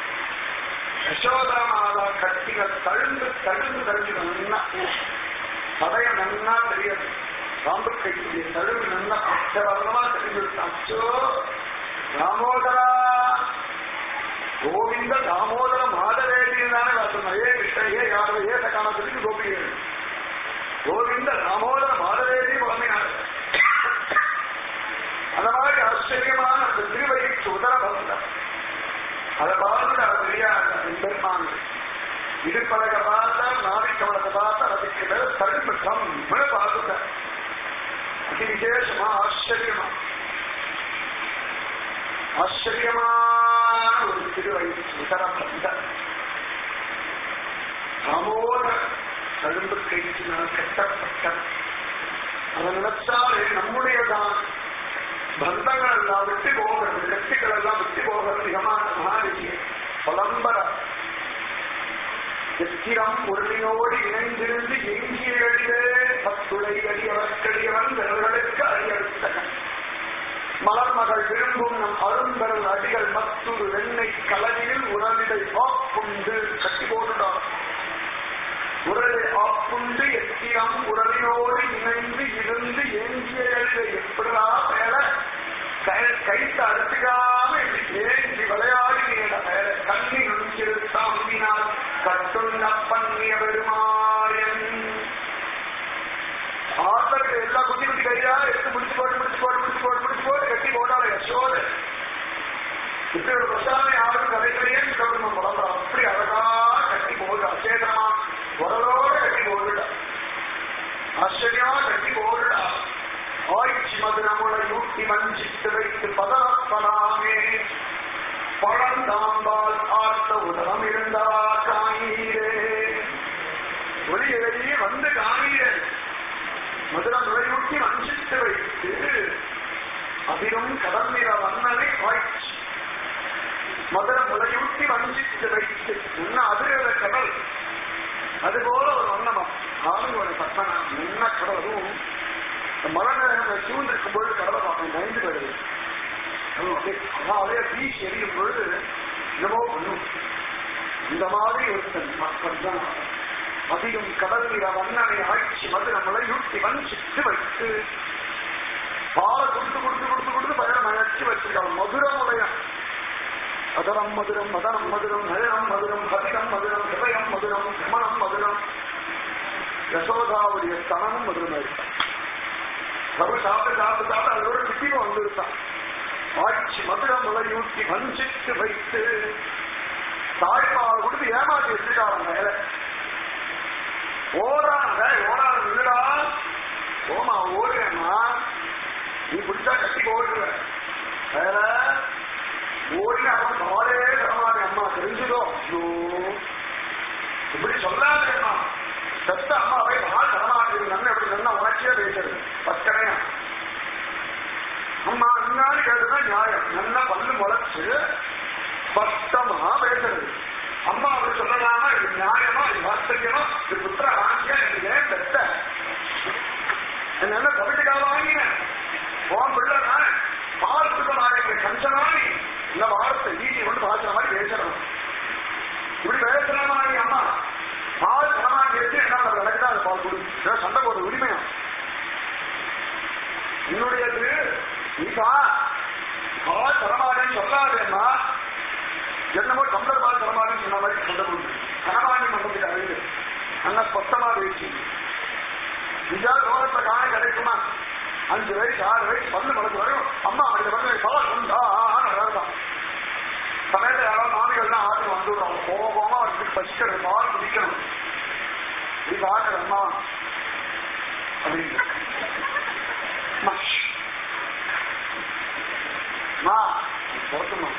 யசோதா மாதா கட்டில தழுந்து தழுந்து தழுந்து நன்னா சதய நன்னா தெரியாது சாம்பு கைக்குரிய தழுவு நன்னா அச்சவர்ணமா தெரிஞ்சு அச்சோ தாமோதரா கோவிந்த தாமோதர மாதவேதியினாலே வாசம் ஏ கிருஷ்ணயே யாரோ ஏ சகாமத்துக்கு கோபிகள் கோவிந்த தாமோதர மாதவேதி குழந்தைனார் அந்த மாதிரி ஆச்சரியமான அந்த திருவயிற்று உதர பந்தம் அதை பார்த்து அவர் தெரியாது பெருமான் இடுப்பழக பார்த்தா நாவிக்கவளத்தை பார்த்தா அதுக்கு மேல தடுப்புக்கம் பார்த்துட்ட அதி விசேஷமா ஆச்சரியமா ஆச்சரியமான ஒரு திருவயிற்று உதர பந்தம் தாமோதர தழும்பு கைச்சினால் கட்டப்பட்ட அதை நினைச்சாலே நம்முடையதான் பந்தங்கள் எல்லாம் விட்டு போகிறது கட்சிகள் எல்லாம் விட்டு போகிறது யமான மகாநிதிய பலம்பர எத்திரம் உருளினோடு இணைந்திருந்து எங்கிய எழிலே பத்துளை அடியவர்க்கடியவன் விரல்களுக்கு அடியறுத்தகன் மலர்மகள் விரும்பும் நம் அரும்பெறல் அடிகள் மத்துரு வெண்ணெய் கலனியில் உணவிடை ஆப்புண்டு கட்டி போட்டுட்டார் உரலை ஆப்புண்டு எத்திரம் உரலினோடு இணைந்து இருந்து ஏங்கிய எழுத எப்படா மேல கைத்து அறுத்துக்காம ஏங்கி விளையாடி நீட மேல கண்ணி நுண்சிறுத்தாம்பினால் கட்டுண்ண பண்ணிய பெருமாயன் ஆத்தருக்கு எல்லா குட்டி குட்டி கையா எடுத்து முடிச்சு போட்டு முடிச்சு போட்டு முடிச்சு போட்டு முடிச்சு போட்டு கட்டி போட்டாலே யசோது இப்படி ஒரு பிரசாதனை யாரும் கதைகளையே நம்ம வளர்றோம் அப்படி அழகா கட்டி போகுது அச்சேதமா உடலோட கட்டி போகுதுடா ஆச்சரியமா கட்டி போகுதுடா ஆய்ச்சி மதுரமுளை ஊட்டி வஞ்சித்து வைத்து பதப்பலாமே பழந்தாம்பால் ஆர்த்த உதரம் இருந்தா காணீரே ஒளியிலேயே வந்து காணீரே மதுரம் நுழையூட்டி வஞ்சித்து வைத்து அதிலும் கடந்திர வண்ணனை ஆய்ச்சி மதுரம் நுழையூட்டி வஞ்சித்து வைத்து என்ன அதிர கடல் அதுபோல ஒரு வண்ணமா ஆளுங்க ஒரு பத்மனா என்ன கடல் அதுவும் மழை நேரங்கள் சூழ்ந்திருக்கும் பொழுது கடலை பார்க்கணும் பயந்து போயிடுது அதே பீச் எரியும் பொழுது என்னமோ பண்ணும் இந்த மாதிரி ஒருத்தன் மக்கள் தான் அதிகம் கடல் நிற வண்ணனை ஆட்சி மதுரை மலையூட்டி வஞ்சித்து வைத்து பாலை கொடுத்து கொடுத்து கொடுத்து கொடுத்து பயணம் அழைச்சி வச்சிருக்காங்க மதுரமுடையம் அதரம் மதுரம் மதனம் மதுரம் நயனம் மதுரம் ஹதிகம் மதுரம் ஹிருதயம் மதுரம் கமனம் மதுரம் யசோதாவுடைய ஸ்தனமும் மதுரமா இருக்கான் பிரபு சாப்பிட்டு சாப்பிட்டு சாப்பிட்டு அதோட விட்டியும் வந்திருந்தான் ஆட்சி மதுரம் முளையூட்டி வஞ்சித்து வைத்து தாய்ப்பால் கொடுத்து ஏமாத்தி வச்சுட்டாங்க மேல ஓடாத ஓடாத நின்றுடா ஓமா ஓடுறேம்மா நீ பிடிச்சா கட்டி ஓடுற வேற ஓடின அவன் பாலே தரமானே அம்மா தெரிஞ்சுதோ ஐயோ இப்படி சொல்லாதேம்மா செத்த அம்மாவை பால் தரமாட்டேன் நன்மை எப்படி சொன்னா உணர்ச்சியா பேசுறது பக்கனையா அம்மா முன்னாடி கேட்டுதான் நியாயம் நல்லா பல்லு முளைச்சு ஸ்பஷ்டமா பேசுறது அம்மா அப்படி சொல்லலாமா இது நியாயமா இது வாஸ்தவியமா இது புத்திர ஆட்சியா எனக்கு ஏன் பெத்த என்ன கவிதைக்காக வாங்கினேன் உன் பிள்ளை நான் பால் கொடுக்க மாட்டேங்க கஞ்சனானி இந்த வார்த்தை ஈட்டி கொண்டு பாசுற மாதிரி பேசணும் இப்படி பேசலாமா நீ அம்மா பால் தரமாட்டி வச்சு என்ன எனக்கு தான் பால் கொடு சண்டை போட உரிமையா என்னுடையது நீப்பா பால் தரமாட்டேன்னு சொல்லாதேம்மா என்னமோ கம்பர் பால் தரமாட்டேன்னு சொன்ன மாதிரி சண்டை போடு கனமாண்டி மண்டபத்துக்கு அறிந்து நல்லா ஸ்பஷ்டமா பேசி நிஜா லோகத்தை காண கிடைக்குமா அஞ்சு வயசு ஆறு வயசு பல்லு மடக்கு வரும் அம்மா அந்த வந்து பால் கொண்டா நடந்தான் சமயத்தில் யாராவது மாமிகள்லாம் ஆட்டு வந்துடுறாங்க கோபமா அவருக்கு பசிக்கிறது பால் குடிக்கணும் இது ஆடுறம்மா அப்படின்னு மா பொறுத்துமா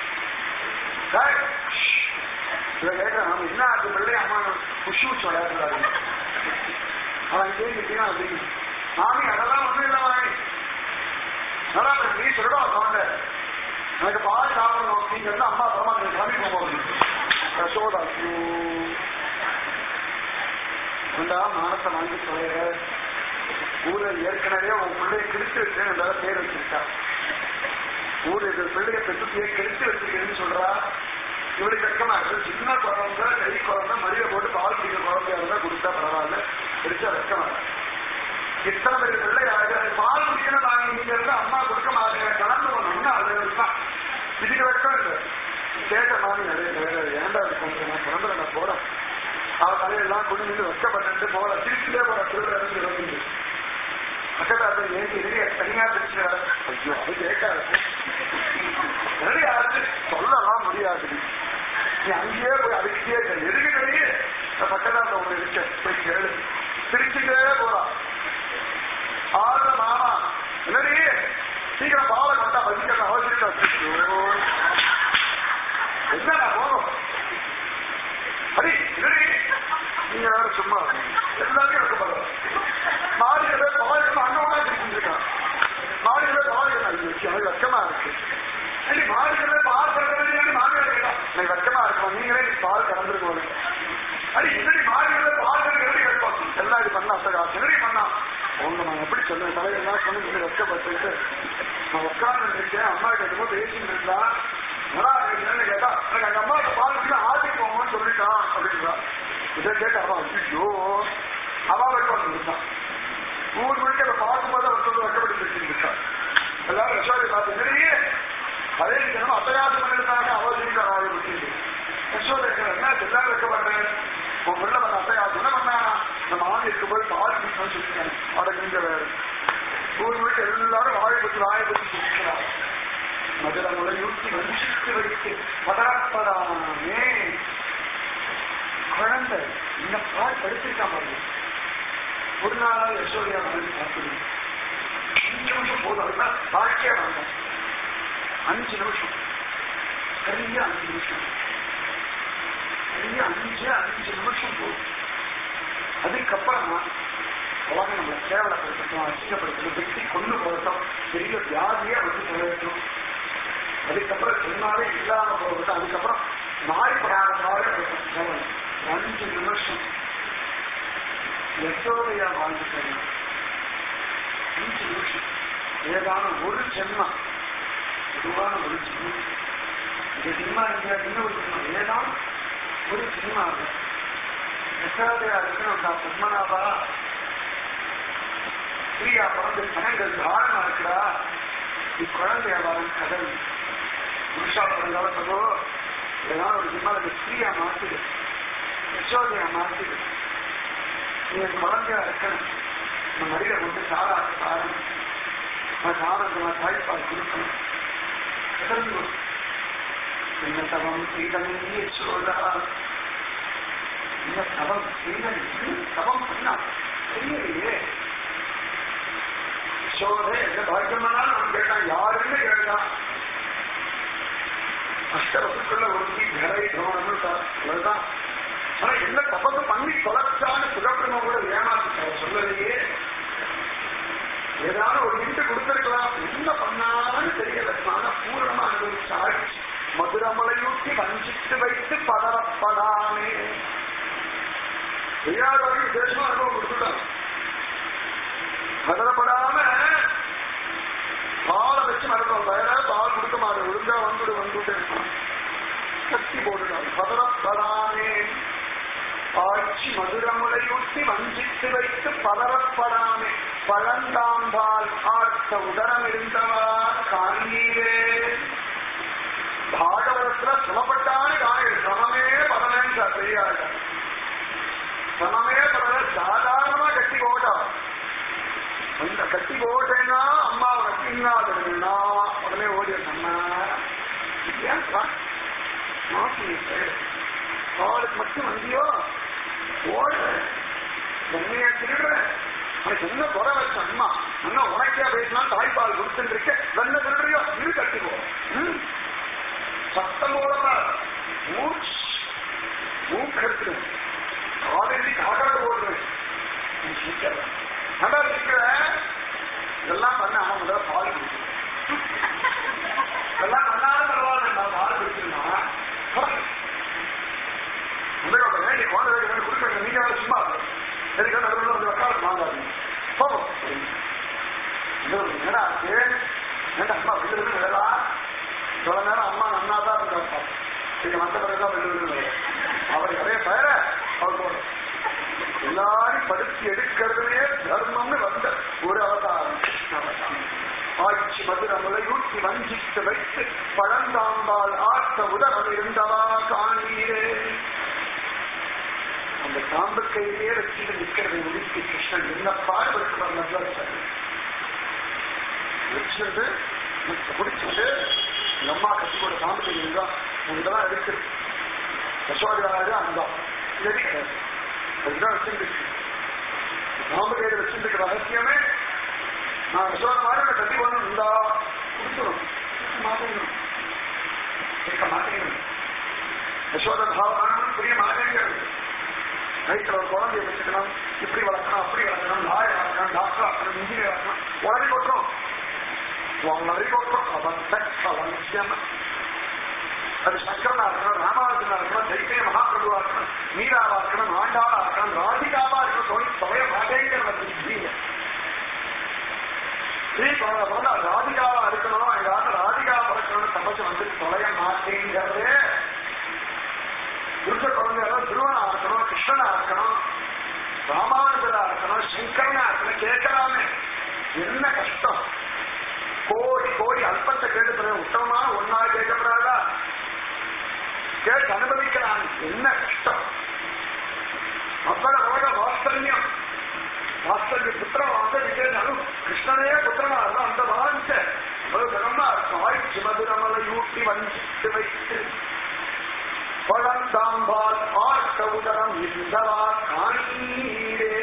இதை கேட்கிறேன் நம்ம என்ன அது பிள்ளை அம்மா குஷி வச்சு விளையாடுறாரு அவன் இங்கே நிற்கிறான் அப்படின்னு மாமி அதெல்லாம் ஒண்ணும் இல்லை மாமி நல்லா இருக்கு. நீ சொல்லுடா சவுண்ட எனக்கு பால் சாப்பிடணும் நீங்க வந்து அம்மா பரமா நீங்க சாமி போகுது யசோதா ஏண்டா மானத்தை வாங்கி சொல்லுற ஊர்ல ஏற்கனவே உன் பிள்ளைய கிழிச்சு வச்சேன் என்றால பேர் வச்சிருக்கா ஊர்ல இந்த பிள்ளைய பெற்றுத்தியை கிழிச்சு வச்சிருக்கேன்னு சொல்றா இவளுக்கு கஷ்டமா இருக்கு சின்ன குழந்தை கை குழந்தை மடியில போட்டு பால் குடிக்கிற குழந்தையா இருந்தா கொடுத்தா பரவாயில்ல பிடிச்சா வெக்கமா இருக்கு. இத்தனை பேர் பிள்ளையாக பால் குடிக்கணும் நாங்க நீங்க இருந்து அம்மா கொடுக்க மாட்டேங்க கலந்து போனோம்னா அது தான் இதுக்கு வெக்கம் இல்லை கேட்ட மாமி நிறைய வேற ஏண்டா இது கொஞ்சம் நான் பிறந்த நான் போறேன் அவ தலையெல்லாம் கொண்டு நின்று வெக்கப்பட்டு போல திருச்சிலே போற திருவிழா இருந்து இறங்குது பக்கத்தாத்துல ஏன் எதிரியா தனியா பிரிச்சு ஐயோ அது கேட்காது தெரியாது சொல்லலாம் முடியாது நீ அங்கேயே போய் அதுக்கே கேளு எதுக்கு தெரியும் பக்கத்தாத்துல ஒண்ணு இருக்க போய் கேளு திருச்சிட்டே போறான் ஆடுற மாமா என்னடி சீக்கிரம் பாலை கொண்டா வச்சுக்க அவசியம் என்னடா போகும் அடி என்னடி நீங்க வேற சும்மா எல்லாமே வைக்கப்படுற மாடிகள பால் அங்க ஒண்ணா செஞ்சிருக்கான் மாடிகள பால் அது வெக்கமா இருக்கு அடி மாடிகள பால் கறக்கிறது மாமியார் கேட்டா எனக்கு வெக்கமா இருக்கும் நீங்களே பால் கறந்துருக்கோம் அடி சொன்ன தலைவெல்லாம் சொன்ன வெட்கப்பட்டு நான் உட்கார்ந்து இருக்கேன் அம்மா கிட்ட பேசிட்டு இருந்தா நல்லா இருக்குன்னு கேட்டா எனக்கு அந்த அம்மா பால் ஆதி போவோம்னு சொல்லிட்டான் அப்படின்றா இதை கேட்டு அவன் ஐயோ அவா வெட்கம் இருந்தான் ஊர் முழுக்க அதை பார்க்கும்போது அவர் சொல்லி வெட்டப்பட்டு பேசிட்டு எல்லாரும் யசோதை பார்த்து நிறைய அதே தினம் அபயாசம் பண்ணிருந்தாங்க அவசியம் ஆகி விட்டு யசோதை என்ன எல்லாரும் வைக்கப்படுறேன் உன் பிள்ளை பண்ண அபயாசம் என்ன பண்ணா நம்ம ஆண் இருக்கும்போது பால் குடிக்கணும்னு சொல்லிருக்காங்க அடங்குங்க வேறு ஊர் முழுக்க எல்லாரும் வாழை பற்றி வாயை பற்றி சொல்லிக்கிறாங்க மதுரை முளையூட்டி வஞ்சித்து வைத்து பதறப்படாமே குழந்தை இந்த பால் படிச்சிருக்கா பாருங்க ஒரு நாளா யசோதையா வந்து பார்க்கணும் அஞ்சு நிமிஷம் போதும் அதுதான் வாழ்க்கையா வந்தேன் அஞ்சு நிமிஷம் சரியா அஞ்சு நிமிஷம் சரியா அஞ்சு அஞ்சு நிமிஷம் போதும் அதுக்கப்புறமா உலகம் நம்மளை கேவலப்படுத்தணும் அசிங்கப்படுத்தணும் வெட்டி கொண்டு போகட்டும் பெரிய வியாதியா வந்து சொல்லட்டும் அதுக்கப்புறம் சொன்னாலே இல்லாம போகட்டும் அதுக்கப்புறம் நாய் படாதனாலே கேவலம் அஞ்சு நிமிஷம் யசோதையா வாழ்ந்துட்டேன் அஞ்சு நிமிஷம் ஏதான ஒரு ஜென்மம் பொதுவான ஒரு ஜென்மம் இந்த ஜென்மா இல்லையா இன்னொரு ஜென்மம் ஏதான் ஒரு ஜென்மா யசோதையா இருக்கணும் நான் பத்மநாபா ஸ்ரீயா பிறந்து கணங்கள் தாரணமா இருக்கிறா இக்குழந்தைய வரும் கதல் புருஷா பிறந்தாலும் சொல்லோ ஏதாவது ஒரு ஜென்மாவுக்கு ஸ்ரீயா மாத்துது யசோதையா மாத்துது நீங்க குழந்தையா இருக்கணும் நம்ம மடியில கொண்டு சாரா சாரம் சாரங்களா தாய்ப்பால் கொடுக்கணும் கடந்து என்ன தவம் செய்தமே சோழா என்ன தவம் செய்தன் தவம் பண்ணா தெரியலையே சோழே என்ன பாக்கியமானா நான் கேட்டான் யாருன்னு கேட்டான் அஷ்டவசுக்குள்ள ஒருத்தி கரை கவனம்னு அவ்வளவுதான் ஆனா என்ன தப்பத்து பண்ணி தொலைச்சான்னு சுகப்பிரம கூட ஏமாத்திட்டார் சொல்லலையே ஏதாவது ஒரு இன்ட்டு கொடுத்திருக்கலாம் என்ன பண்ணான்னு தெரியல ஆனா பூரணமா அனுபவிச்சாள் மதுரமலையூட்டி வஞ்சித்து வைத்து பதறப்படாமே பெரியார் விசேஷமா அனுபவம் கொடுத்துட்டாங்க பதறப்படாம பாலை வச்சு நடக்கும் வயல பால் கொடுக்க மாட்டேன் ஒழுங்கா வந்துடு வந்துட்டு கத்தி போட்டுட்டாங்க பதறப்படாமே ஆட்சி மதுரமுலையூட்டி வஞ்சித்து வைத்து பதறப்படாமே பழந்தாம்பால் ஆர்த்த உதரம் இருந்தவா காண்கீரே பாகவதத்துல சிரமப்பட்டானு காணிகள் சிரமமே பதனேன்ற பெரியாள் சிரமமே பதன சாதாரணமா கட்டி போட்டா அந்த கட்டி போட்டேன்னா அம்மா உனக்கு இன்னாதுன்னா உடனே ஓடி அம்மா ஏன் அவளுக்கு மட்டும் வந்தியோ ஓட என்னைய திருடுறேன் உனக்கு என்ன குறை வச்ச அம்மா அண்ணா உனக்கே பேசினா தாய்ப்பால் கொடுத்துட்டு இருக்க வெண்ண திருடுறியோ இரு கட்டிக்கோ சத்தம் போடமா மூக்கெடுத்துடும் காலேஜி காக்காடு போடுறேன் நல்லா இருக்கிற இதெல்லாம் பண்ண அவன் முதல்ல பால் குடிக்கணும் இதெல்லாம் பண்ணாலும் பரவாயில்ல நான் பால் குடிச்சிருந்தா அந்த நீ குழந்தை கொடுக்க நீங்க சும்மா எதுக்கு நடுவில் வந்து உட்கார வாங்காதீங்க போகும் என்னடா ஏன்டா அம்மா வெளில இருந்து வேலா சில நேரம் அம்மா நன்னா தான் இருந்தாப்பா நீங்க மற்ற பிறகுதான் வெளில இருந்து அவர் நிறைய பெயர அவர் போற எல்லாரும் படுத்தி எடுக்கிறதுலே தர்மம்னு வந்த ஒரு அவதாரம் ஆட்சி மதுரமுலை ஊற்றி வஞ்சித்து வைத்து பழந்தாம்பால் ஆற்ற உதவம் இருந்தவா காணீரே அந்த காம்பு கையிலே வச்சுட்டு நிற்கிறதை முடித்து கிருஷ்ணன் என்ன பாடுபடுத்துவார் நல்லா வச்சுட்டு பிடிச்சிட்டு எங்க அம்மா கட்டி போட காம்பு கை இருந்தா இதெல்லாம் இருக்கு யசோதராஜா அந்தா கிடையாது அதுதான் வச்சிருக்கு காம்பு கையில வச்சிருக்க ரகசியமே நான் யசோத மாதிரி கட்டி போடணும் இருந்தா கொடுத்துரும் மாட்டேங்கணும் கேட்க மாட்டேங்கணும் யசோத பாவம் புரிய மாட்டேங்கிறது நைட்டில் ஒரு குழந்தைய வச்சுக்கணும் இப்படி வளர்க்கணும் அப்படி வளர்க்கணும் லாயர் வளர்க்கணும் டாக்டர் ஆக்கணும் இன்ஜினியர் ஆக்கணும் உடனே கொட்டுறோம் உங்களை கொட்டுறோம் அவசியம் அது சக்கரனா இருக்கணும் ராமானுஜனா இருக்கணும் தைத்திரிய மகாபிரபுவா இருக்கணும் மீராவா இருக்கணும் ஆண்டாவா இருக்கணும் ராதிகாவா இருக்கணும் தொழில் தொலைய மாட்டேங்கிற புரியல அவளை வந்து ராதிகாவா இருக்கணும் எங்காவது ராதிகா பிறக்கணும்னு தபசு வந்து தொலைய மாட்டேங்கிறது புருஷ குழந்தைகளோ திருவனா இருக்கணும் கிருஷ்ணனா இருக்கணும் ராமானுஜரா இருக்கணும் சங்கரனா இருக்கணும் கேட்கலாமே என்ன கஷ்டம் கோடி கோடி அல்பத்தை கேட்டு உத்தமமான ஒன்னா கேட்கப்படாதா கேட்டு அனுபவிக்கிறான் என்ன கஷ்டம் அவ்வளவு வாஸ்தல்யம் வாஸ்தல்ய புத்திரம் வந்து விஜயனும் கிருஷ்ணனே புத்திரனா இருந்தா அந்த வாஞ்ச அவ்வளவு கனமா இருக்கும் ஆய்ச்சி மதுரமலை ஊட்டி வஞ்சித்து வைத்து பழந்தாம்பால் ஆட்ட உதரம் இருந்தவா காணீரே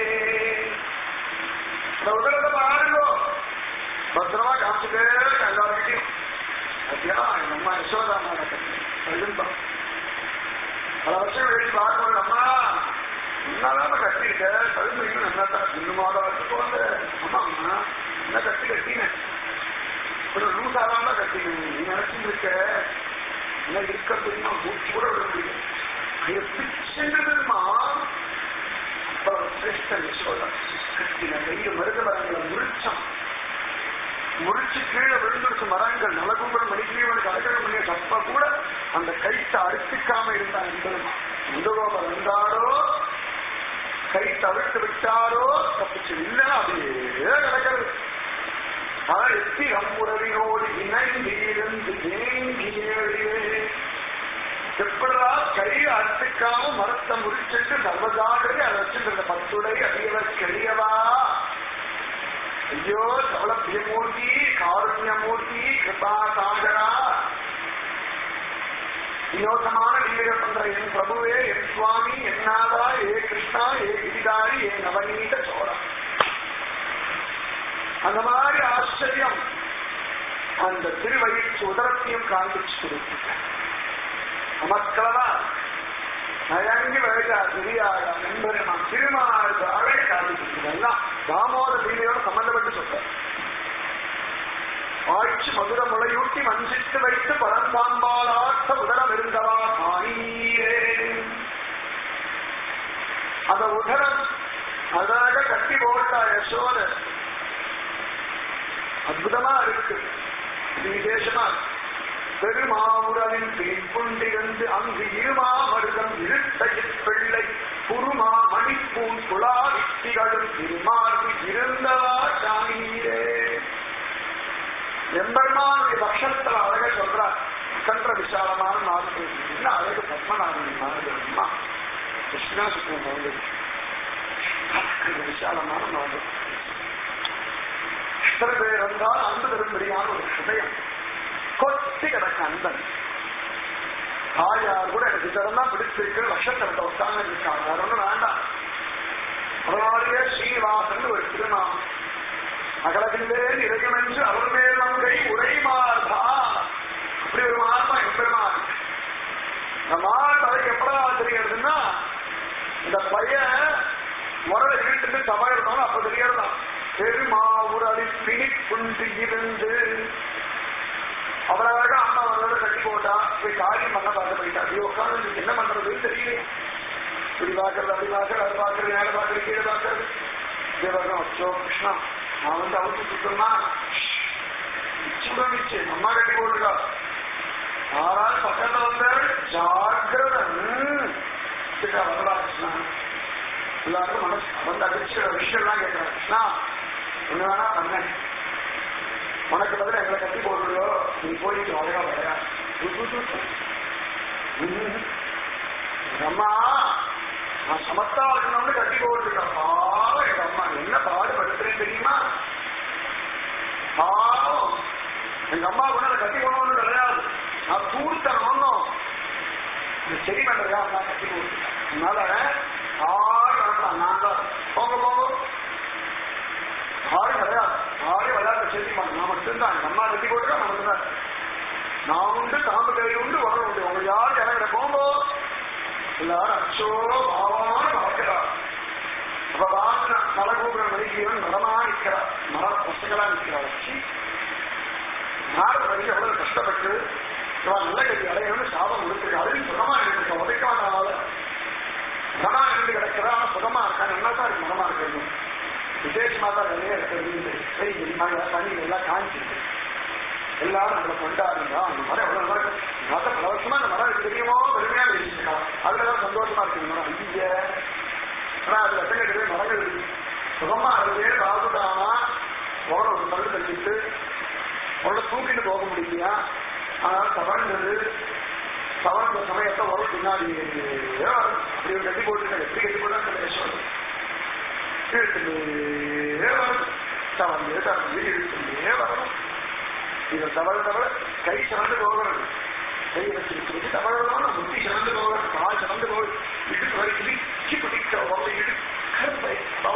இந்த உதரத்தை பாருங்கோ பத்திரமா காமிச்சுட்டே எல்லாருக்கிட்டையும் ஐயா எங்க அம்மா யசோதா சொல்லும்பா பல வருஷம் கழிச்சு பார்க்கணும் அம்மா என்னதான் கட்டிருக்க கழுந்து இன்னும் நல்லா தான் இன்னும் மாதம் வச்சு போங்க அம்மா அம்மா என்ன கட்டி கட்டினேன் ஒரு லூசாதான் தான் கட்டினேன் நீ நினைச்சுட்டு இருக்க என்ன இருக்கிறது இன்னும் மூச்சு கூட விட முடியும் பிச்சுமா சிரேஷ்ட யசோதா கட்டின கையில் மருத மரங்களை முறிச்சான் முடிச்சு கீழே விழுந்திருக்கு மரங்கள் நலகும்பல் மணிக்கீவனுக்கு அழகல் பண்ணிய தப்ப கூட அந்த கைத்தை அறுத்துக்காம இருந்தான் என்பதுமா முந்தகோப வந்தாரோ கை தவிர்த்து விட்டாரோ தப்பிச்சு இல்லை அப்படியே நடக்கிறது ஆனால் எத்தி அம்முறவினோடு இணைந்திருந்து தேங்கியே எப்படா கை அறுத்துக்காம மரத்தை முடிச்சிட்டு சர்வஜாகிரதை அதை வச்சுட்டு பத்துடை அடியவர் கெளியவா ஐயோ சௌலபியமூர்த்தி காருண்யமூர்த்தி கிருபா சாகரா வினோதமான லீலைகள் பண்ற என் பிரபுவே என் சுவாமி என் நாதா ஏ கிருஷ்ணா ஏ கிரிதாரி ஏ நவநீத சோழா அந்த மாதிரி ஆச்சரியம் அந்த திருவயிற்று உதரத்தையும் காண்பிச்சு கொடுத்துட்டேன் நமக்களவா நயங்கி வருகா திரியாக நண்பருமான் திருமாறு அழகை காண்பிச்சிருக்கெல்லாம் தாமோத லீலையோட சம்பந்தப்பட்டு சொல்றேன் ஆய்ச்சி மதுர முளையூட்டி வஞ்சித்து வைத்து பழந்தாம்பாலாட்ட உதரம் இருந்தவா காணீரே அந்த உதரம் அழகாக கட்டி போட்டா யசோத அற்புதமா இருக்கு இது விசேஷமா பெருமாவுடனின் பின்புண்டிருந்து அங்கு இருமா மருதம் இருட்டையில் பிள்ளை குருமா மணிப்பூன் குலாவித்திகளும் திருமார்பு இருந்தவா சாமீரே எம்பெருமானுடைய பட்சத்துல அழக சொல்றார் கன்ற விசாலமான நாடு என்ன அழகு பத்மநாபன் நாடு அம்மா கிருஷ்ணா சுத்தம் நாடு கன்ற விசாலமான நாடு எத்தனை பேர் வந்தால் அன்பு தரும்படியான ஒரு ஹிருதயம் கொத்தி கிடக்க அன்பன் தாயார் கூட எனக்கு இதெல்லாம் பிடிச்சிருக்கு லட்சத்திரத்தை உட்கார்ந்து இருக்காங்க அது ஒன்றும் வேண்டாம் அதனாலேயே ஸ்ரீனிவாசன் ஒரு திருநாமம் அகலகின்றே இறையம் என்று அவர் மேலங்கை உரைமார்பா அப்படி ஒரு மார்பா எம்பெருமான் இந்த மார்பு அதுக்கு எப்படா தெரிகிறதுன்னா இந்த பையன் முறை வீட்டுக்கு சபை இருந்தாலும் அப்ப தெரியறதான் பெருமாவுரலி பிணிப்புண்டு இருந்து அவராக அம்மா அவரோட கட்டி போட்டா போய் காரியம் பண்ண பார்க்க போயிட்டா ஐயோ உட்காந்து என்ன பண்றதுன்னு தெரியல இப்படி பாக்குறது அப்படி பாக்குறது அது பாக்குறது மேல பாக்குறது கீழே பாக்குறது தேவகம் அச்சோ கிருஷ்ணா நான் வந்து அவுத்து சுத்தமா சுடமிச்சு அம்மா கட்டி போட்டுருக்கா ஆனால் பக்கத்துல வந்தாரு ஜாகிரதன் வரலா கிருஷ்ணா எல்லாருக்கும் மனசு வந்து அடிச்சு விஷயம்லாம் கேட்கிறார் கிருஷ்ணா என்ன வேணா பண்ண உனக்கு பதில் எங்களை கட்டி போடுறோ நீ போயிட்டு அழகா வரையா அம்மா நான் சமத்தா இருக்கணும்னு கட்டி போட்டுருக்கேன் பாவம் எங்க அம்மா என்ன பாடுபடுத்துறேன் தெரியுமா பாவம் எங்க அம்மா கூட அதை கட்டி போடணும்னு கிடையாது நான் தூர்த்தணும் சரி பண்றதா நான் கட்டி போட்டுருக்கேன் அதனால ஆறு நடக்கலாம் நான் தான் போங்க போங்க ஆறு கிடையாது ஆறு விளையாட்டு செய்தி மாட்டேன் நான் மட்டும்தான் எங்க அம்மா கட்டி போட்டுருக்கா நான் மட்டும்தான் நான் உண்டு தாம்பு கை உண்டு வர உண்டு உங்க யாரு இறங்குற போங்கோ எல்லாரும் அச்சோ பாவமான பார்க்கிறார் அப்ப வாசன மலகூபுர மணிஜீவன் மரமா நிற்கிறார் மர பசங்களா நிற்கிறார் வச்சு நாடு வரைக்கும் எவ்வளவு கஷ்டப்பட்டு இவன் நல்ல கல்வி அடையணும்னு சாபம் கொடுத்துருக்கு அதையும் சுகமா இருக்கு உதைக்காதனால சுகமா இருந்து கிடக்கிறா ஆனா சுகமா இருக்கான் என்னதான் இருக்கு மனமா இருக்கிறது விசேஷமா தான் நிறைய இருக்கிறது சரி மழை தண்ணி எல்லாம் காஞ்சிருக்கு எல்லாரும் நம்மளை கொண்டாடுங்க அந்த மரம் எவ்வளவு நல்லா இருக்கு மத்த பல வருஷமா அந்த மரம் எனக்கு தெரியுமோ பெருமையா வச்சுருக்கான் அதுலதான் சந்தோஷமா இருக்கு இந்த மரம் ஐய ஆனா அது லட்சக்கட்டு மரங்கள் இருக்கு சுகமா இருந்தே ராகுதானா உடனே ஒரு பல்லு கட்டிட்டு உடனே தூக்கிட்டு போக முடியலையா ஆனால் தவழ்ந்தது தவழ்ந்த சமயத்தை உடல் பின்னாடி வரும். அப்படி ஒரு கட்டி போட்டு எப்படி கட்டி போட்டா யசோதா இழுத்துட்டே வரும் தவழ்ந்து தவழ்ந்து இழுத்துட்டே வரணும் இதை தவற தவற கை சிறந்து போகிறது கை வச்சிருக்கிறது தவறலாம் புத்தி சிறந்து போகிறது கால் சிறந்து போகுது இடுப்பு வரை இடிச்சு பிடிக்கிற உடலை இடுக்கை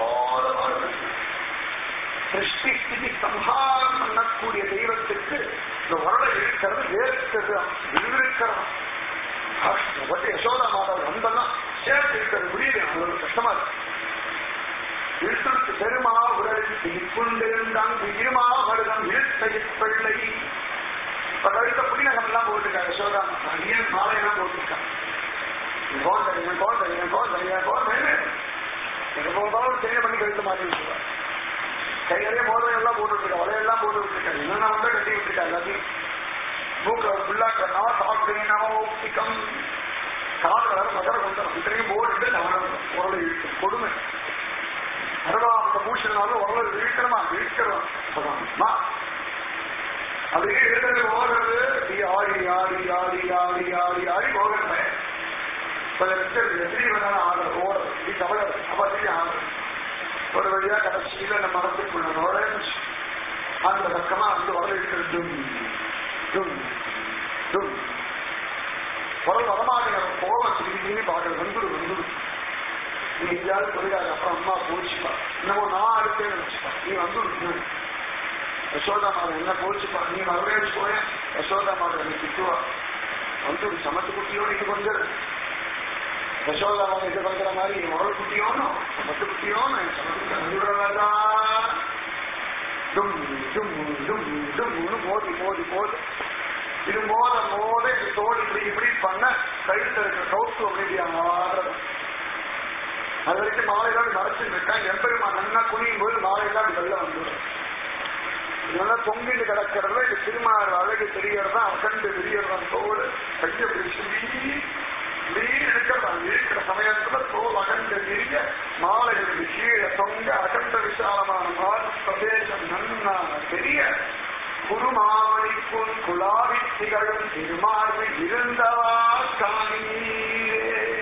சிருஷ்டி ஸ்திதி சம்ஹாரம் பண்ணக்கூடிய தெய்வத்துக்கு இந்த உரலை இழுக்கிறது வேர்க்கிறது விழுவிருக்கிறது பட் யசோதா மாதவன் வந்தெல்லாம் சேர்த்து இருக்கிறது முடியல அவங்களுக்கு கஷ்டமா இருக்கு இழுத்து பெருமா உடல் புண்டிருந்தான் இருமா வருடம் இழுத்த பிள்ளை இப்ப கழுத்த புடிநகம் எல்லாம் போட்டுருக்காங்க யசோதா ஏன் மாலை எல்லாம் போட்டுருக்கான் கோந்தரிங்க கோந்தரிங்க கோந்தரிங்க கோந்தரிங்க எங்க போனாலும் செய்ய பண்ணி கழுத்து மாட்டி விட்டுருவாங்க கையிலே மோதம் எல்லாம் போட்டு விட்டுருக்கா வலையெல்லாம் போட்டு விட்டுருக்காங்க என்னென்ன வந்து கட்டி விட்டுருக்கா எல்லாத்தையும் மூக்க ஃபுல்லாக நான் சாப்பிட்டீங்க நமோக்திகம் காதல வேற மகர கொண்டோம் இத்தனையும் போட்டு நான் உரலை இழுத்து கொடுமை அருளாமத்த பூஷனாலும் உரலை இழுக்கிறமா இழுக்கிறோம் சொல்லுவாங்க அப்படியே இருக்கிறது ஓடுறது நீ ஆடி ஆடி ஆடி ஆடி ஆடி ஆடி போகிறது பல லட்சம் எத்தனை வேணாலும் ஆடுறது ஓடுறது நீ தவறது அப்ப திரும்பி ஆடுறது ஒரு வழியா கடைசியில நம்ம மரத்துக்குள்ள நுழைஞ்சு அந்த பக்கமா அந்த உரலை இருக்கிறது டும் டும் டும் குரல் வரமாட்டேங்க கோபம் திரும்பி பார்க்கறது வந்துடு வந்துடு நீ எங்கேயாவது சொல்லிடாது அப்புறம் அம்மா போச்சுப்பா இன்னமும் நான் அடுத்தேன்னு வச்சுப்பா நீ வந்து யசோதா மாதம் என்ன போச்சுப்பா நீ மறுபடியும் போய யசோதா மாதம் நீ திட்டுவா வந்து ஒரு சமத்து குட்டியோடு இது கொஞ்சம் யசோதா மாதம் இது பண்ற மாதிரி நீ முரல் குட்டியோனோ சமத்து குட்டியோனோ சமத்து வந்துடுறதா டும் டும் டும் டும்னு மோதி மோதி மோதி இது மோத மோத இது தோல் இப்படி இப்படி பண்ண கழுத்து இருக்கிற கவுத்து அப்படி ஆடுறது அது வரைக்கும் மாலைதான் மறைச்சிட்டு இருக்கான் எம்பெருமான் நன்னா குனியும் போது மாலையெல்லாம் வெளில வந்துடும் இதெல்லாம் தொங்கிட்டு கிடக்கிறதுல இது திருமாறு அழகு தெரியறதா அகண்டு தெரியறதான் தோல் கைய பிடிச்சி இருக்கிறதான் இருக்கிற சமயத்துல தோல் அகண்டு தெரிய மாலைகளுக்கு கீழே தொங்க அகண்ட விசாலமான மாறு பிரதேசம் நன்னா தெரிய குருமாமணிக்குள் குலாவி திகழும் திருமார்பு இருந்தவா காணீரே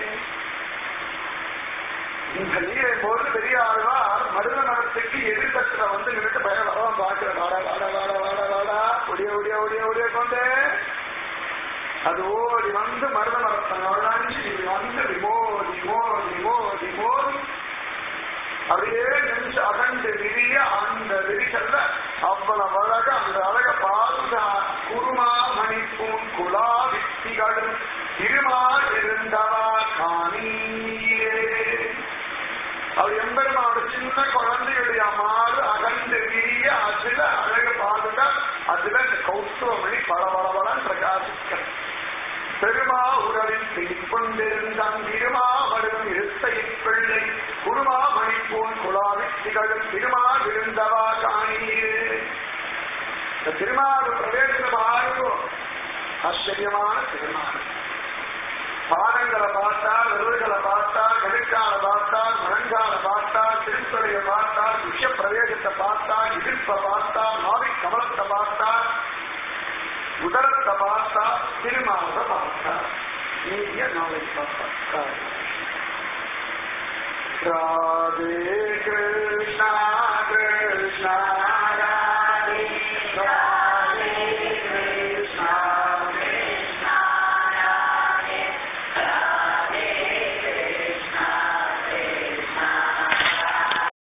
இந்த நீரை போது பெரிய ஆழ்வார் மருத மரத்துக்கு எதிர்கத்துல வந்து நின்றுட்டு பயம் வரவன் பார்க்கிற வாடா வாடா வாடா வாடா வாடா ஒடிய ஒடிய ஒடிய ஒடிய கொண்டு அது ஓடி வந்து மருத மரத்தை நுழைஞ்சு இது வந்து விமோதி மோதி மோதி மோதி அப்படியே நெஞ்சு அகண்டு விரிய அந்த விரிசல்ல அவ்வளவு அழக அந்த அழக பார்த்த குருமா மணிப்பூன் குலா வித்திகள் திருமா இருந்தவா காணீரே அவர் எம்பெருமானோட சின்ன குழந்தையுடைய மாறு அகண்டு விரிய அதுல அழகு பார்த்துட்டா அதுல இந்த கௌத்துவமணி பளபளபலன் பிரகாசிக்க பெருமா உறவின் கொண்டிருந்தான் திருமா வரும் இருத்தை பிள்ளை குருமா மணிப்போன் குலாவி திகழும் திருமா விருந்தவா காணீரே இந்த திருமாறு பிரவேச பாருங்கோ ஆச்சரியமான திருமாறு பாதங்களை பார்த்தா விரல்களை பார்த்தா கடுக்கால பார்த்தா முழங்கால பார்த்தா திருப்பறையை பார்த்தா விஷ பிரவேசத்தை பார்த்தா இடுப்பை பார்த்தா நாவி கமலத்தை பார்த்தா உதரத்தை பார்த்தா திருமாவத பார்த்தா நீங்க நாளை பார்த்தா